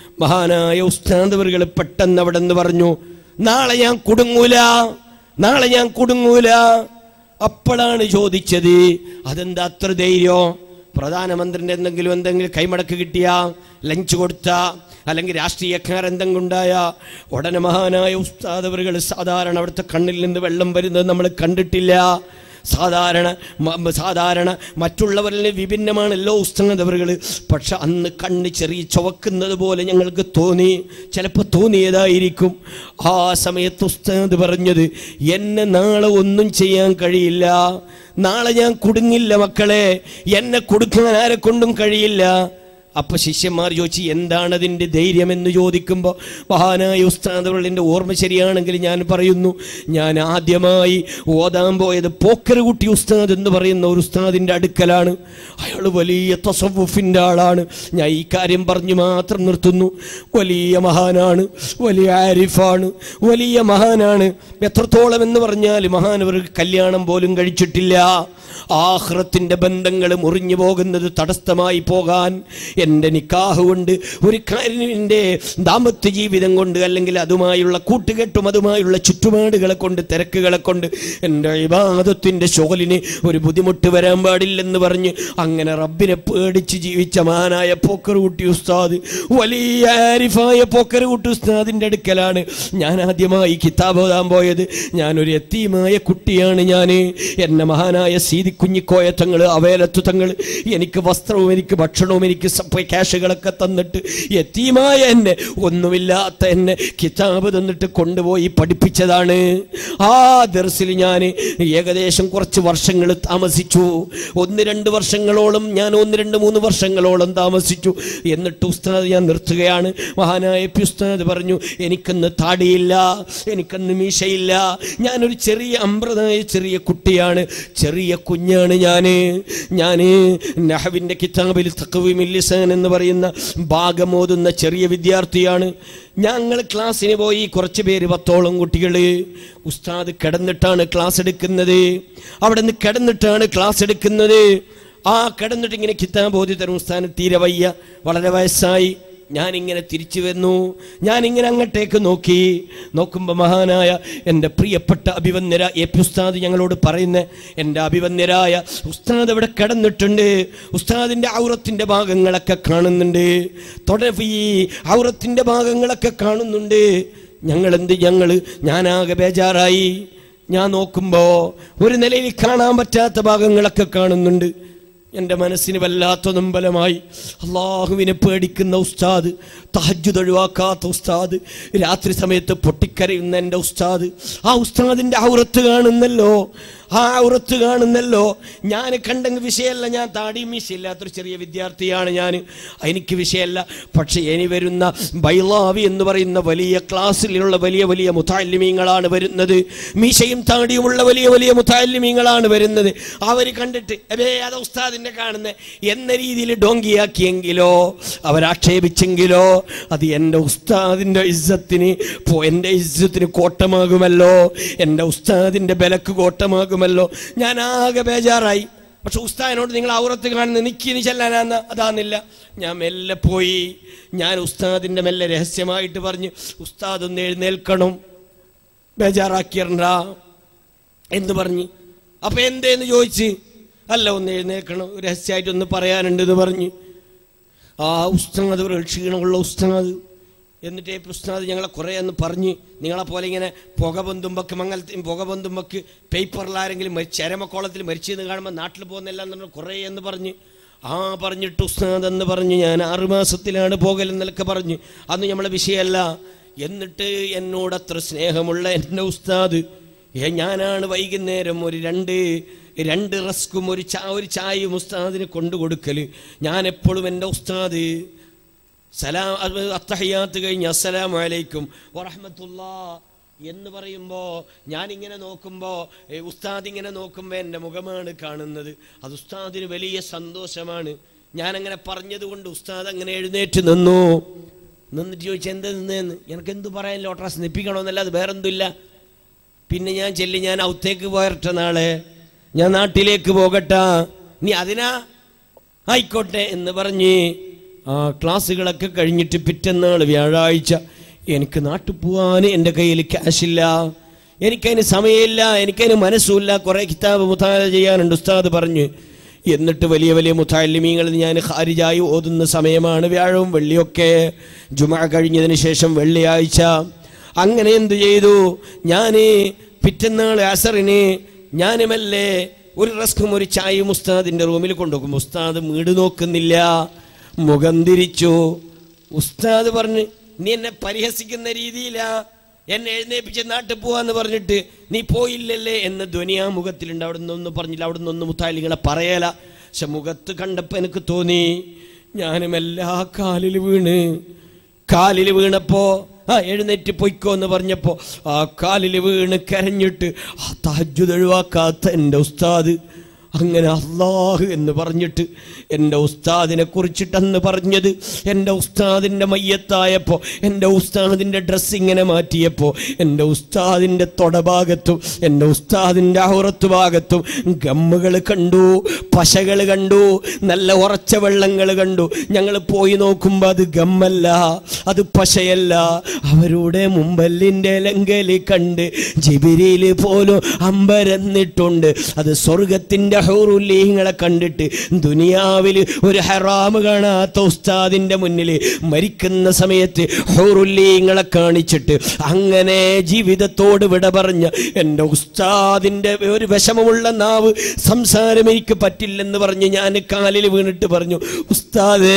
A: മഹാനായ ഉസ്താദവറുകൾ പെട്ടെന്ന് അവിടെ നിന്ന് പറഞ്ഞു നാളെ ഞാൻ കുടുങ്ങൂല നാളെ ഞാൻ കുടുങ്ങൂല അപ്പോഴാണ് ചോദിച്ചത് അതെന്താ അത്ര ധൈര്യം പ്രധാനമന്ത്രിൻ്റെ എന്തെങ്കിലും എന്തെങ്കിലും കൈമടക്ക് കിട്ടിയ ലഞ്ച് കൊടുത്ത അല്ലെങ്കിൽ രാഷ്ട്രീയക്കാർ എന്തെങ്കിലും ഉണ്ടായ ഉടനെ മഹാനായ ഉസ്താദവറുകൾ സാധാരണ അവിടുത്തെ കണ്ണിൽ നിന്ന് വെള്ളം വരുന്നത് നമ്മൾ കണ്ടിട്ടില്ല സാധാരണ മ- മ- സാധാരണ മറ്റുള്ളവരിൽ നിന്ന് വിഭിന്നമാണല്ലോ ഉസ്താദവറുകൾ പക്ഷെ അന്ന് കണ്ണ് ചെറിയ ചുവക്കുന്നത് പോലെ ഞങ്ങൾക്ക് തോന്നി ചിലപ്പോൾ തോന്നിയതായിരിക്കും ആ സമയത്ത് ഉസ്താദ് പറഞ്ഞത് എന്നെ നാളെ ഒന്നും ചെയ്യാൻ കഴിയില്ല നാളെ ഞാൻ കുടുങ്ങില്ല മക്കളെ എന്നെ കൊടുക്കാൻ ആരെ കൊണ്ടും കഴിയില്ല അപ്പൊ ശിഷ്യന്മാർ ചോദിച്ചു എന്താണ് അതിൻ്റെ ധൈര്യം എന്ന് ചോദിക്കുമ്പോൾ മഹാനായ ഉസ്താദുകളിൻ്റെ ഓർമ്മ ശരിയാണെങ്കിൽ ഞാൻ പറയുന്നു ഞാൻ ആദ്യമായി ഓതാൻ പോയത് പോക്കരകുട്ടി ഉസ്താദ് എന്ന് പറയുന്ന ഒരു ഉസ്താദിൻ്റെ അടുക്കലാണ് അയാൾ വലിയ തസവുഫിൻ്റെ ആളാണ് ഞാൻ ഈ കാര്യം പറഞ്ഞു മാത്രം നിർത്തുന്നു വലിയ മഹാനാണ് വലിയ ആരിഫാണ് വലിയ മഹാനാണ് എത്രത്തോളം എന്ന് പറഞ്ഞാൽ മഹാനവർക്ക് കല്യാണം പോലും കഴിച്ചിട്ടില്ല ആഹ്റത്തിൻ്റെ ബന്ധങ്ങൾ മുറിഞ്ഞു പോകുന്നത് തടസ്സമായി പോകാൻ എൻ്റെ നിക്കാഹ് കൊണ്ട് ഒരു കാര്യൻ്റെ ദാമ്പത്യ ജീവിതം കൊണ്ട് അല്ലെങ്കിൽ അതുമായുള്ള കൂട്ടുകെട്ടും അതുമായുള്ള ചുറ്റുപാടുകളെ കൊണ്ട് തിരക്കുകളെ കൊണ്ട് എൻ്റെ ഇബാദത്തിൻ്റെ ശോലിന് ഒരു ബുദ്ധിമുട്ട് വരാൻ പാടില്ലെന്ന് പറഞ്ഞ് അങ്ങനെ റബ്ബിനെ പേടിച്ച് ജീവിച്ച മഹാനായ പോക്കറുകുട്ടി ഉസ്താദ് വലിയ ആരിഫായ പോക്കറുകുട്ടി ഉസ്താദിൻ്റെ അടുക്കലാണ് ഞാൻ ആദ്യമായി കിതാബ് ഓതാൻ പോയത് ഞാനൊരു എത്തിയുമായ കുട്ടിയാണ് ഞാൻ എന്നെ മഹാനായ സീതി കുഞ്ഞിക്കോയ തങ്ങൾ അവേലത്തു തങ്ങൾ എനിക്ക് വസ്ത്രവും എനിക്ക് ഭക്ഷണവും എനിക്ക് സപ്ലൈ ക്യാഷുകളൊക്കെ തന്നിട്ട് എത്തിയുമായ എന്നെ ഒന്നുമില്ലാത്ത എന്നെ കിതാബ് തന്നിട്ട് കൊണ്ടുപോയി പഠിപ്പിച്ചതാണ് ആ ദർസിൽ ഞാൻ ഏകദേശം കുറച്ച് വർഷങ്ങൾ താമസിച്ചു ഒന്ന് രണ്ട് വർഷങ്ങളോളം ഞാൻ ഒന്ന് രണ്ട് മൂന്ന് വർഷങ്ങളോളം താമസിച്ചു എന്നിട്ട് ഉസ്താദ് ഞാൻ നിർത്തുകയാണ് മഹാനായ പി ഉസ്താദ് പറഞ്ഞു എനിക്കന്ന് താടിയില്ല എനിക്കന്ന് മീശയില്ല ഞാനൊരു ചെറിയ അമ്പ്രതായ ചെറിയ കുട്ടിയാണ് ചെറിയ കുഞ്ഞാണ് ഞാൻ ഞാൻ നഹവിൻ്റെ കിതാബിൽ തക്കവിമിൽ ലിസാൻ എന്ന് പറയുന്ന ഭാഗം ഓതുന്ന ചെറിയ വിദ്യാർത്ഥിയാണ് ഞങ്ങൾ ക്ലാസ്സിന് പോയി കുറച്ച് പേര് പത്തോളം കുട്ടികൾ ഉസ്താദ് കിടന്നിട്ടാണ് ക്ലാസ് എടുക്കുന്നത് അവിടെ നിന്ന് കിടന്നിട്ടാണ് ക്ലാസ് എടുക്കുന്നത് ആ കിടന്നിട്ട് ഇങ്ങനെ കിതാബ് ഓതി തരും ഉസ്താദ് തീരെ വയ്യ വളരെ വയസ്സായി ഞാനിങ്ങനെ തിരിച്ചു വന്നു ഞാനിങ്ങനെ അങ്ങോട്ടേക്ക് നോക്കി നോക്കുമ്പോൾ മഹാനായ എൻ്റെ പ്രിയപ്പെട്ട അഭിവന്യര എ പി ഉസ്താദ് ഞങ്ങളോട് പറയുന്ന എൻ്റെ അഭിവന്യരായ ഉസ്താദ് ഇവിടെ കിടന്നിട്ടുണ്ട് ഉസ്താദിൻ്റെ ഔറത്തിൻ്റെ ഭാഗങ്ങളൊക്കെ കാണുന്നുണ്ട് തുടർന്ന് ഈ ഔറത്തിൻ്റെ ഭാഗങ്ങളൊക്കെ കാണുന്നുണ്ട് ഞങ്ങൾ എന്ത് ഞങ്ങൾ ഞാനാകെ ബേജാറായി ഞാൻ നോക്കുമ്പോൾ ഒരു നിലയിൽ കാണാൻ പറ്റാത്ത ഭാഗങ്ങളൊക്കെ കാണുന്നുണ്ട് എൻ്റെ മനസ്സിന് വല്ലാത്ത നമ്പലമായി അള്ളാഹുവിനെ പേടിക്കുന്ന ഉസ്താദ് തഹജ്ജുദ് ഒഴിവാക്കാത്ത ഉസ്താദ് രാത്രി സമയത്ത് പൊട്ടിക്കരയുന്ന എൻ്റെ ഉസ്താദ് ആ ഉസ്താദിൻ്റെ ഔറത്ത് കാണുന്നല്ലോ ആ ഔറത്ത് കാണുന്നല്ലോ ഞാൻ കണ്ടെങ്കിൽ വിഷയമല്ല ഞാൻ താടി മീശയില്ലാത്തൊരു ചെറിയ വിദ്യാർത്ഥിയാണ് ഞാൻ എനിക്ക് വിഷയമല്ല പക്ഷേ ഇനി വരുന്ന ബൈലാവി എന്ന് പറയുന്ന വലിയ ക്ലാസ്സിലുള്ള വലിയ വലിയ മുത്താലിമീങ്ങളാണ് വരുന്നത് മീശയും താടിയുമുള്ള വലിയ വലിയ മുത്താലിമീങ്ങളാണ് വരുന്നത് അവർ കണ്ടിട്ട് അതെ അത് ഉസ്താദിന്റെ കാണുന്നത് എന്ന രീതിയിൽ ഡോങ്കിയാക്കിയെങ്കിലോ അവരാക്ഷേപിച്ചെങ്കിലോ അത് എൻ്റെ ഉസ്താദിൻ്റെ ഇസ്സത്തിന് പോ- എൻ്റെ ഇസ്സത്തിന് കോട്ടമാകുമല്ലോ എൻ്റെ ഉസ്താദിൻ്റെ ബലക്ക് കോട്ടമാകുമല്ലോ ഞാൻ ആകെ ബേജാറായി പക്ഷെ ഉസ്താദിനോട് നിങ്ങൾ ഔറത്ത് കാണുന്ന നിക്കിനി ചെല്ലാനാന്ന് അതാന്നില്ല ഞാൻ മെല്ലെ പോയി ഞാൻ ഉസ്താദിൻ്റെ മെല്ലെ രഹസ്യമായിട്ട് പറഞ്ഞ് ഉസ്താദ് ഒന്ന് എഴുന്നേൽക്കണം ബേജാറാക്കിയറണ്ട എന്ന് പറഞ്ഞ് അപ്പൊ എന്തേന്ന് ചോദിച്ച് അല്ല ഒന്ന് എഴുന്നേൽക്കണം രഹസ്യമായിട്ട് ഒന്ന് പറയാനുണ്ട് എന്ന് പറഞ്ഞ് ആ ഉസ്താദ് ഒരു ക്ഷീണമുള്ള ഉസ്താദ് എന്നിട്ട് ഈ ഉസ്താദ് ഞങ്ങളെ കുറേ എന്ന് പറഞ്ഞ് നിങ്ങളെ പോലെ ഇങ്ങനെ പുക പൊന്തുമ്പക്ക് മംഗലത്തിൽ പുക പൊന്തുമ്പക്ക് പേപ്പറിലാരെങ്കിലും മരി ചരമക്കോളത്തിൽ മരിച്ചെന്ന് കാണുമ്പോൾ നാട്ടിൽ പോകുന്നില്ല എന്ന് പറഞ്ഞ് കുറേ എന്ന് പറഞ്ഞ് ആ പറഞ്ഞിട്ട് ഉസ്താദ് എന്ന് പറഞ്ഞ് ഞാൻ ആറുമാസത്തിലാണ് പോകലെന്നൊക്കെ പറഞ്ഞ് അന്ന് നമ്മളെ വിഷയമല്ല എന്നിട്ട് എന്നോട് അത്ര സ്നേഹമുള്ള എൻ്റെ ഉസ്താദ് ഏ, ഞാനാണ് വൈകുന്നേരം ഒരു രണ്ട് രണ്ട് റസ്കും ഒരു ചാ ഒരു ചായയും ഉസ്താദിന് കൊണ്ടു കൊടുക്കല് ഞാൻ എപ്പോഴും എൻ്റെ ഉസ്താദ് സലാം അത് അത്തഹയ്യാത്ത് കഴിഞ്ഞ് അസ്സലാമു അലൈക്കും വറഹ്മത്തുള്ളാ എന്ന് പറയുമ്പോൾ ഞാനിങ്ങനെ നോക്കുമ്പോൾ ഉസ്താദ് ഇങ്ങനെ നോക്കുമ്പോൾ എൻ്റെ മുഖമാണ് കാണുന്നത് അത് ഉസ്താദിന് വലിയ സന്തോഷമാണ് ഞാനങ്ങനെ പറഞ്ഞതുകൊണ്ട് ഉസ്താദ് അങ്ങനെ എഴുന്നേറ്റ് നിന്നു നിന്നിട്ട് ചോദിച്ചു എന്താ നിന്നേന്ന് എനിക്ക് എന്ത് പറയാൻ ലോട്ടറസ് നിപ്പിക്കണമെന്നല്ല അത് വേറെന്തുമില്ല പിന്നെ ഞാൻ ചെല്ലി ഞാൻ ഔത്തേക്ക് പോയറട്ടെ നാളെ ഞാൻ നാട്ടിലേക്ക് പോകട്ടെ നീ അതിനാ ആയിക്കോട്ടെ എന്ന് പറഞ്ഞ് ആ ക്ലാസ്സുകളൊക്കെ കഴിഞ്ഞിട്ട് പിറ്റന്നാൾ വ്യാഴാഴ്ച എനിക്ക് നാട്ടിൽ പോകാൻ എൻ്റെ കയ്യിൽ ക്യാഷില്ല എനിക്കതിന് സമയമില്ല എനിക്കതിന് മനസ്സുമില്ല കുറേ കിതാബ് മുതാല ചെയ്യാനുണ്ട് ഉസ്താദ് പറഞ്ഞ് എന്നിട്ട് വലിയ വലിയ മുത്താലിമീങ്ങൾ ഞാൻ ഖാരിജായി ഓതുന്ന സമയമാണ് വ്യാഴവും വെള്ളിയൊക്കെ ജുമ കഴിഞ്ഞതിന് ശേഷം വെള്ളിയാഴ്ച അങ്ങനെ എന്തു ചെയ്തു ഞാൻ പിറ്റന്നാൾ അസറിന് ഞാനുമല്ലേ ഒരു റസ്കും ഒരു ചായയും ഉസ്താദിൻ്റെ റൂമിൽ കൊണ്ടുപോകും ഉസ്താദ് വീട് നോക്കുന്നില്ല മുഖം തിരിച്ചു ഉസ്താദ് പറഞ്ഞ് നീ എന്നെ പരിഹസിക്കുന്ന രീതിയിലാ എന്നെ എഴുന്നേപ്പിച്ച് നാട്ടിൽ പോവാന്ന് പറഞ്ഞിട്ട് നീ പോയില്ലല്ലേ എന്ന് ധ്വനിയാ മുഖത്തിലുണ്ട് അവിടെ നിന്നൊന്നും പറഞ്ഞില്ല അവിടെ നിന്നൊന്നും മുത്താലിങ്ങളെ പറയല പക്ഷെ മുഖത്ത് കണ്ടപ്പോൾ എനിക്ക് തോന്നി ഞാനും എല്ലാ കാലിൽ വീണ് കാലിൽ വീണപ്പോ ആ എഴുന്നേറ്റ് പൊയ്ക്കോ എന്ന് പറഞ്ഞപ്പോ ആ കാലിൽ വീണ് കരഞ്ഞിട്ട് ആ തഹജ്ജുദ് ഒഴിവാക്കാത്ത എൻ്റെ ഉസ്താദ് അങ്ങനെ അള്ളാഹു എന്ന് പറഞ്ഞിട്ട് എൻ്റെ ഉസ്താദിനെ കുറിച്ചിട്ടെന്ന് പറഞ്ഞത് എൻ്റെ ഉസ്താദിൻ്റെ മയ്യത്തായപ്പോൾ എൻ്റെ ഉസ്താദിൻ്റെ ഡ്രസ്സ് ഇങ്ങനെ മാറ്റിയപ്പോൾ എൻ്റെ ഉസ്താദിൻ്റെ തൊടഭാഗത്തും എൻ്റെ ഉസ്താദിൻ്റെ അഹുറത്ത് ഭാഗത്തും ഗമ്മുകൾ കണ്ടു പശകൾ കണ്ടു നല്ല ഉറച്ച വെള്ളങ്ങൾ കണ്ടു ഞങ്ങൾ പോയി നോക്കുമ്പോൾ അത് ഗമ്മല്ല അത് പശയല്ല അവരുടെ മുമ്പല്ലിൻ്റെ ലങ്കലി കണ്ട് ജിബിരിയിൽ പോലും അമ്പരന്നിട്ടുണ്ട് അത് സ്വർഗത്തിൻ്റെ ഹൗറുല്ലീങ്ങളെ കണ്ടിട്ട് ദുനിയാവിൽ ഒരു ഹറാമ് കാണാത്ത ഉസ്താദിൻ്റെ മുന്നിൽ മരിക്കുന്ന സമയത്ത് ഹൗറുല്ലീങ്ങളെ കാണിച്ചിട്ട് അങ്ങനെ ജീവിതത്തോട് വിട പറഞ്ഞ എൻ്റെ ഉസ്താദിൻ്റെ ഒരു വിഷമമുള്ള നാവ് സംസാരം എനിക്ക് പറ്റില്ലെന്ന് പറഞ്ഞ് ഞാൻ കാലിൽ വീണിട്ട് പറഞ്ഞു ഉസ്താദേ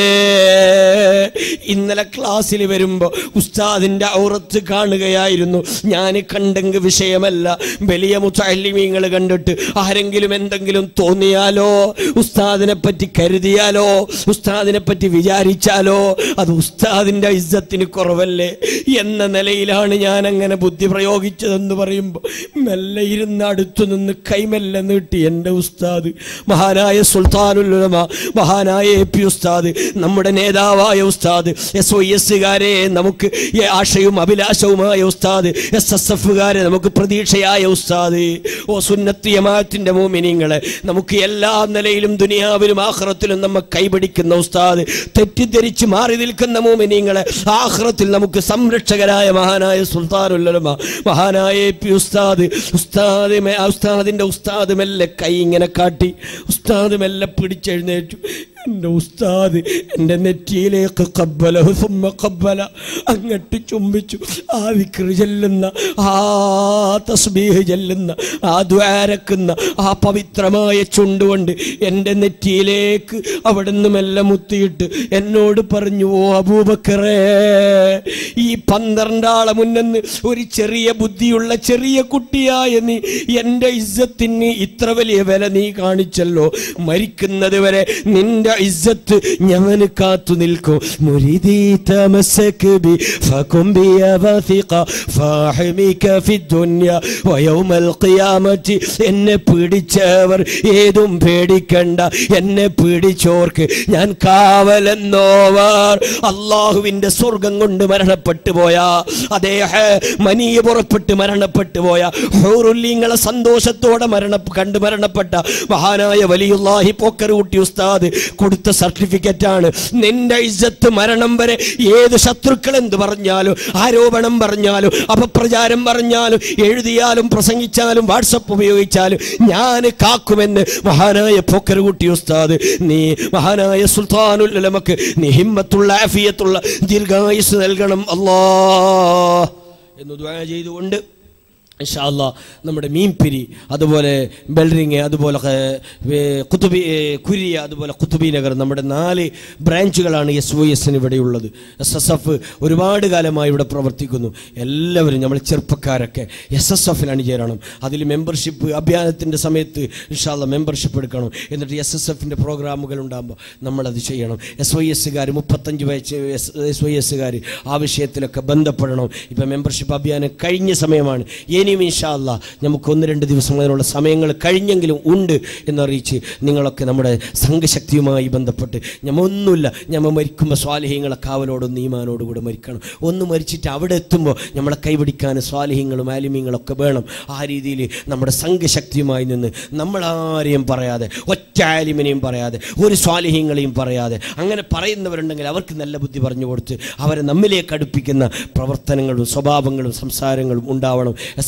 A: ഇന്നലെ ക്ലാസ്സിൽ വരുമ്പോൾ ഉസ്താദിൻ്റെ ഔറത്ത് കാണുകയായിരുന്നു ഞാൻ കണ്ടെങ്കിൽ വിഷയമല്ല വലിയ മുത്തല്ലിമീങ്ങൾ കണ്ടിട്ട് ആരെങ്കിലും എന്തെങ്കിലും തോന്നിയാലോ ഉസ്താദിനെ പറ്റി കരുതിയാലോ ഉസ്താദിനെ പറ്റി വിചാരിച്ചാലോ അത് ഉസ്താദിൻ്റെ ഇജ്ജത്തിന് കുറവല്ലേ എന്ന നിലയിലാണ് ഞാൻ അങ്ങനെ ബുദ്ധി പ്രയോഗിച്ചതെന്ന് പറയുമ്പോൾ മെല്ലെ ഇരുന്ന് അടുത്തു നിന്ന് കൈമെല്ലെ നീട്ടി എൻ്റെ ഉസ്താദ് മഹാനായ സുൽത്താനുലുലമ മഹാനായ എ പി ഉസ്താദ് നമ്മുടെ നേതാവായ ഉസ്താദ് എസ് ഒ എസ്സുകാരെ നമുക്ക് ഈ ആശയും അഭിലാഷവുമായ ഉസ്താദ് എസ് എസ് എഫുകാരെ നമുക്ക് പ്രതീക്ഷയായ ഉസ്താദ് ഓ സുന്നത്ത് യമാത്തിന്റെ മോമിനിങ്ങളെ നമുക്ക് എല്ലാ നിലയിലും ദുനിയാവിലും ആഹ്റത്തിലും നമ്മെ കൈപിടിക്കുന്ന ഉസ്താദ് തെറ്റിദ്ധരിച്ച് മാറി നിൽക്കുന്ന മോമിനിങ്ങളെ ആഹ്റത്തിൽ നമുക്ക് സംരക്ഷകരായ മഹാനായ സുൽത്താനുല്ലമ മഹാനായ എ പി ഉസ്താദ് ഉസ്താദ് മെ- ഉസ്താദിന്റെ ഉസ്താദ് മെല്ലെ കൈ ഇങ്ങനെ കാട്ടി ഉസ്താദ് മെല്ലെ പിടിച്ചെഴുന്നേറ്റു എൻ്റെ ഉസ്താദ് എൻ്റെ നെറ്റിയിലേക്ക് കബ്ബല സുമ്മ കബ്ബല അങ്ങട്ട് ചുംബിച്ചു ആ വിക്രി ചെല്ലുന്ന ആ തസ്ബീഹ് ചെല്ലുന്ന ആ ദ്വാരക്കുന്ന ആ പവിത്രമായ ചുണ്ടുകൊണ്ട് എൻ്റെ നെറ്റിയിലേക്ക് അവിടുന്ന് മെല്ലെ മുത്തിയിട്ട് എന്നോട് പറഞ്ഞു ഓ അബൂബക്കറേ ഈ പന്ത്രണ്ടാളെ മുന്നെന്ന് ഒരു ചെറിയ ബുദ്ധിയുള്ള ചെറിയ കുട്ടിയായ നീ എൻ്റെ ഇജ്ജത്തിന് ഇത്ര വലിയ വില നീ കാണിച്ചല്ലോ മരിക്കുന്നത് വരെ നിന്റെ ഇജ്ജത്ത് ഞാൻ കാത്തു നിൽക്കും മുരിദി തമസ്സക് ബി ഫകും ബി വസിഖ ഫാഹിമിക ഫി ദുനിയ വയൗമൽ ഖിയാമത്തി എന്നെ പിടിച്ചവർ ഏതും പേടിക്കണ്ട എന്നെ പിടിച്ചോർക്ക് ഞാൻ കാവലെന്നോവർ അള്ളാഹുവിന്റെ സ്വർഗം കൊണ്ട് മരണപ്പെട്ടു പോയ അതേ ഹേ- മനീയ പുറപ്പെട്ട് മരണപ്പെട്ടു പോയ ഹൗറുല്ലിങ്ങളെ സന്തോഷത്തോടെ മരണ കണ്ട് മരണപ്പെട്ട മഹാനായ വലിയുല്ലാഹി പോക്കറുകുട്ടി ഉസ്താദ് കൊടുത്ത സർട്ടിഫിക്കറ്റ് ആണ് നിന്റെ ഇജ്ജത്ത് മരണം വരെ ഏത് ശത്രുക്കൾ എന്ത് പറഞ്ഞാലും ആരോപണം പറഞ്ഞാലും അപപ്രചാരം പറഞ്ഞാലും എഴുതിയാലും പ്രസംഗിച്ചാലും വാട്സപ്പ് ഉപയോഗിച്ചാലും ഞാൻ കാക്കുമെന്ന് മഹാനായ പോക്കറുകുട്ടി ഉസ്താദ് നീ മഹാനായ സുൽത്താനുല്ലമക്ക് നീ ഹിമ്മത്തുള്ള ആഫിയത്തുള്ള ദീർഘായുസ് നൽകണം അല്ലാ എന്ന് ദ്വാ ചെയ്തുകൊണ്ട് ഇൻഷാ അല്ലാ നമ്മുടെ മീൻപിരി അതുപോലെ ബെൽറിങ് അതുപോലെ ഏർ, ഏർ, കുത്തുബി ഏർ, കുരിയ അതുപോലെ കുത്തുബി നഗർ നമ്മുടെ നാല് ബ്രാഞ്ചുകളാണ് എസ് ഒ എസിന് ഇവിടെയുള്ളത് എസ് എസ് എഫ് ഒരുപാട് കാലമായി ഇവിടെ പ്രവർത്തിക്കുന്നു എല്ലാവരും നമ്മൾ ചെറുപ്പക്കാരൊക്കെ എസ് എസ് എഫിലാണ് ചേരണം അതിൽ മെമ്പർഷിപ്പ് അഭിയാനത്തിൻ്റെ സമയത്ത് ഇൻഷാല്ല മെമ്പർഷിപ്പ് എടുക്കണം എന്നിട്ട് എസ് എസ് എഫിൻ്റെ പ്രോഗ്രാമുകൾ ഉണ്ടാകുമ്പോൾ നമ്മളത് ചെയ്യണം എസ് വൈ എസ്സുകാർ മുപ്പത്തഞ്ച് വയസ്സ് എസ് വൈ എസ്സുകാർ ആ വിഷയത്തിലൊക്കെ ബന്ധപ്പെടണം ഇപ്പം മെമ്പർഷിപ്പ് അഭിയാനം കഴിഞ്ഞ സമയമാണ് ഇനിയും ഇൻഷാല്ല നമുക്ക് ഒന്ന് രണ്ട് ദിവസം അതിനുള്ള സമയങ്ങൾ കഴിഞ്ഞെങ്കിലും ഉണ്ട് എന്നറിയിച്ച് നിങ്ങളൊക്കെ നമ്മുടെ സംഘശക്തിയുമായി ബന്ധപ്പെട്ട് ഞമ്മ ഒന്നുമില്ല ഞമ്മ മരിക്കുമ്പോൾ സ്വാലിഹ്യങ്ങളെ കാവലോടും നീമാനോടും കൂടെ മരിക്കണം ഒന്ന് മരിച്ചിട്ട് അവിടെ എത്തുമ്പോൾ നമ്മളെ കൈപിടിക്കാൻ സ്വാലിഹ്യങ്ങളും ആലിമ്യങ്ങളൊക്കെ വേണം ആ രീതിയിൽ നമ്മുടെ സംഘശക്തിയുമായി നിന്ന് നമ്മളാരെയും പറയാതെ ഒറ്റ ആലിമിനെയും പറയാതെ ഒരു സ്വാലിഹ്യങ്ങളെയും പറയാതെ അങ്ങനെ പറയുന്നവരുണ്ടെങ്കിൽ അവർക്ക് നല്ല ബുദ്ധി പറഞ്ഞു കൊടുത്ത് അവരെ നമ്മിലേക്ക് അടുപ്പിക്കുന്ന പ്രവർത്തനങ്ങളും സ്വഭാവങ്ങളും സംസാരങ്ങളും ഉണ്ടാവണം എസ്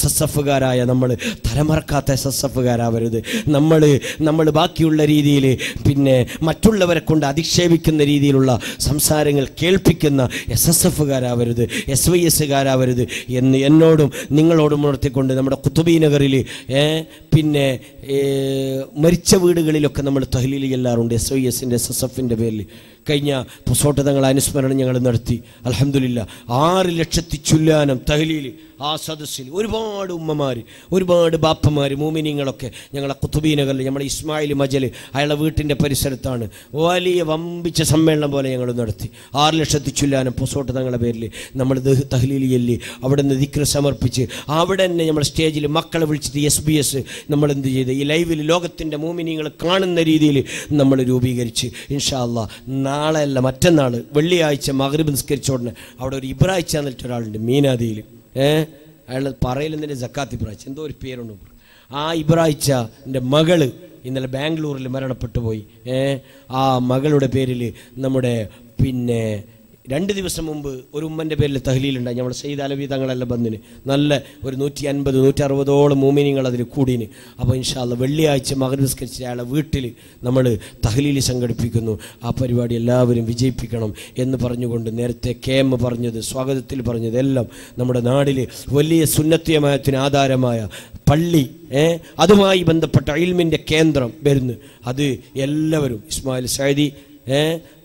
A: എസ് എസ് എഫുകാരായ നമ്മൾ തലമറക്കാത്ത എസ് എസ് എഫുകാരാവരുത് നമ്മൾ നമ്മൾ ബാക്കിയുള്ള രീതിയിൽ പിന്നെ മറ്റുള്ളവരെ കൊണ്ട് അധിക്ഷേപിക്കുന്ന രീതിയിലുള്ള സംസാരങ്ങൾ കേൾപ്പിക്കുന്ന എസ് എസ് എഫുകാരാവരുത് എസ് വൈ എസ്സുകാരാവരുത് എന്ന് എന്നോടും നിങ്ങളോടും ഉണർത്തിക്കൊണ്ട് നമ്മുടെ കുത്തുബി നഗറിൽ പിന്നെ ഏ, മരിച്ച വീടുകളിലൊക്കെ നമ്മൾ തഹലീൽ ചെല്ലാറുണ്ട് എസ് വൈ എസിൻ്റെ എസ് എസ് എഫിൻ്റെ പേരിൽ കഴിഞ്ഞ പുസോട്ട് തങ്ങൾ അനുസ്മരണം ഞങ്ങൾ നടത്തി അലഹമില്ല ആറ് ലക്ഷത്തി ചുല്ലാനം തഹലീൽ ആ സദസ്സിൽ ഒരുപാട് ഉമ്മമാർ ഒരുപാട് ബാപ്പമാർ മൂമിനിങ്ങളൊക്കെ ഞങ്ങളെ കുത്തുബീനകളിൽ നമ്മുടെ ഇസ്മായിൽ മജൽ അയാളെ വീട്ടിൻ്റെ പരിസരത്താണ് വലിയ വമ്പിച്ച സമ്മേളനം പോലെ ഞങ്ങൾ നടത്തി ആറ് ലക്ഷത്തി ചുല്ലാനം പുസോട്ട് തങ്ങളുടെ പേരിൽ നമ്മൾ ദഹ് തഹലീൽ ചെല്ലി അവിടെ നിന്ന് ദിക്ര സമർപ്പിച്ച് അവിടെ തന്നെ നമ്മൾ സ്റ്റേജിൽ മക്കളെ വിളിച്ചിട്ട് എസ് ബി എസ് നമ്മൾ എന്ത് ചെയ്ത് ഈ ലൈവിൽ ലോകത്തിൻ്റെ മൂമിനിങ്ങൾ കാണുന്ന രീതിയിൽ നമ്മൾ രൂപീകരിച്ച് ഇൻഷാ അല്ലാ നാളെ അല്ല മറ്റന്നാൾ വെള്ളിയാഴ്ച മകരബ് നിസ്കരിച്ച ഉടനെ അവിടെ ഒരു ഇബ്രാഹിച്ച എന്നിട്ട് ഒരാളുണ്ട് മീനാദിയിൽ ഏഹ് അയാൾ പറയലെന്നിൻ്റെ ജക്കാത്ത് ഇബ്രാഹിച്ച എന്തോ ഒരു പേരുണ്ട് ആ ഇബ്രാഹിച്ചൻ്റെ മകള് ഇന്നലെ ബാംഗ്ലൂരിൽ മരണപ്പെട്ടു പോയി ഏ ആ മകളുടെ പേരിൽ നമ്മുടെ പിന്നെ രണ്ട് ദിവസം മുമ്പ് ഒരു ഉമ്മൻ്റെ പേരിൽ തഹലീലുണ്ടായി നമ്മൾ സെയ്ദ് അലവി തങ്ങളെല്ലാം ബന്നിന് നല്ല ഒരു നൂറ്റി അൻപത് നൂറ്റി അറുപതോളം മൂമിനിങ്ങൾ അതിൽ കൂടിന് അപ്പോൾ ഇൻഷാല്ല വെള്ളിയാഴ്ച മകരസ്കരിച്ച് അയാളെ വീട്ടിൽ നമ്മൾ തഹലീൽ സംഘടിപ്പിക്കുന്നു ആ പരിപാടി എല്ലാവരും വിജയിപ്പിക്കണം എന്ന് പറഞ്ഞുകൊണ്ട് നേരത്തെ കെ എം പറഞ്ഞത് സ്വാഗതത്തിൽ പറഞ്ഞത് എല്ലാം നമ്മുടെ നാടിൽ വലിയ സുന്നത്തിയമായത്തിന് ആധാരമായ പള്ളി ഏ അതുമായി ബന്ധപ്പെട്ട ഇൽമിൻ്റെ കേന്ദ്രം വരുന്നു അത് എല്ലാവരും ഇസ്മായിൽ സൈദി ഏ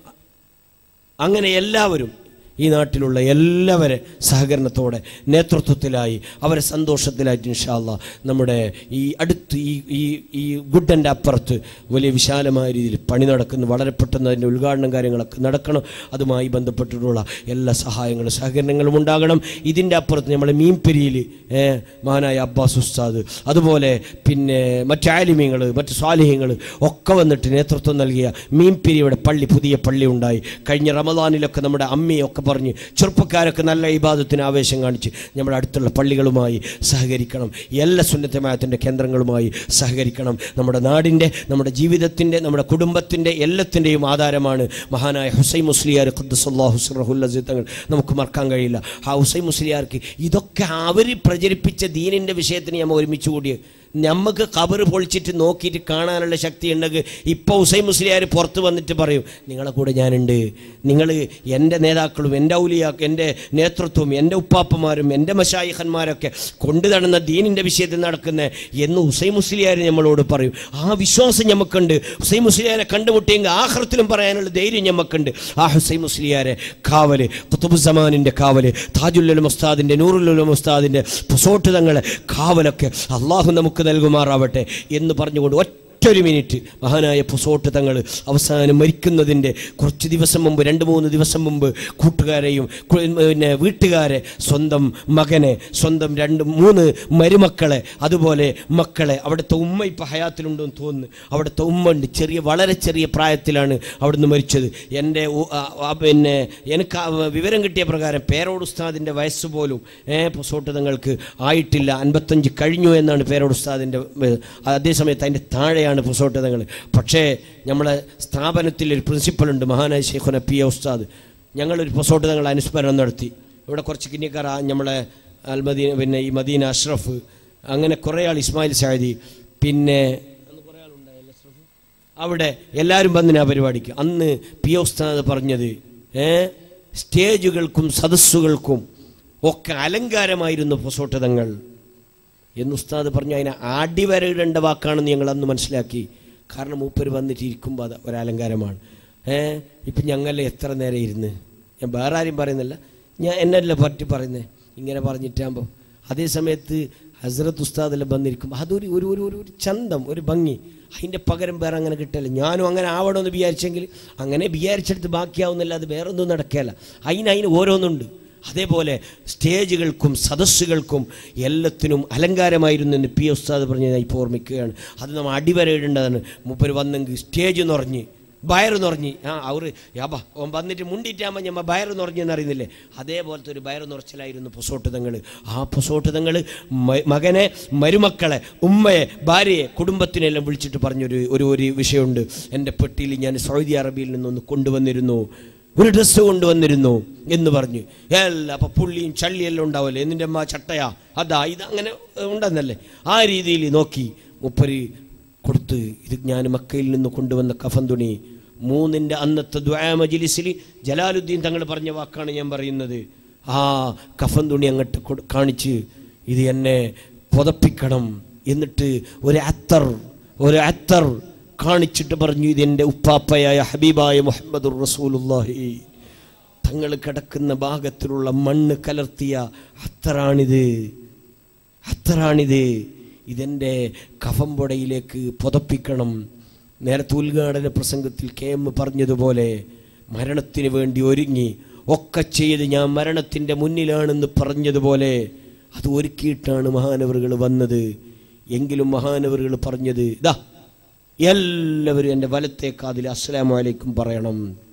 A: അങ്ങനെ എല്ലാവരും ഈ നാട്ടിലുള്ള എല്ലാവരെ സഹകരണത്തോടെ നേതൃത്വത്തിലായി അവരെ സന്തോഷത്തിലായിട്ട് ഇൻഷാല്ല നമ്മുടെ ഈ അടുത്ത് ഈ ഈ ഈ ഗുഡൻ്റെ അപ്പുറത്ത് വലിയ വിശാലമായ രീതിയിൽ പണി നടക്കുന്നു വളരെ പെട്ടെന്ന് അതിൻ്റെ ഉദ്ഘാടനം കാര്യങ്ങളൊക്കെ നടക്കണം അതുമായി ബന്ധപ്പെട്ടിട്ടുള്ള എല്ലാ സഹായങ്ങളും സഹകരണങ്ങളും ഉണ്ടാകണം ഇതിൻ്റെ അപ്പുറത്ത് നമ്മുടെ മീൻപെരിയിൽ മഹാനായ അബ്ബാസ് ഉസ്താദ് അതുപോലെ പിന്നെ മറ്റ് ആലിമ്യങ്ങൾ മറ്റ് സ്വാലിഹ്യങ്ങൾ ഒക്കെ വന്നിട്ട് നേതൃത്വം നൽകിയ മീൻപിരിയുടെ പള്ളി പുതിയ പള്ളി ഉണ്ടായി കഴിഞ്ഞ റമദാനിലൊക്കെ നമ്മുടെ അമ്മയൊക്കെ പറഞ്ഞ് ചെറുപ്പക്കാരൊക്കെ നല്ല ഇബാദത്തിന് ആവേശം കാണിച്ച് നമ്മുടെ അടുത്തുള്ള പള്ളികളുമായി സഹകരിക്കണം എല്ലാ സുന്നത്തമായത്തിൻ്റെ കേന്ദ്രങ്ങളുമായി സഹകരിക്കണം നമ്മുടെ നാടിൻ്റെ നമ്മുടെ ജീവിതത്തിൻ്റെ നമ്മുടെ കുടുംബത്തിൻ്റെ എല്ലാത്തിൻ്റെയും ആധാരമാണ് മഹാനായ ഹുസൈൻ മുസ്ലിയാർ ഖുദ്ദുസല്ലാഹുസ്റഹുല്ലി തങ്ങൾ നമുക്ക് മറക്കാൻ കഴിയില്ല ആ ഹുസൈൻ മുസ്ലിയാർക്ക് ഇതൊക്കെ അവർ പ്രചരിപ്പിച്ച ദീനിൻ്റെ വിഷയത്തിന് നമ്മൾ ഒരുമിച്ച് കൂടി നമുക്ക് കബറ് പൊളിച്ചിട്ട് നോക്കിയിട്ട് കാണാനുള്ള ശക്തി ഉണ്ടെങ്കിൽ ഇപ്പോൾ ഹുസൈൻ മുസ്ലിയാർ പുറത്ത് വന്നിട്ട് പറയും നിങ്ങളെ കൂടെ ഞാനുണ്ട് നിങ്ങൾ എൻ്റെ നേതാക്കളും എൻ്റെ ഔലിയാക്കും എൻ്റെ നേതൃത്വവും എൻ്റെ ഉപ്പാപ്പന്മാരും എൻ്റെ മഷായിഖന്മാരൊക്കെ കൊണ്ടു നടന്ന ദീനിൻ്റെ വിഷയത്തിൽ നടക്കുന്ന എന്ന് ഹുസൈൻ മുസ്ലിയാർ നമ്മളോട് പറയും ആ വിശ്വാസം നമുക്കുണ്ട് ഹുസൈൻ മുസ്ലിയാരെ കണ്ടുമുട്ടിയെങ്കിൽ ആഹ്റത്തിലും പറയാനുള്ള ധൈര്യം നമുക്കുണ്ട് ആ ഹുസൈൻ മുസ്ലിയാരെ കാവല് കുത്തുബുസമാനിൻ്റെ കാവല് താജുല്ലുൽ മുസ്താദിൻ്റെ നൂറുല്ലുൽ മുസ്താദിൻ്റെ പുസോട്ട് തങ്ങളെ കാവലൊക്കെ അള്ളാഹു നമുക്ക് നൽകുമാറാവട്ടെ എന്ന് പറഞ്ഞുകൊണ്ട് ഒറ്റൊരു മിനിറ്റ് മഹാനായ പുസോട്ട് തങ്ങൾ അവസാനം മരിക്കുന്നതിൻ്റെ കുറച്ച് ദിവസം മുമ്പ് രണ്ട് മൂന്ന് ദിവസം മുമ്പ് കൂട്ടുകാരെയും കു- പിന്നെ വീട്ടുകാരെ സ്വന്തം മകനെ സ്വന്തം രണ്ട് മൂന്ന് മരുമക്കളെ അതുപോലെ മക്കളെ അവിടുത്തെ ഉമ്മ ഇപ്പം ഹയാത്തിലുണ്ടെന്ന് തോന്നുന്നു അവിടുത്തെ ഉമ്മ ഉണ്ട് ചെറിയ വളരെ ചെറിയ പ്രായത്തിലാണ് അവിടുന്ന് മരിച്ചത് എൻ്റെ ഉ- ആ- ആ പിന്നെ എനിക്ക് ആ വിവരം കിട്ടിയ പ്രകാരം പേരോട് ഉസ്താദിൻ്റെ വയസ്സ് പോലും ഏ പുസോട്ട് തങ്ങൾക്ക് ആയിട്ടില്ല അൻപത്തഞ്ച് കഴിഞ്ഞു എന്നാണ് പേരോട് ഉസ്താദിൻ്റെ ഏ, അതേസമയത്ത് അതിൻ്റെ താഴെയാണ് പുസോട്ട് തങ്ങൾ പക്ഷേ നമ്മളെ സ്ഥാപനത്തിൽ ഒരു പ്രിൻസിപ്പലുണ്ട് മഹാനായ ഷെയ്ഖുന പി എ ഉസ്താദ് ഞങ്ങളൊരു പുസോട്ട് തങ്ങൾ അനുസ്മരണം നടത്തി ഇവിടെ കുറച്ച് കിന്നിക്കറ നമ്മളെ അൽ മദീന പിന്നെ ഈ മദീന അഷ്റഫ് അങ്ങനെ കുറേ ആൾ ഇസ്മായിൽ സാദി പിന്നെ അന്ന് കുറേ ആളുണ്ടായല്ലോ അഷ്റഫ് അവിടെ എല്ലാവരും വന്നിന് ആ പരിപാടിക്ക് അന്ന് പി ഒ ഉസ്താദ് പറഞ്ഞത് ഏ സ്റ്റേജുകൾക്കും സദസ്സുകൾക്കും ഒക്കെ അലങ്കാരമായിരുന്നു പൊസോട്ടതങ്ങൾ എന്ന് ഉസ്താദ് പറഞ്ഞു അതിനെ അടിവരയിടേണ്ട വാക്കാണെന്ന് ഞങ്ങൾ അന്ന് മനസ്സിലാക്കി കാരണം മൂപ്പര് വന്നിട്ട് ഇരിക്കുമ്പോൾ അത് ഒരലങ്കാരമാണ് ഏ ഇപ്പം ഞങ്ങളെ എത്ര നേരം ഇരുന്ന് ഞാൻ വേറെ ആരും പറയുന്നില്ല ഞാൻ എന്നല്ല പറ്റി പറയുന്നത് ഇങ്ങനെ പറഞ്ഞിട്ടാകുമ്പോൾ അതേ സമയത്ത് ഹസ്രത്ത് ഉസ്താദെല്ലാം വന്നിരിക്കും അതൊരു ഒരു ഒരു ഒരു ഒരു ചന്തം ഒരു ഭംഗി അതിൻ്റെ പകരം വേറെ അങ്ങനെ കിട്ടില്ല ഞാനും അങ്ങനെ ആവണമെന്ന് വിചാരിച്ചെങ്കിൽ അങ്ങനെ വിചാരിച്ചെടുത്ത് ബാക്കിയാവുന്നില്ല അത് വേറെ ഒന്നും നടക്കുകയല്ല അതിന് അതിന് ഓരോന്നുണ്ട് അതേപോലെ സ്റ്റേജുകൾക്കും സദസ്സുകൾക്കും എല്ലാത്തിനും അലങ്കാരമായിരുന്നു എന്ന് പി ഉസ്താദ് പറഞ്ഞ് ഞാൻ ഇപ്പോൾ ഓർമ്മിക്കുകയാണ് അത് നമ്മൾ അടിവരയിടേണ്ടതാണ് മൂപ്പര് വന്നെങ്കിൽ സ്റ്റേജ് നിറഞ്ഞ് വയറ് നിറഞ്ഞ് ആ അവർ യാബാ ഓൻ വന്നിട്ട് മുണ്ടിട്ടാകുമ്പോൾ ഞമ്മ വയറ് നിറഞ്ഞെന്ന് അറിയുന്നില്ലേ അതേപോലത്തെ ഒരു വയറ് നിറച്ചിലായിരുന്നു പൊസോട്ടിതങ്ങൾ ആ പൊസോട്ടിതങ്ങൾ മകനെ മരുമക്കളെ ഉമ്മയെ ഭാര്യയെ കുടുംബത്തിനെല്ലാം വിളിച്ചിട്ട് പറഞ്ഞൊരു ഒരു ഒരു വിഷയമുണ്ട് എൻ്റെ പെട്ടിയിൽ ഞാൻ സൗദി അറേബ്യയിൽ നിന്നൊന്ന് കൊണ്ടുവന്നിരുന്നു ഒരു ഡ്രസ്സ് കൊണ്ടുവന്നിരുന്നു എന്ന് പറഞ്ഞു എല്ലാം അപ്പൊ പുള്ളിയും ചള്ളിയെല്ലാം ഉണ്ടാവല്ലേ എന്നിൻ്റെ അമ്മ ചട്ടയാ അതാ ഇത് അങ്ങനെ ഉണ്ടെന്നല്ലേ ആ രീതിയിൽ നോക്കി മുപ്പര് കൊടുത്ത് ഇത് ഞാൻ മക്കയിൽ നിന്ന് കൊണ്ടുവന്ന കഫൻ തുണി മൂന്നിൻ്റെ അന്നത്തെ ദ്വാ മജിലിസിൽ ജലാലുദ്ദീൻ തങ്ങൾ പറഞ്ഞ വാക്കാണ് ഞാൻ പറയുന്നത് ആ കഫൻ തുണി അങ്ങോട്ട് കൊടു- കാണിച്ച് ഇത് എന്നെ പുതപ്പിക്കണം എന്നിട്ട് ഒരു അത്തർ ഒരു അത്തർ കാണിച്ചിട്ട് പറഞ്ഞു ഇത് എൻ്റെ ഉപ്പാപ്പയായ ഹബീബായ മുഹമ്മദുർ റസൂലുള്ളാഹി തങ്ങൾ കിടക്കുന്ന ഭാഗത്തിലുള്ള മണ്ണ് കലർത്തിയ അത്തറാണിത് അത്തറാണിത് ഇതെൻ്റെ കഫംപുടയിലേക്ക് പുതപ്പിക്കണം നേരത്തെ ഉദ്ഘാടന പ്രസംഗത്തിൽ കെ എം പറഞ്ഞതുപോലെ മരണത്തിന് വേണ്ടി ഒരുങ്ങി ഒക്കെ ചെയ്ത് ഞാൻ മരണത്തിൻ്റെ മുന്നിലാണെന്ന് പറഞ്ഞതുപോലെ അത് ഒരുക്കിയിട്ടാണ് മഹാനവറുകൾ വന്നത് എങ്കിലും മഹാനവറുകൾ പറഞ്ഞത് ഇതാ എല്ലാവരും എൻ്റെ വലത്തെ കാതിൽ അസ്സലാമു അലൈക്കും പറയണം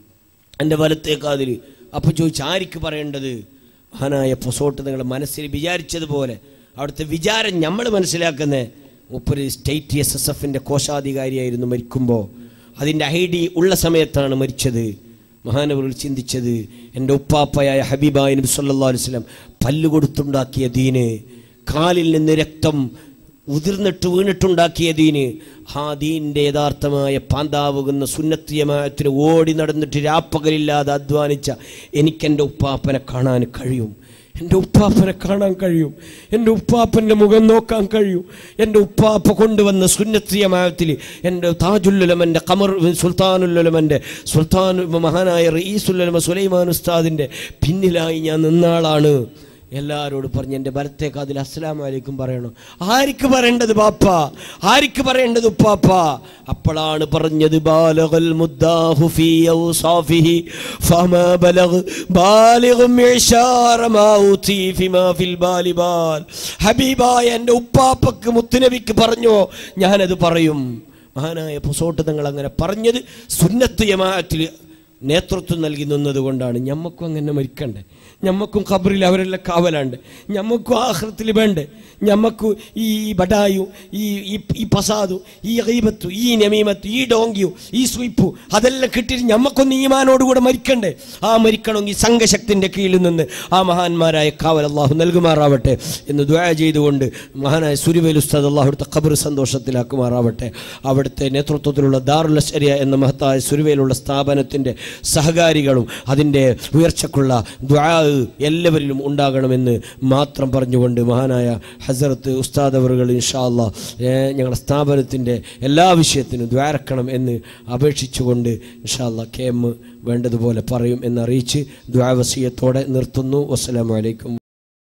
A: എൻ്റെ വലത്തെ കാതിൽ അപ്പോൾ ചോദിച്ചു ആർക്ക് പറയേണ്ടത് മഹാനായ പൊസോട്ട് നിങ്ങൾ മനസ്സിൽ വിചാരിച്ചതുപോലെ അവിടുത്തെ വിചാരം നമ്മൾ മനസ്സിലാക്കുന്ന മുപ്പര് സ്റ്റേറ്റ് എസ് എസ് എഫിൻ്റെ കോശാധികാരിയായിരുന്നു മരിക്കുമ്പോൾ അതിൻ്റെ ഐ ഡി ഉള്ള സമയത്താണ് മരിച്ചത് മഹാനവറുകൾ ചിന്തിച്ചത് എൻ്റെ ഉപ്പാപ്പയായ ഹബീബായ നബി സല്ലല്ലാഹു അലൈഹി വസല്ലം പല്ല് കൊടുത്തുണ്ടാക്കിയ ദീന് കാലിൽ നിന്ന് രക്തം ഉതിർന്നിട്ട് വീണിട്ടുണ്ടാക്കിയ ദീന് ആ ദീനിൻ്റെ യഥാർത്ഥമായ പാന്താവുകുന്ന സുന്നത്തിയമായത്തിന് ഓടി നടന്നിട്ട് രാപ്പകലില്ലാതെ അധ്വാനിച്ച എനിക്കെൻ്റെ ഉപ്പാപ്പനെ കാണാൻ കഴിയും എൻ്റെ ഉപ്പാപ്പനെ കാണാൻ കഴിയും എൻ്റെ ഉപ്പാപ്പൻ്റെ മുഖം നോക്കാൻ കഴിയും എൻ്റെ ഉപ്പാപ്പ കൊണ്ടുവന്ന സുന്നത്രിയമായത്തിൽ എൻ്റെ താജുല്ലുലമൻ്റെ കമർ സുൽത്താനുല്ലുലമൻ്റെ സുൽത്താൻ മഹാനായ റഈസുല്ലുലമ സുലൈമാൻ ഉസ്താദിൻ്റെ പിന്നിലായി ഞാൻ നിന്നാളാണ് എല്ലാവരോടും പറഞ്ഞ് എൻ്റെ വലത്തേക്ക് അതിൽ അസ്സലാം വലൈക്കും പറയണം ആർക്ക് പറയേണ്ടത് ബാപ്പ ആർക്ക് പറയേണ്ടത് ഉപ്പാപ്പ അപ്പോഴാണ് പറഞ്ഞത് ബാലഗൽ മുദ്ദാഹു ഫീ ഔസാഫിഹി ഫമാ ബലഗ് ബാലിഗും ഇശാറ മാ ഊതി ഫിമാ ഫിൽ ബാലി ബാൽ ഹബീബായ എൻ്റെ ഉപ്പാപ്പക്ക് മുത്തുനബിക്ക് പറഞ്ഞോ ഞാനത് പറയും മഹാനായ പൊസോട്ട് തങ്ങൾ അങ്ങനെ പറഞ്ഞത് സുന്നത്ത് യമാഅത്തിൽ നേതൃത്വം നൽകി നിന്നത് കൊണ്ടാണ് ഞമ്മക്കും അങ്ങനെ മരിക്കണ്ടേ ഞമ്മക്കും ഖബറിൽ അവരെല്ലാം കാവലാണ്ട് ഞമ്മക്കും ആഹൃത്തിൽ വേണ്ടേ ഞമ്മക്കു ഈ ബഡായു ഈ ഈ- ഈ പസാദു ഈ ഗീബത്തു ഈ നമീമത്തു ഈ ഡോങ്കിയു ഈ സ്വീപ്പു അതെല്ലാം കിട്ടിയിട്ട് ഞമ്മക്കൊന്ന് ഈമാനോടുകൂടെ മരിക്കണ്ടേ ആ മരിക്കണമെങ്കിൽ സംഘശക്തിൻ്റെ കീഴിൽ നിന്ന് ആ മഹാന്മാരായ കാവൽ അള്ളാഹു നൽകുമാറാവട്ടെ എന്ന് ദ്വാ ചെയ്തുകൊണ്ട് മഹാനായ സുരിവേൽ ഉസ്താദ് അള്ളാഹുടുത്ത ഖബർ സന്തോഷത്തിലാക്കുമാറാവട്ടെ അവിടുത്തെ നേതൃത്വത്തിലുള്ള ദാറുൽ അശ്ശരിയ എന്ന മഹത്തായ സുരുവയിലുള്ള സ്ഥാപനത്തിൻ്റെ സഹകാരികളും അതിൻ്റെ ഉയർച്ചക്കുള്ള ദ്വാ എല്ലാവരിലും ഉണ്ടാകണമെന്ന് മാത്രം പറഞ്ഞുകൊണ്ട് മഹാനായ ഹസരത്ത് ഉസ്താദ് അവറുകൾ ഇൻഷാല്ല ഞങ്ങളുടെ സ്ഥാപനത്തിൻ്റെ എല്ലാ വിഷയത്തിനും ദ്വാരക്കണം എന്ന് അപേക്ഷിച്ചുകൊണ്ട് ഇൻഷാല്ല കെ എം വേണ്ടതുപോലെ പറയും എന്നറിയിച്ച് ദ്വാവസീയത്തോടെ നിർത്തുന്നു വസ്സലാമലൈക്കും